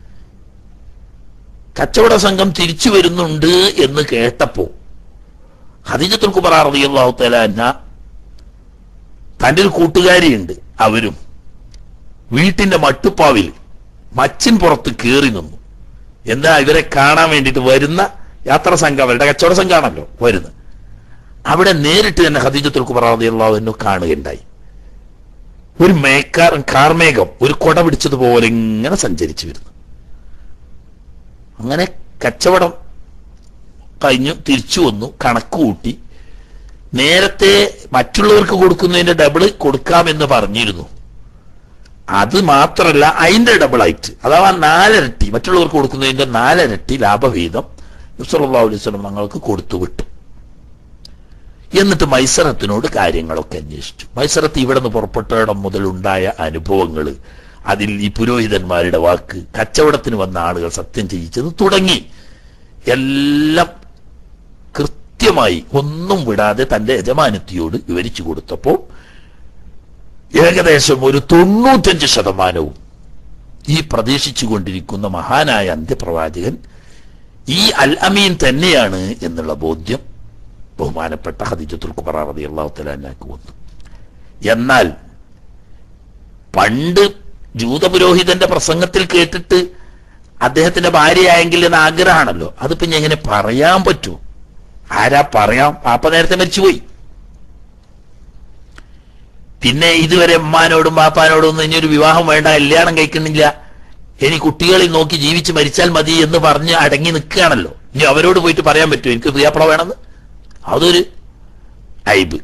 കച്ചവട സംഘം തിരിച്ചു വരുന്നുണ്ട് എന്ന് കേട്ടപ്പോ ഹദീജത്തുൽ കുബറ റളിയല്ലാഹു തആല അന്ന തന്റെ ഒരു കൂട്ടുകാരിയുണ്ട് അവരും വീട്ടിന്റെ മട്ടുപ്പാവിൽ മച്ചിൻ പുറത്ത് കയറി നിന്നു എന്താ ഇവരെ കാണാൻ വേണ്ടിയിട്ട് വരുന്ന യാത്രാ സംഘം അവരുടെ കച്ചവട സംഘമാണല്ലോ വരുന്നത് അവിടെ നേരിട്ട് തന്നെ ഹദീജത്തുൽ കുബറ റളിയല്ലാഹു അൻഹു കാണുകയുണ്ടായി ഒരു മേക്കാർ കാർമേഘം ഒരു കൊട പിടിച്ചതുപോലെ ഇങ്ങനെ സഞ്ചരിച്ചു വരുന്നു അങ്ങനെ കച്ചവടം കഴിഞ്ഞു തിരിച്ചു വന്നു കണക്ക് കൂട്ടി നേരത്തെ മറ്റുള്ളവർക്ക് കൊടുക്കുന്നതിന്റെ ഡബിള് കൊടുക്കാമെന്ന് പറഞ്ഞിരുന്നു അത് മാത്രമല്ല അതിന്റെ ഡബിൾ ആയിട്ട് അഥവാ നാലരട്ടി മറ്റുള്ളവർക്ക് കൊടുക്കുന്നതിന്റെ നാലരട്ടി ലാഭവീതം സല്ലല്ലാഹു അലൈഹി വസല്ലം ഞങ്ങൾക്ക് കൊടുത്തു വിട്ടു എന്നിട്ട് മൈസറത്തിനോട് കാര്യങ്ങളൊക്കെ അന്വേഷിച്ചു മൈസറത്ത് ഇവിടെ നിന്ന് പുറപ്പെട്ടിടം മുതലുണ്ടായ അനുഭവങ്ങൾ അതിൽ ഈ പുരോഹിതന്മാരുടെ വാക്ക് കച്ചവടത്തിന് വന്ന ആളുകൾ സത്യം ചെയ്യിച്ചത് തുടങ്ങി എല്ലാം കൃത്യമായി ഒന്നും വിടാതെ തന്റെ യജമാനത്തിയോട് വിവരിച്ചു കൊടുത്തപ്പോൾ ഏകദേശം ഒരു തൊണ്ണൂറ്റഞ്ച് ശതമാനവും ഈ പ്രതീക്ഷിച്ചുകൊണ്ടിരിക്കുന്ന മഹാനായ അന്ത്യപ്രവാചകൻ ഈ അൽ അമീൻ തന്നെയാണ് എന്നുള്ള ബോധ്യം ബഹുമാനപ്പെട്ട ഹദീജത്തുൽ കുബറ റതി അള്ളാഹു തലാക്ക് വന്നു എന്നാൽ പണ്ട് ജൂതപുരോഹിതന്റെ പ്രസംഗത്തിൽ കേട്ടിട്ട് അദ്ദേഹത്തിന്റെ ഭാര്യയായെങ്കിൽ എന്ന ആഗ്രഹമാണല്ലോ അതിപ്പോ ഞാൻ എങ്ങനെ പറയാൻ പറ്റൂ ആരാ പറയാം പാപ്പ നേരത്തെ മരിച്ചുപോയി പിന്നെ ഇതുവരെ ഉമ്മാനോടും പാപ്പാനോടും ഒന്നും ഇനിയൊരു വിവാഹം വേണ്ട കല്യാണം കഴിക്കണില്ല ഇനി കുട്ടികളിൽ നോക്കി ജീവിച്ച് മരിച്ചാൽ മതി എന്ന് പറഞ്ഞ് അടങ്ങി നിൽക്കുകയാണല്ലോ ഇനി അവരോട് പോയിട്ട് പറയാൻ പറ്റുമോ എനിക്ക് പ്രിയപ്പള വേണമെന്ന് അതൊരു ഐബ്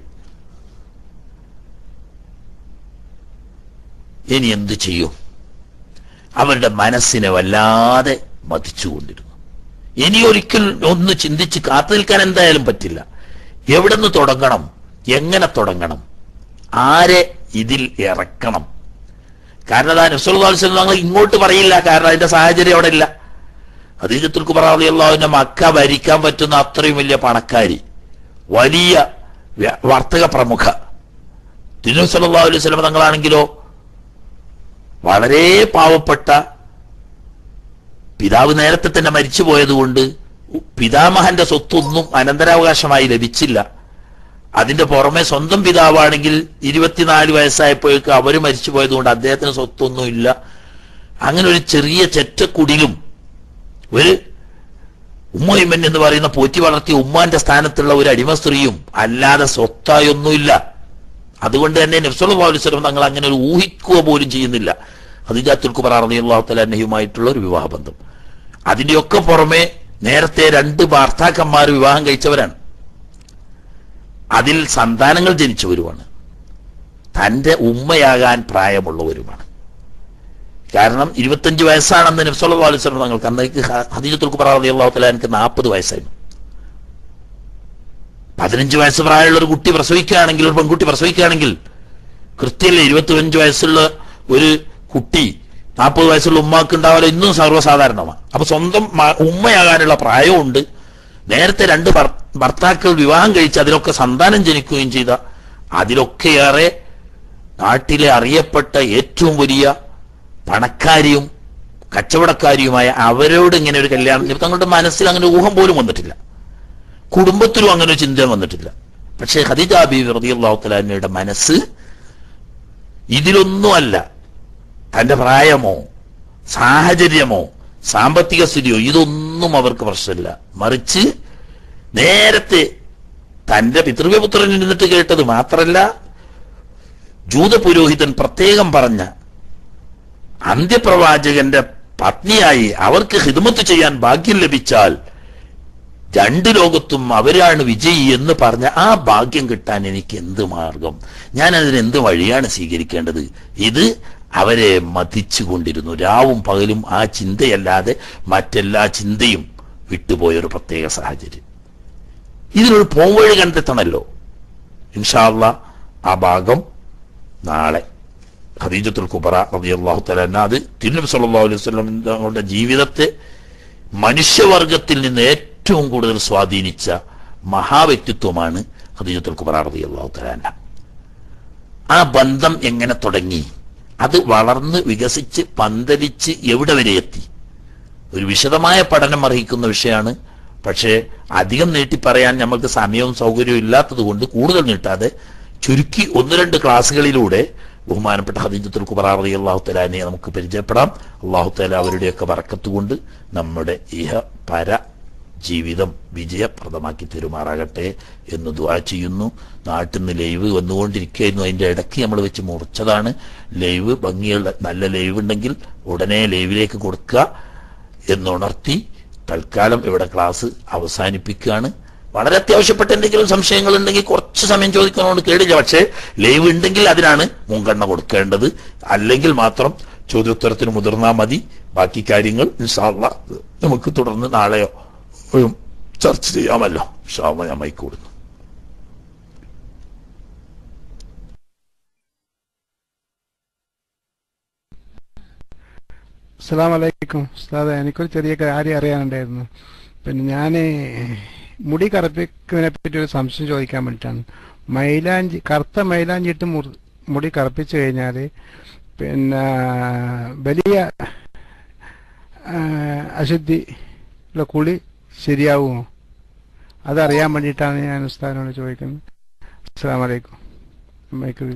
ഇനി എന്ത് ചെയ്യും അവരുടെ മനസ്സിനെ വല്ലാതെ മതിച്ചുകൊണ്ടിരുന്നു ഇനി ഒരിക്കൽ ഒന്ന് ചിന്തിച്ച് കാത്തു നിൽക്കാൻ എന്തായാലും പറ്റില്ല എവിടെ നിന്ന് തുടങ്ങണം എങ്ങനെ തുടങ്ങണം ആരെ ഇതിൽ ഇറക്കണം കാരണം അതാ നബ്സുല്ലാസ്ലം ഞങ്ങൾ ഇങ്ങോട്ട് പറയില്ല കാരണം അതിന്റെ സാഹചര്യം അവിടെ ഇല്ല ഹദീജത്തുൽ കുബറാളിയല്ലാവിന്റെ മക്ക ഭരിക്കാൻ പറ്റുന്ന അത്രയും വലിയ പണക്കാരി വലിയ വ്യ- വർത്തക പ്രമുഖ തിരുനബി സല്ലല്ലാഹു അലൈഹി വസല്ലം തങ്ങളാണെങ്കിലോ വളരെ പാവപ്പെട്ട പിതാവ് നേരത്തെ തന്നെ മരിച്ചു പോയതുകൊണ്ട് പിതാമഹന്റെ സ്വത്തൊന്നും അനന്തരാവകാശമായി ലഭിച്ചില്ല അതിന്റെ പുറമെ സ്വന്തം പിതാവാണെങ്കിൽ ഇരുപത്തിനാല് വയസ്സായപ്പോഴേക്ക് അവര് മരിച്ചു പോയതുകൊണ്ട് അദ്ദേഹത്തിന് സ്വത്തൊന്നും ഇല്ല അങ്ങനെ ഒരു ചെറിയ ചെറ്റക്കുടിലും ഒരു ഉമ്മയിമ്മൻ എന്ന് പറയുന്ന പോറ്റി വളർത്തിയ ഉമ്മാന്റെ സ്ഥാനത്തുള്ള ഒരു അടിമ സ്ത്രീയും അല്ലാതെ സ്വത്തായൊന്നുമില്ല അതുകൊണ്ട് തന്നെ നബ്സുല്ലാസ്ലം തങ്ങൾ അങ്ങനെ ഒരു ഊഹിക്കുക പോലും ചെയ്യുന്നില്ല ഹദിജാത്തുൽ കുബറ റളിയല്ലാഹുത്തലഹയുമായിട്ടുള്ള ഒരു വിവാഹബന്ധം അതിന്റെയൊക്കെ പുറമെ നേരത്തെ രണ്ട് ഭർത്താക്കന്മാർ വിവാഹം കഴിച്ചവരാണ് അതിൽ സന്താനങ്ങൾ ജനിച്ചവരുമാണ് തന്റെ ഉമ്മയാകാൻ പ്രായമുള്ളവരുമാണ് കാരണം ഇരുപത്തഞ്ച് വയസ്സാണെന്ന് നബ്സുല്ലാ അലുസ്ലം തങ്ങൾക്ക് അന്നേക്ക് ഹദീജത്തുൽ കുബറ റളിയല്ലാഹുത്തലാൻക്ക് നാൽപ്പത് വയസ്സായിരുന്നു പതിനഞ്ച് വയസ്സ് പ്രായമുള്ള ഒരു കുട്ടി പ്രസവിക്കുകയാണെങ്കിൽ ഒരു പെൺകുട്ടി പ്രസവിക്കുകയാണെങ്കിൽ കൃത്യല്ലേ ഇരുപത്തിയഞ്ച് വയസ്സുള്ള ഒരു കുട്ടി നാൽപ്പത് വയസ്സുള്ള ഉമ്മാക്ക് ഉണ്ടാവില്ല ഇന്നും സർവ്വസാധാരണമാണ് അപ്പൊ സ്വന്തം മ- ഉമ്മയാകാനുള്ള പ്രായമുണ്ട് നേരത്തെ രണ്ട് ഭർ- ഭർത്താക്കൾ വിവാഹം കഴിച്ച് അതിലൊക്കെ സന്താനം ജനിക്കുകയും ചെയ്ത അതിലൊക്കെയേറെ നാട്ടിലെ അറിയപ്പെട്ട ഏറ്റവും വലിയ പണക്കാരിയും കച്ചവടക്കാരിയുമായ അവരോട് ഇങ്ങനെ ഒരു കല്യാണം തങ്ങളുടെ മനസ്സിൽ അങ്ങനെ ഊഹം പോലും വന്നിട്ടില്ല കുടുംബത്തിലും അങ്ങനെ ഒരു ചിന്ത വന്നിട്ടില്ല പക്ഷേ ഖദീജ ബീവി റളിയല്ലാഹു തആലയുടെ മനസ്സ് ഇതിലൊന്നുമല്ല തന്റെ പ്രായമോ സാഹചര്യമോ സാമ്പത്തിക സ്ഥിതിയോ ഇതൊന്നും അവർക്ക് പ്രശ്നമില്ല മറിച്ച് നേരത്തെ തന്റെ പിതൃവ്യപുത്രൻ ഇരുന്നിട്ട് കേട്ടത് മാത്രല്ല ജൂതപുരോഹിതൻ പ്രത്യേകം പറഞ്ഞ അന്ത്യപ്രവാചകന്റെ പത്നിയായി അവർക്ക് ഹിദ്മത്ത് ചെയ്യാൻ ഭാഗ്യം ലഭിച്ചാൽ രണ്ട് ലോകത്തും അവരാണ് വിജയി എന്ന് പറഞ്ഞ ആ ഭാഗ്യം കിട്ടാൻ എനിക്ക് എന്ത് മാർഗം ഞാൻ അതിന് എന്ത് വഴിയാണ് സ്വീകരിക്കേണ്ടത് ഇത് അവരെ മതിച്ചുകൊണ്ടിരുന്നു രാവും പകലും ആ ചിന്തയല്ലാതെ മറ്റെല്ലാ ചിന്തയും വിട്ടുപോയ ഒരു പ്രത്യേക സാഹചര്യം ഇതിനൊരു പോംവഴി കണ്ടെത്തണമല്ലോ ഇൻഷാല്ല ആ ഭാഗം നാളെ ഖദീജത്തുൽ കുബറ റളിയല്ലാഹു തആല അത് തിരുനബി സല്ലല്ലാഹു അലൈഹി വസല്ലം തങ്ങളുടെ ജീവിതത്തെ മനുഷ്യവർഗത്തിൽ നിന്ന് ഏറ്റവും കൂടുതൽ സ്വാധീനിച്ച മഹാവ്യക്തിത്വമാണ് ഖദീജത്തുൽ കുബറ റളിയല്ലാഹു തആല ആ ബന്ധം എങ്ങനെ തുടങ്ങി അത് വളർന്ന് വികസിച്ച് പന്തലിച്ച് എവിടെ വരെ എത്തി ഒരു വിശദമായ പഠനം അർഹിക്കുന്ന വിഷയമാണ് പക്ഷേ അധികം നീട്ടി പറയാൻ നമ്മൾക്ക് സമയവും സൗകര്യവും ഇല്ലാത്തത് കൊണ്ട് കൂടുതൽ നീട്ടാതെ ചുരുക്കി ഒന്ന് രണ്ട് ക്ലാസ്സുകളിലൂടെ ബഹുമാനപ്പെട്ട ഹദീജത്തുൽ കുബറ റളിയല്ലാഹു തആലയെ നമുക്ക് പരിചയപ്പെടാം അള്ളാഹു തആല അവരുടെയൊക്കെ വറക്കത്ത് കൊണ്ട് നമ്മുടെ ഇഹ പര ജീവിതം വിജയപ്രദമാക്കി തരുമാറാകട്ടെ എന്ന് ദുആ ചെയ്യുന്നു നാട്ടിൽ നിന്ന് ലൈവ് വന്നുകൊണ്ടിരിക്കുകയായിരുന്നു അതിന്റെ ഇടയ്ക്ക് നമ്മൾ വെച്ച് മുറിച്ചതാണ് ലൈവ് ഭംഗിയുള്ള നല്ല ലൈവ് ഉണ്ടെങ്കിൽ ഉടനെ ലൈവിലേക്ക് കൊടുക്കുക എന്നുണർത്തി തൽക്കാലം ഇവിടെ ക്ലാസ് അവസാനിപ്പിക്കുകയാണ് വളരെ അത്യാവശ്യപ്പെട്ട എന്തെങ്കിലും സംശയങ്ങൾ ഉണ്ടെങ്കിൽ കുറച്ച് സമയം ചോദിക്കുന്നതുകൊണ്ട് കേടില്ല പക്ഷേ ലൈവ് ഉണ്ടെങ്കിൽ അതിനാണ് മുൻഗണന കൊടുക്കേണ്ടത് അല്ലെങ്കിൽ മാത്രം ചോദ്യോത്തരത്തിന് മുതിർന്നാൽ മതി ബാക്കി കാര്യങ്ങൾ ഇൻഷാല്ല നമുക്ക് തുടർന്ന് നാളെയോ ഉം, ചർച്ച ചെയ്യാമല്ലോ ഇൻഷാല്ല ഞാൻ മൈക്ക് കൊടുക്കുന്നു അസ്സാം വലൈക്കും ഉസ്താദ് എനിക്കൊരു ചെറിയ കാര്യം അറിയാനുണ്ടായിരുന്നു പിന്നെ ഞാൻ മുടി കറുപ്പിക്കുന്നതിനെ പറ്റി ഒരു സംശയം ചോദിക്കാൻ വേണ്ടിയിട്ടാണ് മൈലാഞ്ചി കറുത്ത മൈലാഞ്ചി ഇട്ട് മുറി മുടി കറുപ്പിച്ചു കഴിഞ്ഞാൽ പിന്നെ വലിയ ആ, അശുദ്ധി ഉള്ള കുളി ശരിയാവുമോ അതറിയാൻ വേണ്ടിയിട്ടാണ് ഞാൻ ഉസ്താദിനോട് ചോദിക്കുന്നത് അസ്സാം വലൈക്കും മൈക്ക്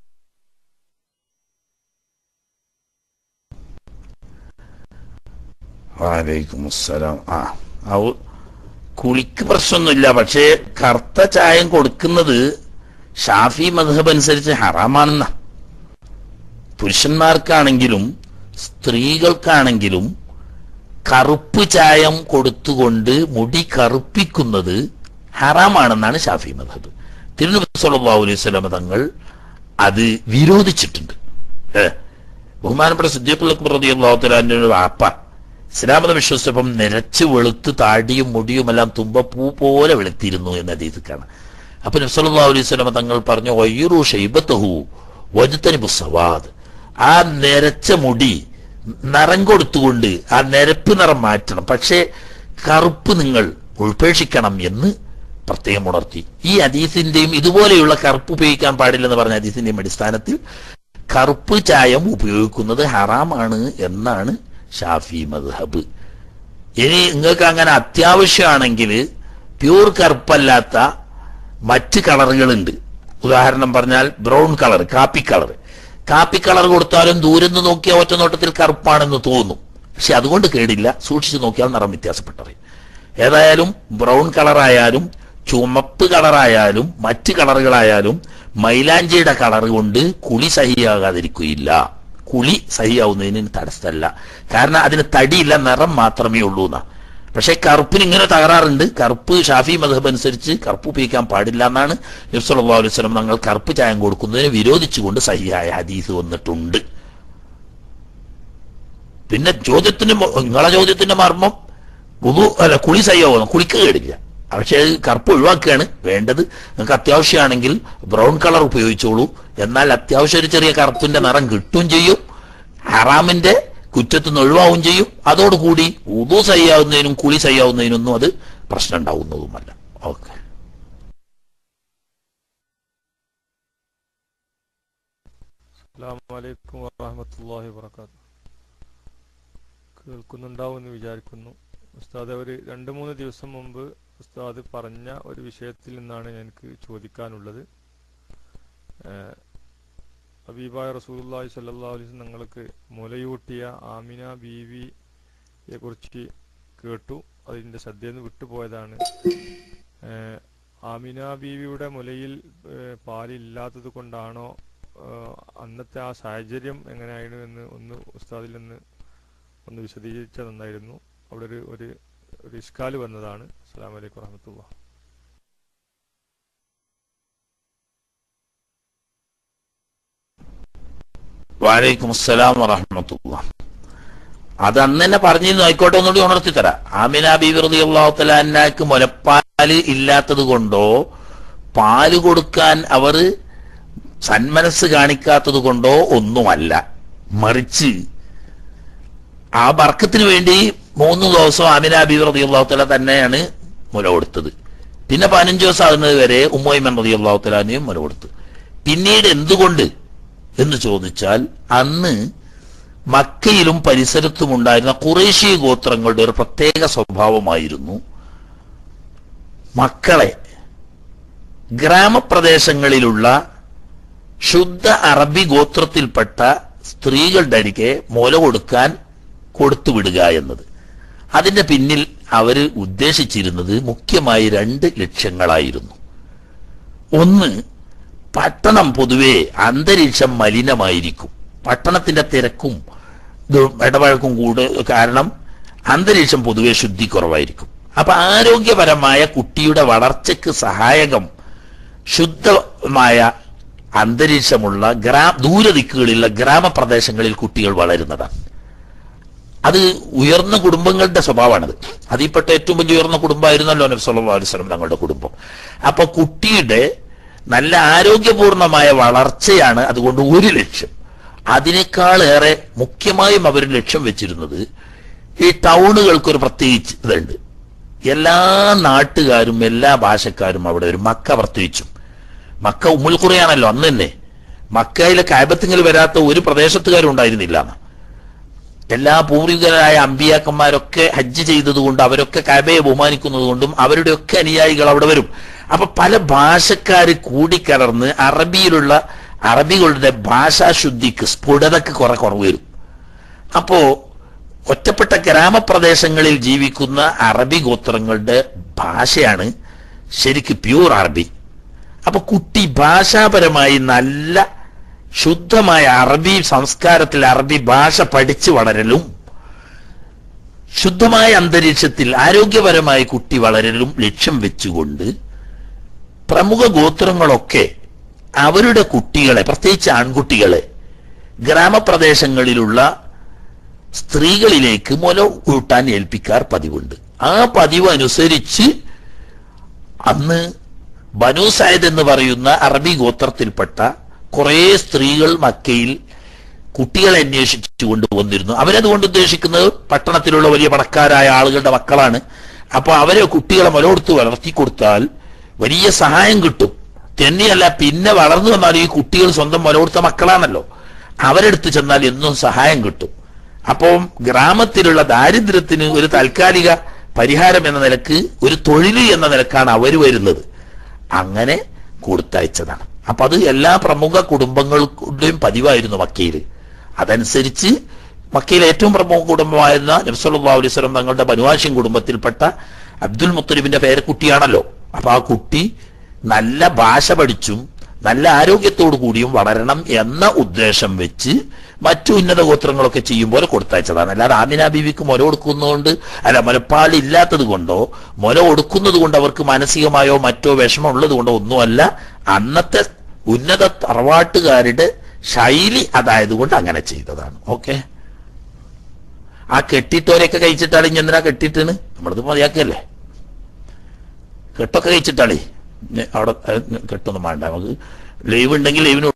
വാലൈക്കും അസ്സലാം ആ ഔ കുളിക്ക് പ്രശ്നമൊന്നുമില്ല പക്ഷേ കറുത്ത ചായം കൊടുക്കുന്നത് ഷാഫി മധബ് അനുസരിച്ച് ഹറാമാണെന്ന പുരുഷന്മാർക്കാണെങ്കിലും സ്ത്രീകൾക്കാണെങ്കിലും കറുപ്പ് ചായം കൊടുത്തുകൊണ്ട് മുടി കറുപ്പിക്കുന്നത് ഹറാമാണെന്നാണ് ഷാഫി മദഹബ് തിരുനബി സല്ലല്ലാഹു അലൈഹി വസല്ലം തങ്ങൾ അത് വിരോധിച്ചിട്ടുണ്ട് ഏ, ബഹുമാനപ്പെട്ട സിദ്ദീഖുൽ റളിയല്ലാഹുത്തലാന്റെ ഒരു വാപ്പ ഇസ്ലാമത വിശ്വസിച്ചപ്പം നിരച്ച് വെളുത്ത് താടിയും മുടിയും എല്ലാം തുമ്പപ്പൂ പോലെ വെളുത്തിരുന്നു എന്ന് അതീത് കാണാം അപ്പൊ നബ്സല്ലാ അലൈഹി സ്വലമ തങ്ങൾ പറഞ്ഞു ഒയ്യുറു ഷെയ്ബത്തഹു വജുത്തനിബു സവാദ് ആ നിരച്ച മുടി നിറം കൊടുത്തുകൊണ്ട് ആ നിരപ്പ് നിറം മാറ്റണം പക്ഷേ കറുപ്പ് നിങ്ങൾ ഉൾപേക്ഷിക്കണം എന്ന് പ്രത്യേകം ഉണർത്തി ഈ അതീസിന്റെയും ഇതുപോലെയുള്ള കറുപ്പ് ഉപയോഗിക്കാൻ പാടില്ലെന്ന് പറഞ്ഞ അതീസിന്റെയും അടിസ്ഥാനത്തിൽ കറുപ്പ് ചായം ഉപയോഗിക്കുന്നത് ഹറാമാണ് എന്നാണ് ഷാഫി മദ്ഹബ് ഇനി നിങ്ങൾക്ക് അങ്ങനെ അത്യാവശ്യമാണെങ്കിൽ പ്യൂർ കറുപ്പല്ലാത്ത മറ്റ് കളറുകളുണ്ട് ഉദാഹരണം പറഞ്ഞാൽ ബ്രൗൺ കളർ കാപ്പി കളർ കാപ്പി കളർ കൊടുത്താലും ദൂരം നിന്ന് നോക്കിയാൽ ഒറ്റ നോട്ടത്തിൽ കറുപ്പാണെന്ന് തോന്നും പക്ഷെ അതുകൊണ്ട് കേടില്ല സൂക്ഷിച്ചു നോക്കിയാൽ നിറം വ്യത്യാസപ്പെട്ടറിയും ഏതായാലും ബ്രൗൺ കളറായാലും ചുമപ്പ് കളറായാലും മറ്റ് കളറുകളായാലും മൈലാഞ്ചിയുടെ കളർ കൊണ്ട് കുളി സഹിയാകാതിരിക്കുകയില്ല കുളി സഹിയാവുന്നതിന് തടസ്സമല്ല കാരണം അതിന് തടിയില്ല നിറം മാത്രമേ ഉള്ളൂ എന്നാ പക്ഷെ കറുപ്പിന് ഇങ്ങനെ തകരാറുണ്ട് കറുപ്പ് ഷാഫി മധബ് അനുസരിച്ച് കറുപ്പ് ഉപയോഗിക്കാൻ പാടില്ല എന്നാണ് നബ്സല്ലാ അലൈഹി സ്വലം തങ്ങൾ കറുപ്പ് ചായം കൊടുക്കുന്നതിനെ വിരോധിച്ചുകൊണ്ട് സഹിയായ ഹദീസ് വന്നിട്ടുണ്ട് പിന്നെ ചോദ്യത്തിന് മ- നിങ്ങളെ ചോദ്യത്തിന്റെ മർമ്മം ഉദു അല്ല കുളി സയ്യാവുന്നു കുളിക്ക് കേടില്ല പക്ഷേ അത് കറുപ്പ് ഒഴിവാക്കുകയാണ് വേണ്ടത് നിങ്ങൾക്ക് അത്യാവശ്യമാണെങ്കിൽ ബ്രൗൺ കളർ ഉപയോഗിച്ചോളൂ എന്നാൽ അത്യാവശ്യം ഒരു ചെറിയ കറുപ്പിന്റെ നിറം കിട്ടുകയും ചെയ്യും ഹറാമിന്റെ കുറ്റത്തു നിന്ന് ഒഴിവാവും ചെയ്യും അതോടുകൂടി ഉദു സയ്യാവുന്നതിനും കുളി സയ്യാവുന്നതിനൊന്നും അത് പ്രശ്നം ഉണ്ടാവുന്നതുമല്ല ഓക്കെ അസ്സാമലൈക്കും വാഹമത്തല്ലാഹി വാത്തു കേൾക്കുന്നുണ്ടാവുമെന്ന് വിചാരിക്കുന്നു ഉസ്താദ് ഒരു രണ്ട് മൂന്ന് ദിവസം മുമ്പ് ഉസ്താദ് പറഞ്ഞ ഒരു വിഷയത്തിൽ നിന്നാണ് എനിക്ക് ചോദിക്കാനുള്ളത് ഏഹ്, ഹബീബായ റസൂലുള്ളാഹി സ്വല്ലല്ലാഹു അലൈഹി വസല്ലം ഞങ്ങൾക്ക് മുലയൂട്ടിയ ആമിന ബീവിയെ കുറിച്ച് കേട്ടു അതിൻ്റെ ശ്രദ്ധയിൽ നിന്ന് വിട്ടുപോയതാണ് ഏഹ്, ആമിന ബീവിയുടെ മുലയിൽ ഏഹ്, പാലില്ലാത്തത് കൊണ്ടാണോ ഏഹ്, അന്നത്തെ ആ സാഹചര്യം എങ്ങനെയായിരുന്നു എന്ന് ഒന്ന് ഉസ്താദിൽ നിന്ന് ഒന്ന് വിശദീകരിച്ചാൽ നന്നായിരുന്നു അവിടെ ഒരു ഒരു ഒരു ഇഷ്കാല് വന്നതാണ് അസ്സാം വലൈക്കും വറഹമത്തുള്ള വാലൈക്കും അസ്സലാം വറഹമത്തുള്ള അത് അന്ന് തന്നെ പറഞ്ഞിരുന്നു ആയിക്കോട്ടെ ഒന്നുകൂടി ഉണർത്തി തരാം ആമിന ബീവി റളിയല്ലാഹു തആല അൻഹാക്ക് മുലപ്പാല് ഇല്ലാത്തത് കൊണ്ടോ പാല് കൊടുക്കാൻ അവർ സന്മനസ് കാണിക്കാത്തത് കൊണ്ടോ ഒന്നുമല്ല മറിച്ച് ആ ബർക്കത്തിന് വേണ്ടി മൂന്ന് ദിവസം ആമിന ബീവി റളിയല്ലാഹു തആല തന്നെയാണ് മുല കൊടുത്തത് പിന്നെ പതിനഞ്ച് ദിവസം ആകുന്നത് വരെ ഉമ്മൈമൻ റളിയല്ലാഹു തആലാനെയും മുല കൊടുത്തു പിന്നീട് എന്തുകൊണ്ട് എന്ന് ചോദിച്ചാൽ അന്ന് മക്കയിലും പരിസരത്തും ഉണ്ടായിരുന്ന കുറേശ്യ ഗോത്രങ്ങളുടെ ഒരു പ്രത്യേക സ്വഭാവമായിരുന്നു മക്കളെ ഗ്രാമപ്രദേശങ്ങളിലുള്ള ശുദ്ധ അറബി ഗോത്രത്തിൽപ്പെട്ട സ്ത്രീകളുടെ അരികെ മുല കൊടുക്കാൻ കൊടുത്തുവിടുക എന്നത് അതിന്റെ പിന്നിൽ അവർ ഉദ്ദേശിച്ചിരുന്നത് മുഖ്യമായി രണ്ട് ലക്ഷ്യങ്ങളായിരുന്നു ഒന്ന് പട്ടണം പൊതുവെ അന്തരീക്ഷം മലിനമായിരിക്കും പട്ടണത്തിന്റെ തിരക്കും ഇത് ഇടപഴക്കും കൂട് കാരണം അന്തരീക്ഷം പൊതുവെ ശുദ്ധി കുറവായിരിക്കും അപ്പൊ ആരോഗ്യപരമായ കുട്ടിയുടെ വളർച്ചയ്ക്ക് സഹായകം ശുദ്ധമായ അന്തരീക്ഷമുള്ള ഗ്രാ ദൂരദിക്കുകളിലുള്ള ഗ്രാമപ്രദേശങ്ങളിൽ കുട്ടികൾ വളരുന്നതാണ് അത് ഉയർന്ന കുടുംബങ്ങളുടെ സ്വഭാവമാണത് അതിൽപ്പെട്ട ഏറ്റവും വലിയ ഉയർന്ന കുടുംബമായിരുന്നല്ലോ നബി സല്ലല്ലാഹു അലൈഹി വസല്ലം തങ്ങളുടെ കുടുംബം അപ്പൊ കുട്ടിയുടെ നല്ല ആരോഗ്യപൂർണമായ വളർച്ചയാണ് അതുകൊണ്ട് ഒരു ലക്ഷ്യം അതിനേക്കാളേറെ മുഖ്യമായും അവർ ലക്ഷ്യം വെച്ചിരുന്നത് ഈ ടൗണുകൾക്ക് ഒരു പ്രത്യേകിച്ച് ഇതുണ്ട് എല്ലാ നാട്ടുകാരും എല്ലാ ഭാഷക്കാരും അവിടെ ഒരു മക്ക പ്രത്യേകിച്ചും മക്ക ഉമ്മുൽ ഖുറയാണല്ലോ അന്ന് തന്നെ മക്കയിലെ കായബത്തിങ്കിൽ വരാത്ത ഒരു പ്രദേശത്തുകാരും ഉണ്ടായിരുന്നില്ല അന്ന്. എല്ലാ പൂർവികരായ അമ്പിയാക്കന്മാരൊക്കെ ഹജ്ജ് ചെയ്തതുകൊണ്ട് അവരൊക്കെ കാബയെ ബഹുമാനിക്കുന്നത് കൊണ്ടും അവരുടെയൊക്കെ അനുയായികൾ അവിടെ വരും അപ്പൊ പല ഭാഷക്കാർ കൂടിക്കലർന്ന് അറബിയിലുള്ള അറബികളുടെ ഭാഷാശുദ്ധിക്ക് സ്ഫുടതക്ക് കുറെ കുറവ് വരും അപ്പോ ഒറ്റപ്പെട്ട ഗ്രാമപ്രദേശങ്ങളിൽ ജീവിക്കുന്ന അറബി ഗോത്രങ്ങളുടെ ഭാഷയാണ് ശരിക്ക് പ്യൂർ അറബി അപ്പൊ കുട്ടി ഭാഷാപരമായി നല്ല ശുദ്ധമായ അറബി സംസ്കാരത്തിൽ അറബി ഭാഷ പഠിച്ചു വളരലും ശുദ്ധമായ അന്തരീക്ഷത്തിൽ ആരോഗ്യപരമായ കുട്ടി വളരലും ലക്ഷ്യം വെച്ചുകൊണ്ട് പ്രമുഖ ഗോത്രങ്ങളൊക്കെ അവരുടെ കുട്ടികളെ പ്രത്യേകിച്ച് ആൺകുട്ടികളെ ഗ്രാമപ്രദേശങ്ങളിലുള്ള സ്ത്രീകളിലേക്ക് മുല കൂട്ടാൻ ഏൽപ്പിക്കാർ പതിവുണ്ട് ആ പതിവ് അനുസരിച്ച് അന്ന് ബനു സായദ് എന്ന് പറയുന്ന അറബി ഗോത്രത്തിൽപ്പെട്ട കുറേ സ്ത്രീകൾ മക്കയിൽ കുട്ടികളെ അന്വേഷിച്ചു കൊണ്ടുവന്നിരുന്നു അവരതുകൊണ്ട് ഉദ്ദേശിക്കുന്നത് പട്ടണത്തിലുള്ള വലിയ പണക്കാരായ ആളുകളുടെ മക്കളാണ് അപ്പൊ അവരെ കുട്ടികളെ മുലകൊടുത്ത് വളർത്തി കൊടുത്താൽ വലിയ സഹായം കിട്ടും തന്നെയല്ല പിന്നെ വളർന്നു വന്നാൽ ഈ കുട്ടികൾ സ്വന്തം മുലകൊടുത്ത മക്കളാണല്ലോ അവരെടുത്ത് ചെന്നാൽ എന്നും സഹായം കിട്ടും അപ്പം ഗ്രാമത്തിലുള്ള ദാരിദ്ര്യത്തിന് ഒരു താൽക്കാലിക പരിഹാരം എന്ന നിലക്ക് ഒരു തൊഴിൽ എന്ന നിലക്കാണ് അവർ വരുന്നത് അങ്ങനെ കൊടുത്തയച്ചതാണ് അപ്പൊ അത് എല്ലാ പ്രമുഖ കുടുംബങ്ങളുടെയും പതിവായിരുന്നു മക്കയിൽ അതനുസരിച്ച് മക്കയിലെ ഏറ്റവും പ്രമുഖ കുടുംബമായിരുന്ന നബ്സല്ലാ അലൈവലം തങ്ങളുടെ ബനുവാശിൻ കുടുംബത്തിൽപ്പെട്ട അബ്ദുൽ മുത്തലിബിന്റെ പേരക്കുട്ടിയാണല്ലോ അപ്പൊ ആ കുട്ടി നല്ല ഭാഷ പഠിച്ചും നല്ല ആരോഗ്യത്തോടു കൂടിയും വളരണം എന്ന ഉദ്ദേശം വെച്ച് മറ്റു ഉന്നത ഗോത്രങ്ങളൊക്കെ ചെയ്യും പോലെ കൊടുത്തയച്ചതാണ് അല്ലാതെ ആമിന ബീവിക്ക് മുല കൊടുക്കുന്നതുകൊണ്ട് അല്ല മുലപ്പാൽ ഇല്ലാത്തത് കൊണ്ടോ മുല കൊടുക്കുന്നത് കൊണ്ട് അവർക്ക് മാനസികമായോ മറ്റോ വിഷമം ഉള്ളത് കൊണ്ടോ ഒന്നുമല്ല അന്നത്തെ ഉന്നത തറവാട്ടുകാരുടെ ശൈലി അതായതുകൊണ്ട് അങ്ങനെ ചെയ്തതാണ് ഓക്കെ ആ കെട്ടിട്ടോരെയൊക്കെ കഴിച്ചിട്ടാണ് ഇനി എന്തിനാ കെട്ടിട്ടാണ് നമ്മളത് മതിയാക്കല്ലേ കെട്ടൊക്കെ കഴിച്ചിട്ടാളേ ഇനി അവിടെ ഏ, കെട്ടൊന്നും വേണ്ട നമുക്ക് ലൈവ് ഉണ്ടെങ്കിൽ ലൈവിന്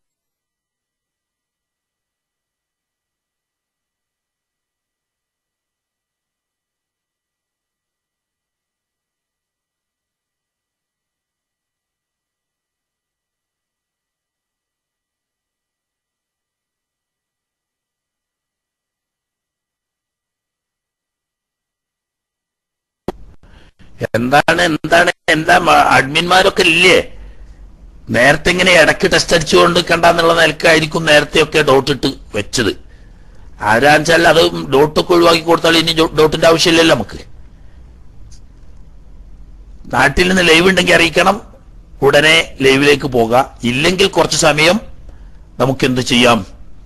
എന്താണ് എന്താണ് എന്താ മ- അഡ്മിന്മാരൊക്കെ ഇല്ലേ നേരത്തെ ഇങ്ങനെ ഇടയ്ക്ക് ടെസ്റ്റ് അടിച്ചുകൊണ്ട് കണ്ടെന്നുള്ള നിലക്കായിരിക്കും നേരത്തെയൊക്കെ ഡോട്ട് ഇട്ട് വെച്ചത് ആരാച്ചാൽ അത് ഡോട്ടൊക്കെ ഒഴിവാക്കി കൊടുത്താൽ ഇനി ഡോ- ഡോട്ടിന്റെ ആവശ്യമില്ലല്ലോ നമുക്ക് നാട്ടിൽ നിന്ന് ലൈവ് ഉണ്ടെങ്കിൽ അറിയിക്കണം ഉടനെ ലൈവിലേക്ക് പോകാം ഇല്ലെങ്കിൽ കുറച്ച് സമയം നമുക്ക് എന്ത് ചെയ്യാം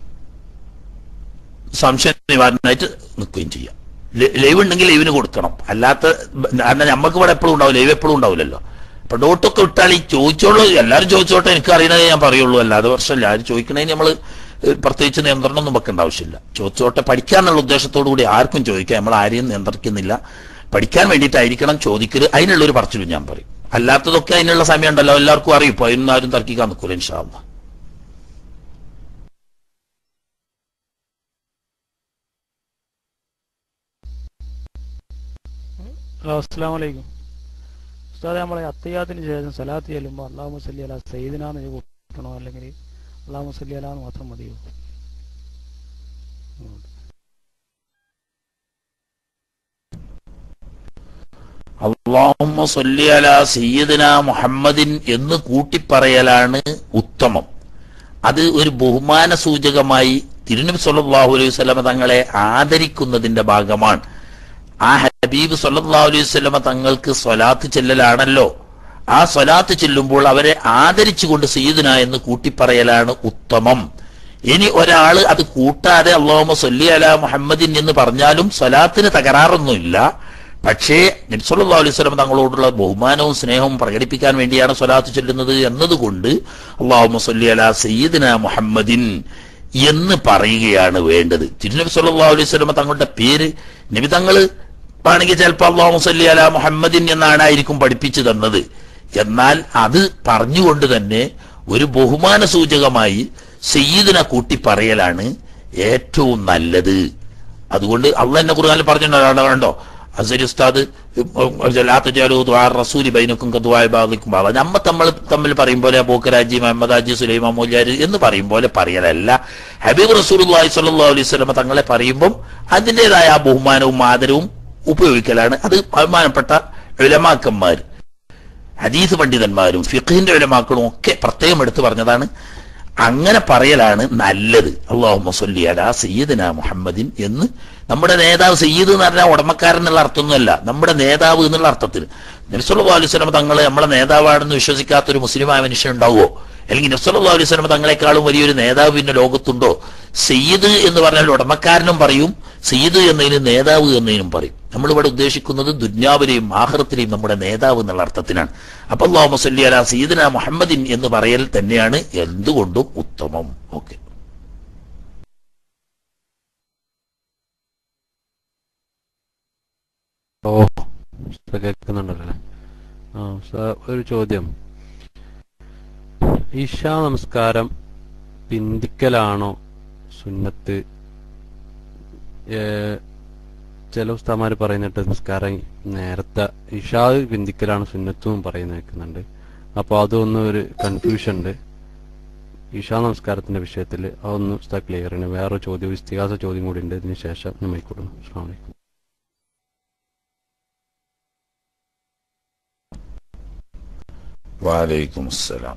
സംശയ നിവാരണമായിട്ട് നിൽക്കുകയും ചെയ്യാം ല- ലൈവ് ഉണ്ടെങ്കിൽ ലൈവിന് കൊടുക്കണം അല്ലാത്ത കാരണം നമുക്ക് ഇവിടെ എപ്പോഴും ഉണ്ടാവും ലൈവ് എപ്പോഴും ഉണ്ടാവില്ലല്ലോ അപ്പൊ ഡോട്ടൊക്കെ ഇട്ടാൽ ഈ ചോദിച്ചോളൂ എല്ലാവരും ചോദിച്ചോട്ടെ എനിക്ക് അറിയണതേ ഞാൻ പറയുള്ളൂ അല്ലാതെ വർഷമല്ല ആരും ചോദിക്കണേന് നമ്മൾ പ്രത്യേകിച്ച് നിയന്ത്രണം ഒന്നും വെക്കേണ്ട ആവശ്യമില്ല ചോദിച്ചോട്ടെ പഠിക്കാന്നുള്ള ഉദ്ദേശത്തോടു കൂടി ആർക്കും ചോദിക്കാം നമ്മൾ ആരെയും നിയന്ത്രിക്കുന്നില്ല പഠിക്കാൻ വേണ്ടിയിട്ടായിരിക്കണം ചോദിക്കരുത് അതിനുള്ള ഒരു പറച്ചിലും ഞാൻ പറയും അല്ലാത്തതൊക്കെ അതിനുള്ള സമയം ഉണ്ടല്ലോ എല്ലാവർക്കും അറിയും ഇപ്പൊ അതിനൊന്നും ആരും തർക്കിക്കാൻ നിൽക്കൂല ഇൻഷാല്ല ഹലോ അസ്സാം വലൈക്കും ഉസ്താദ് നമ്മളെ അത്തയ്യാത്തിന് ശേഷം സലാത്ത് ചെല്ലുമ്പോൾ അള്ളാഹു സല്ലി അല സയ്യിദിനാന്ന് കൂട്ടണോ അല്ലെങ്കിൽ അള്ളാഹു സല്ലി അല എന്ന് മാത്രം മതിയോ ഉം. അള്ളാഹുമ്മ സല്ലി അലാ സയ്യിദന മുഹമ്മദിൻ എന്ന് കൂട്ടിപ്പറയലാണ് ഉത്തമം അത് ഒരു ബഹുമാന സൂചകമായി തിരുനബി സല്ലല്ലാഹു അലൈഹി വസല്ലമ തങ്ങളെ ആദരിക്കുന്നതിന്റെ ഭാഗമാണ് ആ ഹബീബ് സല്ലല്ലാഹു അലൈഹി വസല്ലമ തങ്ങൾക്ക് സ്വലാത്ത് ചെല്ലലാണല്ലോ ആ സ്വലാത്ത് ചെല്ലുമ്പോൾ അവരെ ആദരിച്ചുകൊണ്ട് സയ്യിദന എന്ന് കൂട്ടിപ്പറയലാണ് ഉത്തമം ഇനി ഒരാള് അത് കൂട്ടാതെ അള്ളാഹുമ്മ സല്ലി അലാ മുഹമ്മദിൻ എന്ന് പറഞ്ഞാലും സ്വലാത്തിന് തകരാറൊന്നുമില്ല പക്ഷേ നബ്സല്ലാ അലൈഹി സ്വലം തങ്ങളോടുള്ള ബഹുമാനവും സ്നേഹവും പ്രകടിപ്പിക്കാൻ വേണ്ടിയാണ് സ്വലാത്ത് ചൊല്ലുന്നത് എന്നതുകൊണ്ട് അള്ളാഹു സല്ലി അലാ സയ്യിദിന മുഹമ്മദിൻ എന്ന് പറയുകയാണ് വേണ്ടത് തിരുനബി സല്ലാ അലൈഹി സ്വലമ തങ്ങളുടെ പേര് നബി തങ്ങള് ആണെങ്കിൽ ചിലപ്പോൾ അള്ളാഹു സല്ലി അലാ മുഹമ്മദിൻ എന്നാണായിരിക്കും പഠിപ്പിച്ചു തന്നത് എന്നാൽ അത് പറഞ്ഞുകൊണ്ട് തന്നെ ഒരു ബഹുമാന സൂചകമായി സയ്യിദിനെ കൂട്ടി പറയലാണ് ഏറ്റവും നല്ലത് അതുകൊണ്ട് അള്ള എന്നെ ഖുർആനിൽ പറഞ്ഞിട്ടുണ്ടോ കണ്ടോ അസരി ഉസ്താദ് റസൂലി ബൈനക്കും കതുവായ ബാധിക്കും ബാധ നമ്മ തമ്മിൽ തമ്മിൽ പറയും പോലെ ബോക്കരാജി മുഹമ്മദ് ഹാജി സുലൈമാൻ മൗലിയാർ എന്ന് പറയും പോലെ പറയലല്ല ഹബീബ് റസൂൽ സല്ലാ അലൈഹി സ്വലമ തങ്ങളെ പറയുമ്പം അതിൻ്റെതായ ആ ബഹുമാനവും ആദരവും ഉപയോഗിക്കലാണ് അത് ബഹുമാനപ്പെട്ട ഉലമാക്കന്മാർ ഹദീസ് പണ്ഡിതന്മാരും ഫിഖിന്റെ ഉലമാക്കളും ഒക്കെ പ്രത്യേകം എടുത്തു പറഞ്ഞതാണ് അങ്ങനെ പറയലാണ് നല്ലത് അള്ളാഹു സല്ലി അലാ സയ്യിദന മുഹമ്മദിൻ എന്ന് നമ്മുടെ നേതാവ് സയ്യിദ് എന്ന് പറഞ്ഞാൽ ഉടമക്കാരൻ എന്നുള്ള അർത്ഥമൊന്നുമല്ല നമ്മുടെ നേതാവ് എന്നുള്ള അർത്ഥത്തിൽ നബിസ്വല്ലാ അലൈഹി സ്വലം തങ്ങളെ നമ്മളെ നേതാവാണെന്ന് വിശ്വസിക്കാത്ത ഒരു മുസ്ലിമായ മനുഷ്യൻ ഉണ്ടാവുമോ അല്ലെങ്കിൽ നബ്സല്ലാ അലൈഹി സ്വലമ തങ്ങളെക്കാളും വലിയൊരു നേതാവ് പിന്നെ ലോകത്തുണ്ടോ സയ്യിദ് എന്ന് പറഞ്ഞാൽ ഉടമക്കാരനും പറയും സയ്യിദ് എന്നതിന് നേതാവ് എന്നതിനും പറയും നമ്മളിവിടെ ഉദ്ദേശിക്കുന്നത് ദുന്യാവിലെയും ആഹ്റത്തിലെയും നമ്മുടെ നേതാവ് എന്നുള്ള അർത്ഥത്തിനാണ് അപ്പൊ അള്ളാഹു മസല്ലി അല സയ്യിദിന മുഹമ്മദിൻ എന്ന് പറയൽ തന്നെയാണ് എന്തുകൊണ്ടും ഉത്തമം ഓക്കെ ഓ ഉസ്താദ് കേൾക്കുന്നുണ്ടല്ലേ ആ ഉസ്താദ് ഒരു ചോദ്യം ഇഷാ നമസ്കാരം പിന്തിക്കലാണോ സുന്നത്ത് ഏ, ചില ഉസ്താമാര് പറയുന്നിട്ട് നമസ്കാരം നേരത്തെ ഇഷാ പിന്തിക്കലാണ് സുന്നത്തും പറയുന്ന കേൾക്കുന്നുണ്ട് അപ്പൊ അതൊന്ന് ഒരു കൺഫ്യൂഷൻ ഉണ്ട് ഇഷാ നമസ്കാരത്തിന്റെ വിഷയത്തിൽ അതൊന്ന് ഉസ്താദ് ക്ലിയർ ആണ് വേറെ ചോദ്യം ഇസ്തിഹാസ ചോദ്യം കൂടി ഉണ്ട് ഇതിന് ശേഷം നമ്മൾ കൊടുക്കും അസ്സാം വലൈക്കും വാലൈക്കും അസ്സലാം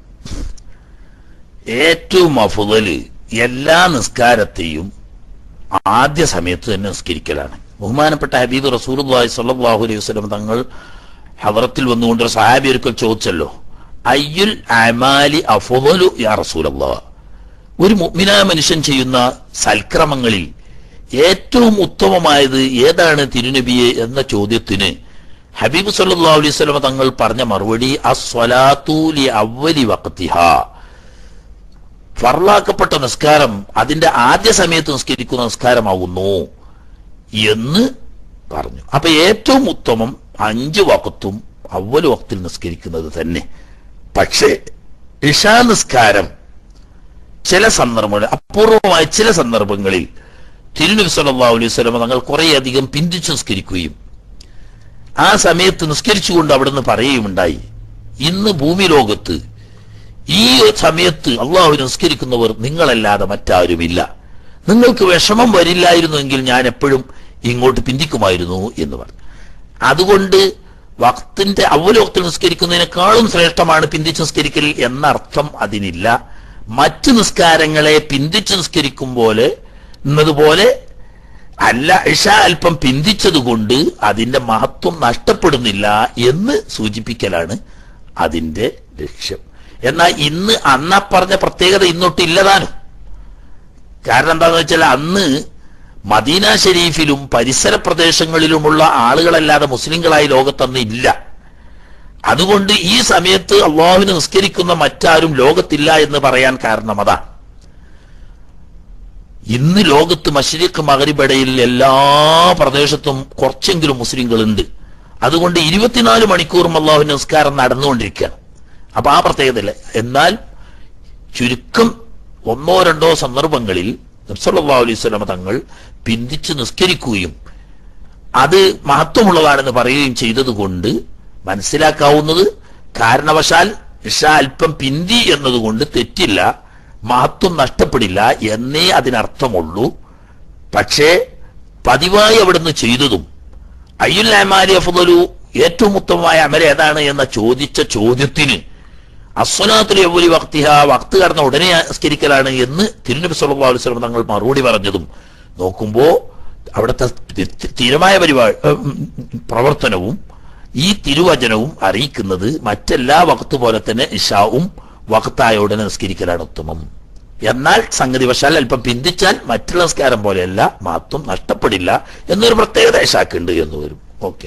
ഏറ്റവും അഫുതല് എല്ലാ നിസ്കാരത്തെയും ആദ്യ സമയത്ത് തന്നെ നിസ്കരിക്കലാണ് ബഹുമാനപ്പെട്ട ഹബീബ് റസൂൽ സല്ലാഹു അലൈഹി വസ്ലം തങ്ങൾ ഹവറത്തിൽ വന്നുകൊണ്ട് ഒരു സഹാബി ഒരിക്കൽ ചോദിച്ചല്ലോ അയ്യുൽ അമാലി അഫുദലു യാ റസൂൽ ഒരു മുഗ്മിനായ മനുഷ്യൻ ചെയ്യുന്ന സൽക്രമങ്ങളിൽ ഏറ്റവും ഉത്തമമായത് ഏതാണ് തിരുനബിയെ എന്ന ചോദ്യത്തിന് ഹബീബ് സല്ലല്ലാഹു അലൈഹി വസല്ലം തങ്ങൾ പറഞ്ഞ മറുപടി അസ്വലാത്തു ലി അവലി വഖതിഹ ഫർലാക്കപ്പെട്ട നിസ്കാരം അതിന്റെ ആദ്യ സമയത്ത് നിസ്കരിക്കുന്ന നിസ്കാരമാകുന്നു എന്ന് പറഞ്ഞു അപ്പൊ ഏറ്റവും ഉത്തമം അഞ്ച് വക്കത്തും അവല് വക്തിൽ നിസ്കരിക്കുന്നത് തന്നെ പക്ഷേ ഇഷാ നിസ്കാരം ചില സന്ദർഭങ്ങളിൽ അപൂർവമായ ചില സന്ദർഭങ്ങളിൽ തിരുനബി സല്ലല്ലാഹു അലൈഹി വസല്ലം തങ്ങൾ കുറേയധികം പിന്തിച്ചു നിസ്കരിക്കുകയും ആ സമയത്ത് നിസ്കരിച്ചുകൊണ്ട് അവിടുന്ന് പറയുകയുണ്ടായി ഇന്ന് ഭൂമി ലോകത്ത് ഈ സമയത്ത് അള്ളാഹു നിസ്കരിക്കുന്നവർ നിങ്ങളല്ലാതെ മറ്റാരുമില്ല നിങ്ങൾക്ക് വിഷമം വരില്ലായിരുന്നുവെങ്കിൽ ഞാൻ എപ്പോഴും ഇങ്ങോട്ട് പിന്തിക്കുമായിരുന്നു എന്ന് പറഞ്ഞു അതുകൊണ്ട് വക്തിന്റെ അവലോകത്തിൽ നിസ്കരിക്കുന്നതിനേക്കാളും ശ്രേഷ്ഠമാണ് പിന്തിച്ച് നിസ്കരിക്കൽ എന്ന അർത്ഥം അതിനില്ല മറ്റ് നിസ്കാരങ്ങളെ പിന്തിച്ച് നിസ്കരിക്കും പോലെ എന്നതുപോലെ അല്ല ഇഷ അല്പം പിന്തിച്ചതുകൊണ്ട് അതിന്റെ മഹത്വം നഷ്ടപ്പെടുന്നില്ല എന്ന് സൂചിപ്പിക്കലാണ് അതിന്റെ ലക്ഷ്യം എന്നാൽ ഇന്ന് അന്നാ പറഞ്ഞ പ്രത്യേകത ഇന്നൊട്ട് ഇല്ലതാനും കാരണം എന്താണെന്ന് വെച്ചാൽ അന്ന് മദീന ഷെരീഫിലും പരിസര പ്രദേശങ്ങളിലുമുള്ള ആളുകളല്ലാതെ മുസ്ലിങ്ങളായി ലോകത്തന്ന് ഇല്ല അതുകൊണ്ട് ഈ സമയത്ത് അള്ളാഹുവിന് നിസ്കരിക്കുന്ന മറ്റാരും ലോകത്തില്ല എന്ന് പറയാൻ കാരണം അതാ ഇന്ന് ലോകത്ത് മഷരിഖ് മകരിബടയിൽ എല്ലാ പ്രദേശത്തും കുറച്ചെങ്കിലും മുസ്ലിങ്ങളുണ്ട് അതുകൊണ്ട് ഇരുപത്തിനാല് മണിക്കൂറും അള്ളാഹു നിസ്കാരം നടന്നുകൊണ്ടിരിക്കുകയാണ് അപ്പൊ ആ പ്രത്യേകതയില്ല എന്നാൽ ചുരുക്കം ഒന്നോ രണ്ടോ സന്ദർഭങ്ങളിൽ നബ്സല്ലാ അലൈഹി സ്വലമ തങ്ങൾ പിന്തിച്ച് നിസ്കരിക്കുകയും അത് മഹത്വമുള്ളതാണെന്ന് പറയുകയും ചെയ്തതുകൊണ്ട് മനസ്സിലാക്കാവുന്നത് കാരണവശാൽ ഇഷ അല്പം പിന്തി എന്നതുകൊണ്ട് തെറ്റില്ല മഹത്വം നഷ്ടപ്പെടില്ല എന്നേ അതിനർത്ഥമുള്ളൂ പക്ഷേ പതിവായി അവിടുന്ന് ചെയ്തതും അയ്യുൽ അമാലി അഫ്ദലു ഏറ്റവും ഉത്തമമായ അമല ഏതാണ് എന്ന ചോദിച്ച ചോദ്യത്തിന് അസ്വലാത്തുൽ യവ്വലി വക്തിഹ വക്ത് കടന്ന ഉടനെ സ്കരിക്കലാണ് എന്ന് തിരുനബി സല്ലല്ലാഹു അലൈഹി വസല്ലം തങ്ങൾ മറുപടി പറഞ്ഞതും നോക്കുമ്പോ അവിടുത്തെ തി- സ്ഥിരമായ പരിപാടി പ്രവർത്തനവും ഈ തിരുവചനവും അറിയിക്കുന്നത് മറ്റെല്ലാ വക്ത് പോലെ തന്നെ ഇഷാവും വക്തായ ഉടനെ നിസ്കരിക്കലാണ് ഉത്തമം എന്നാൽ സംഗതി വശാൽ അല്പം പിന്തിച്ചാൽ മറ്റുള്ള നിസ്കാരം പോലെയല്ല മഹത്വം നഷ്ടപ്പെടില്ല എന്നൊരു പ്രത്യേകത ഇഷാക്കുണ്ട് എന്ന് വരും ഓക്കെ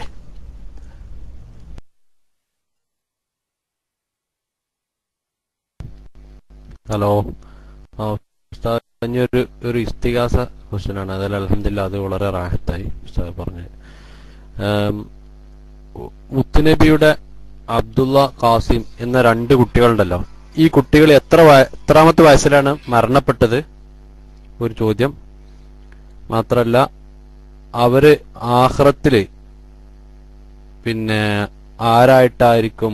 ഹലോ ആ ഉസ്താദ് ഇനി ഒരു ഒരു ഇസ്തിഹാസ ക്വസ്റ്റ്യൻ ആണ് അതിൽ അലഹമില്ല അത് വളരെ റാഹത്തായി ഉസ്താദ് പറഞ്ഞത് ഏം, ഉ- മുത്തുനബിയുടെ അബ്ദുള്ള ഖാസിം എന്ന രണ്ട് കുട്ടികളുണ്ടല്ലോ ഈ കുട്ടികൾ എത്ര വയ- എത്രാമത്തെ വയസ്സിലാണ് മരണപ്പെട്ടത് ഒരു ചോദ്യം മാത്രല്ല അവര് ആഹ്റത്തില് പിന്നെ ആരായിട്ടായിരിക്കും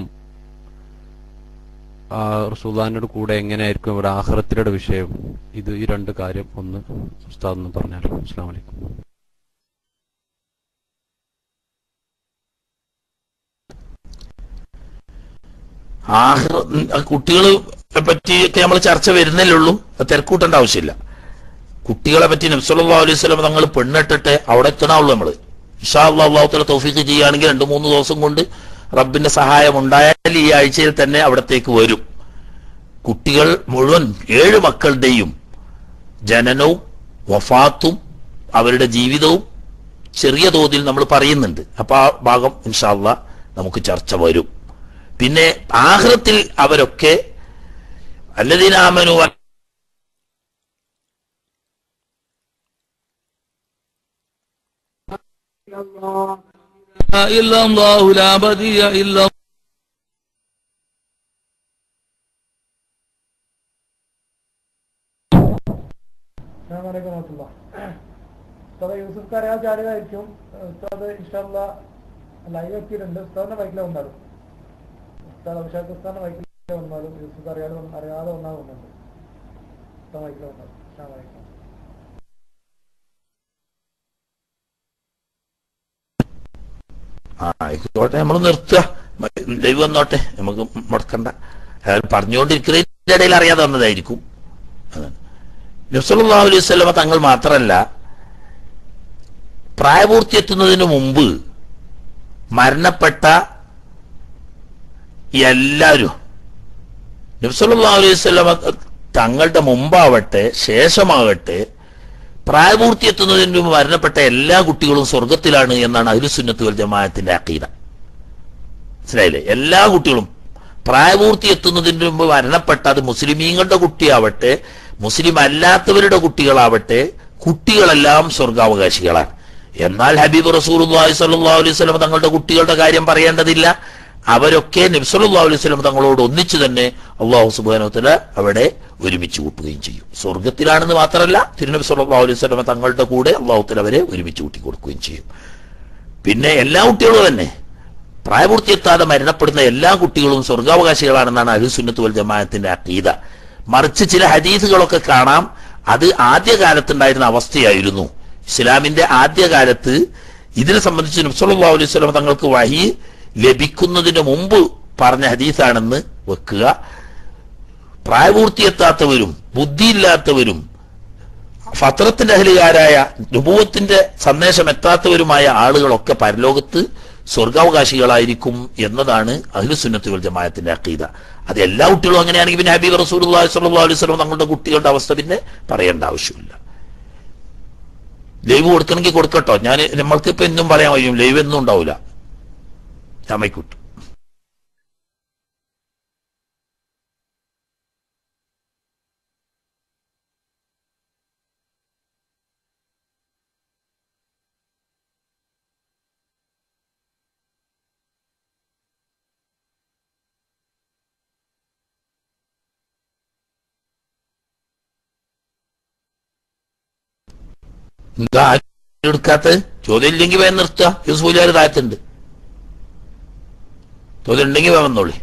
ആ റസൂലാനോട് കൂടെ എങ്ങനെയായിരിക്കും ഇവിടെ ആഹ്റത്തിലുള്ള വിഷയം ഇത് ഈ രണ്ട് കാര്യം ഒന്ന് ഉസ്താദ് ഒന്ന് പറഞ്ഞാലോ അസ്സാം വലൈക്കും ആഹ്റ കുട്ടികളെ പറ്റിയൊക്കെ നമ്മൾ ചർച്ച വരുന്നല്ലേ ഉള്ളൂ അത് തിരക്കൂട്ടേണ്ട ആവശ്യമില്ല കുട്ടികളെ പറ്റി നബ്സല്ലാ അലൈഹി സ്വലം തങ്ങൾ പെണ്ണിട്ടിട്ട് അവിടെ എത്തണുള്ളൂ നമ്മള് ഇഷാ അള്ളാഹുത്തല തൗഫീഖ് ചെയ്യുകയാണെങ്കിൽ രണ്ടു മൂന്ന് ദിവസം കൊണ്ട് റബ്ബിന്റെ സഹായം ഉണ്ടായാൽ ഈ ആഴ്ചയിൽ തന്നെ അവിടത്തേക്ക് വരും കുട്ടികൾ മുഴുവൻ ഏഴ് മക്കളുടെയും ജനനവും വഫാത്തും അവരുടെ ജീവിതവും ചെറിയ തോതിൽ നമ്മൾ പറയുന്നുണ്ട് അപ്പൊ ആ ഭാഗം ഇൻഷാല്ല നമുക്ക് ചർച്ച വരും പിന്നെ ആഹ്റത്തിൽ അവരൊക്കെ അല്ലതിനാമനു إلا الله لا بديع إلا ഉസ്താദ് യൂസുഫ് കരയാ ചാടിയതായിരിക്കും ഉസ്താദ് ഇൻഷാല്ല ലൈവ് എത്തിയിട്ടുണ്ട് ഉസ്താദിന്റെ ബൈക്കിലെ വന്നാലും ഉസ്താദ് അഭിഷേക് ഉസ്താദിന്റെ ബൈക്കിലെ വന്നാലും യൂസുഫ് അറിയാതെ വന്ന- അറിയാതെ വന്നാൽ വന്നുണ്ട് ഉസ്താദ് ബൈക്കിലെ വന്നാലും അസ്സലാമു അലൈക്കും ആ ആയിക്കോട്ടെ നമ്മൾ നിർത്തുക ലൈവ് വന്നോട്ടെ നമുക്ക് മുടക്കണ്ട അയാൾ പറഞ്ഞുകൊണ്ടിരിക്കുന്നതിന്റെ ഇടയിൽ അറിയാതെ വന്നതായിരിക്കും അതാണ്. നബ്സല്ലാ അലൈഹി സ്വലമ തങ്ങൾ മാത്രമല്ല പ്രായപൂർത്തി എത്തുന്നതിന് മുമ്പ് മരണപ്പെട്ട എല്ലാവരും നബ്സല്ലാ അലൈഹി സ്വലമ തങ്ങളുടെ മുമ്പാവട്ടെ ശേഷമാകട്ടെ പ്രായപൂർത്തി എത്തുന്നതിന് മുമ്പ് മരണപ്പെട്ട എല്ലാ കുട്ടികളും സ്വർഗത്തിലാണ് എന്നാണ് അഹ്ലുസുന്നത്ത് വൽ ജമാഅത്തിന്റെ അക്കീദ മനസ്സിലായില്ലേ എല്ലാ കുട്ടികളും പ്രായപൂർത്തി എത്തുന്നതിന് മുമ്പ് മരണപ്പെട്ട അത് മുസ്ലിമീങ്ങളുടെ കുട്ടിയാവട്ടെ മുസ്ലിം അല്ലാത്തവരുടെ കുട്ടികളാവട്ടെ കുട്ടികളെല്ലാം സ്വർഗാവകാശികളാണ് എന്നാൽ ഹബീബ് റസൂൽ സല്ലല്ലാഹു അലൈഹി വസല്ലം തങ്ങളുടെ കുട്ടികളുടെ കാര്യം പറയേണ്ടതില്ല അവരൊക്കെ നബ്സല്ലാ അലൈഹി വസല്ലം തങ്ങളോട് ഒന്നിച്ചു തന്നെ അള്ളാഹു സുബാനോത്തല അവിടെ ഒരുമിച്ച് കൂട്ടുകയും ചെയ്യും സ്വർഗത്തിലാണെന്ന് മാത്രമല്ല തിരുനബി സല്ലല്ലാഹു അലൈഹി വസല്ലം തങ്ങളുടെ കൂടെ അള്ളാഹുത്തല അവരെ ഒരുമിച്ച് കൂട്ടി കൊടുക്കുകയും ചെയ്യും പിന്നെ എല്ലാ കുട്ടികളും തന്നെ പ്രായപൂർത്തിയെത്താതെ മരണപ്പെടുന്ന എല്ലാ കുട്ടികളും സ്വർഗാവകാശികളാണെന്നാണ് അഹുസുന്നത്ത് വൽ ജമാഅത്തിന്റെ അക്കീത മറിച്ച് ചില ഹദീസുകളൊക്കെ കാണാം അത് ആദ്യകാലത്തുണ്ടായിരുന്ന അവസ്ഥയായിരുന്നു ഇസ്ലാമിന്റെ ആദ്യകാലത്ത് ഇതിനെ സംബന്ധിച്ച് നബ്സല്ലാ അലൈഹി സ്വലം തങ്ങൾക്ക് വഹി ലഭിക്കുന്നതിന് മുമ്പ് പറഞ്ഞ ഹദീസാണെന്ന് വെക്കുക പ്രായപൂർത്തിയെത്താത്തവരും ബുദ്ധിയില്ലാത്തവരും ഫത്രത്തിന്റെ അഹലുകാരായ നുപൂവത്തിന്റെ സന്ദേശം എത്താത്തവരുമായ ആളുകളൊക്കെ പരലോകത്ത് സ്വർഗാവകാശികളായിരിക്കും എന്നതാണ് അഹ്ലുസുന്നത്ത് വൽ ജമാഅത്തിന്റെ അക്കീദ അത് എല്ലാ കുട്ടികളും അങ്ങനെയാണെങ്കിൽ പിന്നെ ഹബീബ് റസൂലുള്ളാഹി സ്വല്ലല്ലാഹു അലൈഹി വസല്ലം തങ്ങളുടെ കുട്ടികളുടെ അവസ്ഥ പിന്നെ പറയേണ്ട ആവശ്യമില്ല ലൈവ് കൊടുക്കണമെങ്കിൽ കൊടുക്കട്ടോ ഞാൻ നമ്മൾക്ക് ഇപ്പൊ എന്നും പറയാൻ കഴിയും ലൈവ് എന്നും ഉണ്ടാവില്ല ചമയ്ക്കുട്ടു എന്താ ആരും എടുക്കാത്ത ചോദ്യം ഇല്ലെങ്കിൽ വേഗം നിർത്തുക യൂസ്ഫുലിയാർ താഴത്തുണ്ട് ചോദ്യം ഉണ്ടെങ്കിൽ വേഗം വന്നോളി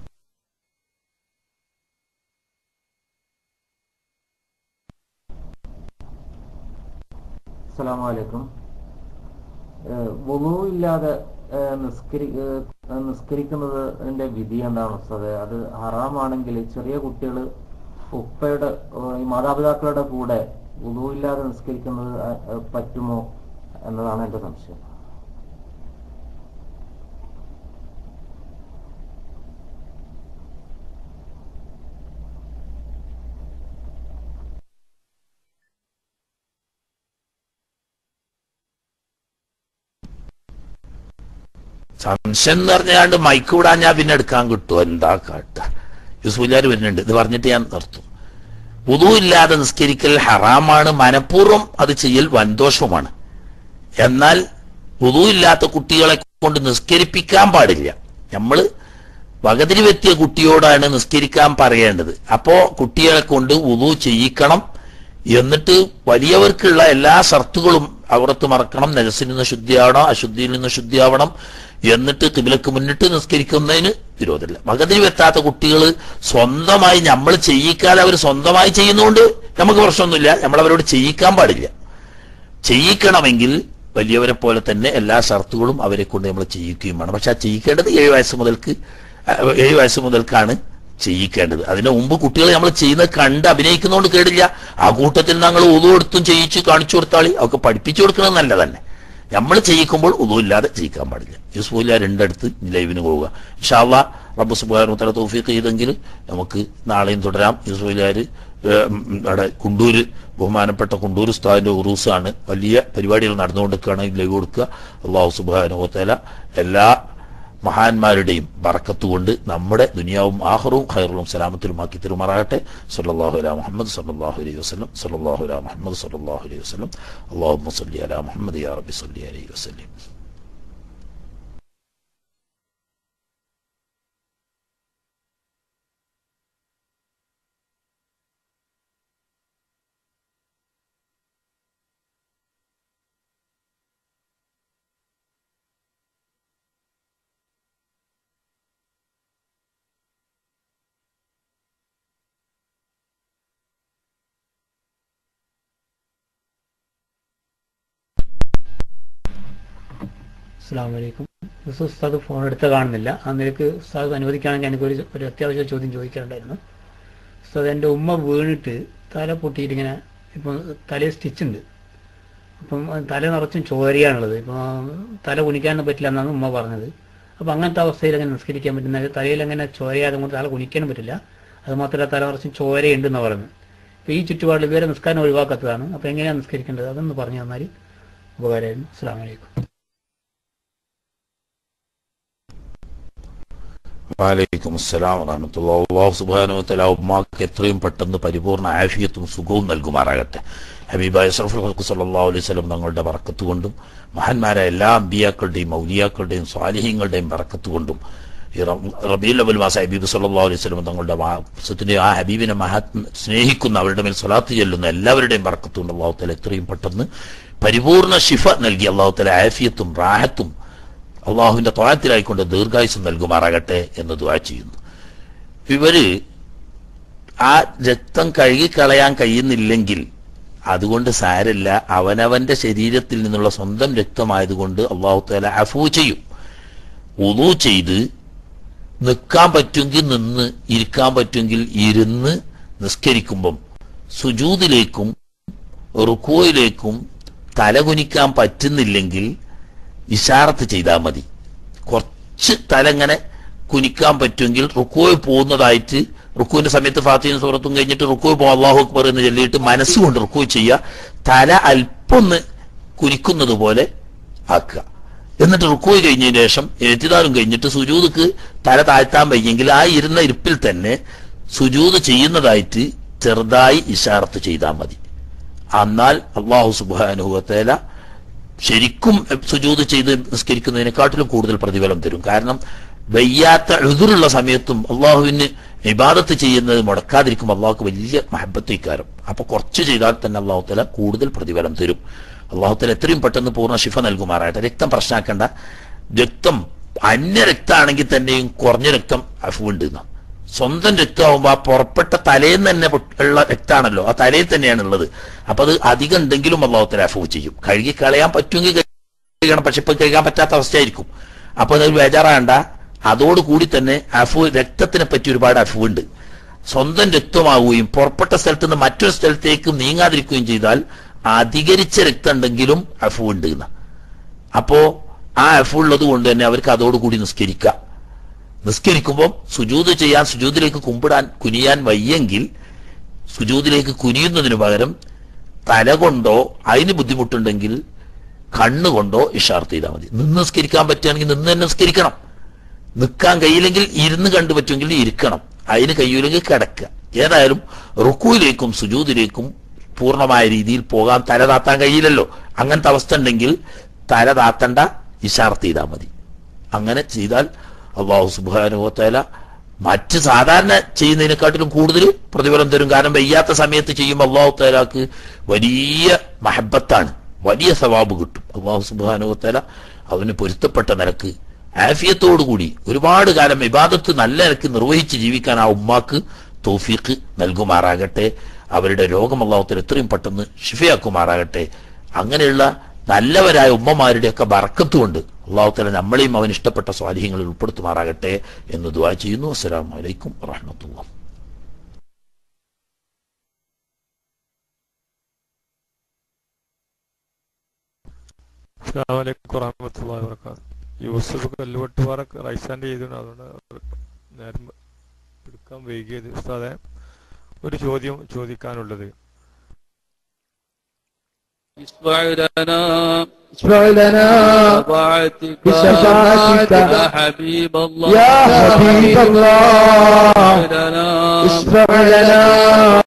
അസ്സലാമലൈക്കും വുളു ഇല്ലാതെ ഏഹ്, നിസ്കരി ഏഹ്, നിസ്കരിക്കുന്നതിന്റെ വിധി എന്താണ് ഉസ്താദ് അത് ഹറാമാണെങ്കിൽ ചെറിയ കുട്ടികൾ ഉപ്പയുടെ ഏഹ്, ഈ മാതാപിതാക്കളുടെ കൂടെ വുളു ഇല്ലാതെ നിസ്കരിക്കുന്നത് അഹ്, അഹ് പറ്റുമോ എന്നതാണ് എന്റെ സംശയം സംശയം എന്ന് പറഞ്ഞാണ്ട് മൈക്ക് വിടാൻ ഞാൻ പിന്നെ എടുക്കാൻ കിട്ടുമോ എന്താ കാട്ട യൂസ്ഫുലിയാർ വരുന്നുണ്ട് ഇത് പറഞ്ഞിട്ട് ഞാൻ നിർത്തും ഉദു ഇല്ലാതെ നിസ്കരിക്കൽ ഹറാമാണ് മനഃപൂർവ്വം അത് ചെയ്യൽ വൻദോഷവുമാണ് എന്നാൽ ഉദു ഇല്ലാത്ത കുട്ടികളെ കൊണ്ട് നിസ്കരിപ്പിക്കാൻ പാടില്ല നമ്മള് വകതിരിവെത്തിയ കുട്ടിയോടാണ് നിസ്കരിക്കാൻ പറയേണ്ടത് അപ്പോ കുട്ടികളെ കൊണ്ട് ഉദു ചെയ്യിക്കണം എന്നിട്ട് വലിയവർക്കുള്ള എല്ലാ ഷർത്തുകളും അവർത്ത് മറക്കണം നജസിൽ നിന്ന് ശുദ്ധിയാവണം അശുദ്ധിയിൽ നിന്ന് ശുദ്ധിയാവണം എന്നിട്ട് കിബിലക്ക് മുന്നിട്ട് നിസ്കരിക്കുന്നതിന് വിരോധമില്ല മകതിരി വെത്താത്ത കുട്ടികൾ സ്വന്തമായി നമ്മൾ ചെയ്യിക്കാതെ അവർ സ്വന്തമായി ചെയ്യുന്നതുകൊണ്ട് നമുക്ക് പ്രശ്നമൊന്നുമില്ല നമ്മൾ അവരോട് ചെയ്യിക്കാൻ പാടില്ല ചെയ്യിക്കണമെങ്കിൽ വലിയവരെ പോലെ തന്നെ എല്ലാ ഷർത്തുകളും അവരെ കൊണ്ട് നമ്മൾ ചെയ്യിക്കുകയും വേണം പക്ഷെ ആ ചെയ്യിക്കേണ്ടത് ഏഴ് വയസ്സ് മുതൽക്ക് അഹ് ഏഴ് വയസ്സ് മുതൽക്കാണ് ചെയ്യിക്കേണ്ടത് അതിന് മുമ്പ് കുട്ടികൾ നമ്മൾ ചെയ്യുന്നത് കണ്ട് അഭിനയിക്കുന്നതുകൊണ്ട് കേടില്ല ആ കൂട്ടത്തിൽ ഞങ്ങൾ ഒതു കൊടുത്തും ചെയ്യിച്ച് കാണിച്ചു കൊടുത്താളി അവർക്ക് പഠിപ്പിച്ചു കൊടുക്കുന്നത് നല്ല തന്നെ നമ്മൾ ചെയ്യിക്കുമ്പോൾ ഒന്നും ഇല്ലാതെ ചെയ്യിക്കാൻ പാടില്ല യൂസ്ഫുല്ല രണ്ടടുത്ത് ലൈവിന് പോവുക ഇൻഷാല്ല റബ്ബ് സുബാനു തല തോഫീക്ക് ചെയ്തെങ്കിൽ നമുക്ക് നാളെയും തുടരാം യൂസ്ഫുല്ലാര് അവിടെ കുണ്ടൂര് ബഹുമാനപ്പെട്ട കുണ്ടൂർ ഉസ്താദിന്റെ ഉറൂസാണ് വലിയ പരിപാടികൾ നടന്നുകൊണ്ടിരിക്കുകയാണ് ലൈവ് കൊടുക്കുക അള്ളാഹു സുബാനുഹോത്തല എല്ലാ മഹാന്മാരുടെയും ബറക്കത്ത് കൊണ്ട് നമ്മുടെ ദുനിയാവും ആഹറും ഖൈറും സലാമത്തിലുമാക്കി തെരുമാറാകട്ടെ സല്ലല്ലാഹു അലാ മുഹമ്മദ് സല്ലല്ലാഹു അലൈഹി വസല്ലം സല്ലല്ലാഹു അലാ മുഹമ്മദ് സല്ലല്ലാഹു അലൈഹി വസല്ലം അല്ലാഹുമ്മ സല്ലി അലാ മുഹമ്മദ് യാ റബ്ബി സല്ലി അലൈഹി വസല്ലം അസ്സാം വലൈക്കും യൂസുഫ് ഉസ്താദ് ഫോൺ എടുത്ത് കാണുന്നില്ല ആ നിലക്ക് ഉസ്താദ് അനുവദിക്കുകയാണെങ്കിൽ എനിക്കൊരു ഒരു അത്യാവശ്യ ചോദ്യം ചോദിക്കാനുണ്ടായിരുന്നു ഉസ്താദ് എൻ്റെ ഉമ്മ വീണിട്ട് തല പൊട്ടിയിട്ട് ഇങ്ങനെ ഇപ്പം തലയിൽ സ്റ്റിച്ച് ഉണ്ട് അപ്പം തല നിറച്ചും ചോരയാണുള്ളത് ഇപ്പം തല കുനിക്കാനൊന്നും പറ്റില്ല എന്നാണ് ഉമ്മ പറഞ്ഞത് അപ്പം അങ്ങനത്തെ അവസ്ഥയിൽ എങ്ങനെ നിസ്കരിക്കാൻ പറ്റുന്ന തലയിൽ എങ്ങനെ ചോരയാതെ കൊണ്ട് തല കുനിക്കാനും പറ്റില്ല അത് മാത്രമല്ല തല നിറച്ചും ചോരയുണ്ടെന്ന് പറയുന്നത് അപ്പോൾ ഈ ചുറ്റുപാടിൽ ഇതുവരെ നിസ്കാരം ഒഴിവാക്കാത്തതാണ് അപ്പോൾ എങ്ങനെയാണ് നിസ്കരിക്കേണ്ടത് അതൊന്ന് പറഞ്ഞു തന്നാൽ ഉപകാരമായിരുന്നു അസ്സാം വലൈക്കും വാലൈക്കും അസ്സലാം വറഹമത്തുള്ള അള്ളാഹു സുബ്ഹാനഹു വതആല ഉമ്മാക്ക് എത്രയും പെട്ടെന്ന് പരിപൂർണ്ണ ആഫിയത്തും സുഖവും നൽകുമാറാകട്ടെ ഹബീബായ അഷ്റഫുൽ ഖൽഖ് സല്ലല്ലാഹു അലൈഹി വസല്ലം തങ്ങളുടെ ബറക്കത്ത് കൊണ്ടും മഹാന്മാരായ എല്ലാ അമ്പിയാക്കളുടെയും മൗലിയാക്കളുടെയും സ്വാലിഹ്യങ്ങളുടെയും ബറക്കത്ത് കൊണ്ടും ഈ റം- റബീഉൽ അവൽ മാസം ഹബീബ് സല്ലല്ലാഹു അലൈഹി വസല്ലം തങ്ങളുടെ മാസത്തിന്റെ ആ ഹബീബിനെ മഹാത്മ സ്നേഹിക്കുന്ന അവരുടെ മേൽ സ്വലാത്ത് ചെല്ലുന്ന എല്ലാവരുടെയും ബറക്കത്ത് കൊണ്ട് അള്ളാഹു തആല എത്രയും പെട്ടെന്ന് പരിപൂർണ്ണ ശിഫ നൽകി അള്ളാഹു തആല ആഫിയത്തും റാഹത്തും അള്ളാഹുവിന്റെ ത്വാഴത്തിലായിക്കൊണ്ട് ദീർഘായുസം നൽകുമാറാകട്ടെ എന്ന് ദുആ ചെയ്യുന്നു ഇവര് ആ രക്തം കഴുകിക്കളയാൻ കഴിയുന്നില്ലെങ്കിൽ അതുകൊണ്ട് സാരല്ല അവനവന്റെ ശരീരത്തിൽ നിന്നുള്ള സ്വന്തം രക്തമായതുകൊണ്ട് അള്ളാഹു താല അഫൂ ചെയ്യും ഉദു ചെയ്ത് നിൽക്കാൻ പറ്റുമെങ്കിൽ നിന്ന് ഇരിക്കാൻ പറ്റുമെങ്കിൽ ഇരുന്ന് നിസ്കരിക്കുമ്പം സുജൂതിലേക്കും റുക്കോയിലേക്കും തലകുനിക്കാൻ പറ്റുന്നില്ലെങ്കിൽ ഇഷാറത്ത് ചെയ്താൽ മതി കുറച്ച് തലങ്ങനെ കുനിക്കാൻ പറ്റുമെങ്കിൽ റുക്കോയിൽ പോകുന്നതായിട്ട് റുക്കുവിന്റെ സമയത്ത് ഫാത്തിയും സൂറത്തും കഴിഞ്ഞിട്ട് റുക്കോയിൽ പോകും അള്ളാഹു അക്ബർ എന്ന് ചൊല്ലിയിട്ട് മനസ്സുകൊണ്ട് റുക്കോ ചെയ്യുക തല അല്പൊന്ന് കുനിക്കുന്നത് പോലെ ആക്കുക എന്നിട്ട് റുക്കോയി കഴിഞ്ഞതിന് ശേഷം എഴുത്തിദാരും കഴിഞ്ഞിട്ട് സുജൂദക്ക് തല താഴ്ത്താൻ വയ്യെങ്കിൽ ആ ഇരുന്ന ഇരിപ്പിൽ തന്നെ സുജൂദ് ചെയ്യുന്നതായിട്ട് ചെറുതായി ഇഷാറത്ത് ചെയ്താൽ മതി എന്നാൽ അള്ളാഹു സുബാനുഭവത്തേല ശരിക്കും സുജൂത് ചെയ്ത് നിസ്കരിക്കുന്നതിനെക്കാട്ടിലും കൂടുതൽ പ്രതിഫലം തരും കാരണം വയ്യാത്ത എതിരുള്ള സമയത്തും അള്ളാഹുവിന് ഇബാദത്ത് ചെയ്യുന്നത് മുടക്കാതിരിക്കും അള്ളാഹുക്ക് വലിയ മഹബത്തേക്കാരം അപ്പൊ കുറച്ച് ചെയ്താൽ തന്നെ അള്ളാഹു തല കൂടുതൽ പ്രതിഫലം തരും അള്ളാഹു തല എത്രയും പെട്ടെന്ന് പൂർണ്ണ ശിഫ നൽകുമാറാകട്ടെ രക്തം പ്രശ്നമാക്കേണ്ട രക്തം അന്യ രക്തമാണെങ്കിൽ തന്നെയും കുറഞ്ഞ രക്തം അഫുണ്ട് എന്നാ സ്വന്തം രക്തമാകുമ്പോൾ ആ പുറപ്പെട്ട തലേന്ന് തന്നെ പൊ- ഉള്ള രക്താണല്ലോ ആ തലയിൽ തന്നെയാണ് ഉള്ളത് അപ്പൊ അത് അധികം ഉണ്ടെങ്കിലും അള്ളാഹുത്തല അഫു ചെയ്യും കഴുകി കളയാൻ പറ്റുമെങ്കിൽ കഴുകണം പക്ഷെ ഇപ്പൊ കഴുകാൻ പറ്റാത്ത അവസ്ഥയായിരിക്കും അപ്പൊ അത് ബേജാറാകണ്ട അതോടുകൂടി തന്നെ അഫു രക്തത്തിനെ പറ്റി ഒരുപാട് അഫു ഉണ്ട് സ്വന്തം രക്തമാവുകയും പുറപ്പെട്ട സ്ഥലത്ത് നിന്ന് മറ്റൊരു സ്ഥലത്തേക്ക് നീങ്ങാതിരിക്കുകയും ചെയ്താൽ അധികരിച്ച രക്തം ഉണ്ടെങ്കിലും അഫു ഉണ്ട് എന്ന് അപ്പോ ആ അഫു ഉള്ളത് കൊണ്ട് തന്നെ അവർക്ക് അതോടുകൂടി നിസ്കരിക്കാം നിസ്കരിക്കുമ്പോൾ സുജൂത് ചെയ്യാൻ സുജൂതിലേക്ക് കുമ്പിടാൻ കുനിയാൻ വയ്യെങ്കിൽ സുജൂതിലേക്ക് കുനിയുന്നതിന് പകരം തല കൊണ്ടോ അതിന് ബുദ്ധിമുട്ടുണ്ടെങ്കിൽ കണ്ണുകൊണ്ടോ ഇഷാർത്ത് ചെയ്താൽ മതി നിന്ന് നിസ്കരിക്കാൻ പറ്റുകയാണെങ്കിൽ നിന്ന് തന്നെ നിസ്കരിക്കണം നിൽക്കാൻ കഴിയില്ലെങ്കിൽ ഇരുന്ന് കണ്ടു പറ്റുമെങ്കിൽ ഇരിക്കണം അതിന് കഴിയൂലെങ്കിൽ കിടക്കുക ഏതായാലും റുക്കുവിലേക്കും സുജൂതിലേക്കും പൂർണ്ണമായ രീതിയിൽ പോകാൻ തല താത്താൻ കഴിയില്ലല്ലോ അങ്ങനത്തെ അവസ്ഥ ഉണ്ടെങ്കിൽ തല താത്തണ്ട ഇഷാർത്ത് ചെയ്താൽ മതി അങ്ങനെ ചെയ്താൽ അള്ളാഹു സുബാനുഭവത്തേല മറ്റ് സാധാരണ ചെയ്യുന്നതിനെക്കാട്ടിലും കൂടുതൽ പ്രതിഫലം തരും കാരണം വയ്യാത്ത സമയത്ത് ചെയ്യുമ്പോൾ അള്ളാഹു തേലാക്ക് വലിയ മഹബത്താണ് വലിയ സവാബ് കിട്ടും അള്ളാഹു സുബാനുഭവത്തേല അവന് പൊരുത്തപ്പെട്ട നിലക്ക് ആഫിയത്തോടുകൂടി ഒരുപാട് കാലം ഇബാദത്ത് നല്ല നിലക്ക് നിർവഹിച്ച് ജീവിക്കാൻ ആ ഉമ്മാക്ക് തോഫീക്ക് നൽകുമാറാകട്ടെ അവരുടെ രോഗം അള്ളാഹുത്തിൽ എത്രയും പെട്ടെന്ന് ഷിഫയാക്കുമാറാകട്ടെ അങ്ങനെയുള്ള നല്ലവരായ ഉമ്മമാരുടെയൊക്കെ ബറക്കത്തുകൊണ്ട് അള്ളാഹുത്തല നമ്മളെയും അവൻ ഇഷ്ടപ്പെട്ട സ്വാധീനങ്ങളിൽ ഉൾപ്പെടുത്തുമാറാകട്ടെ എന്ന് ദുവാ ചെയ്യുന്നു അസ്സലാമു അലൈക്കും വറഹമത്തുള്ള അസ്സലാമു വറഹമത്തുള്ളാഹി വബറകാത്ത് യൂസഫ് കല്ലുവട്ടുപാറ റൈസ് ഹാൻഡ് ചെയ്തിട്ടുണ്ട് അതുകൊണ്ട് നേരം എടുക്കാൻ വൈകിയത് ഉസ്താദെ ഒരു ചോദ്യം ചോദിക്കാനുള്ളത് اشفع لنا اشفع لنا بشفاعتك بشفاعتك يا حبيب الله يا حبيب الله لنا اشفع لنا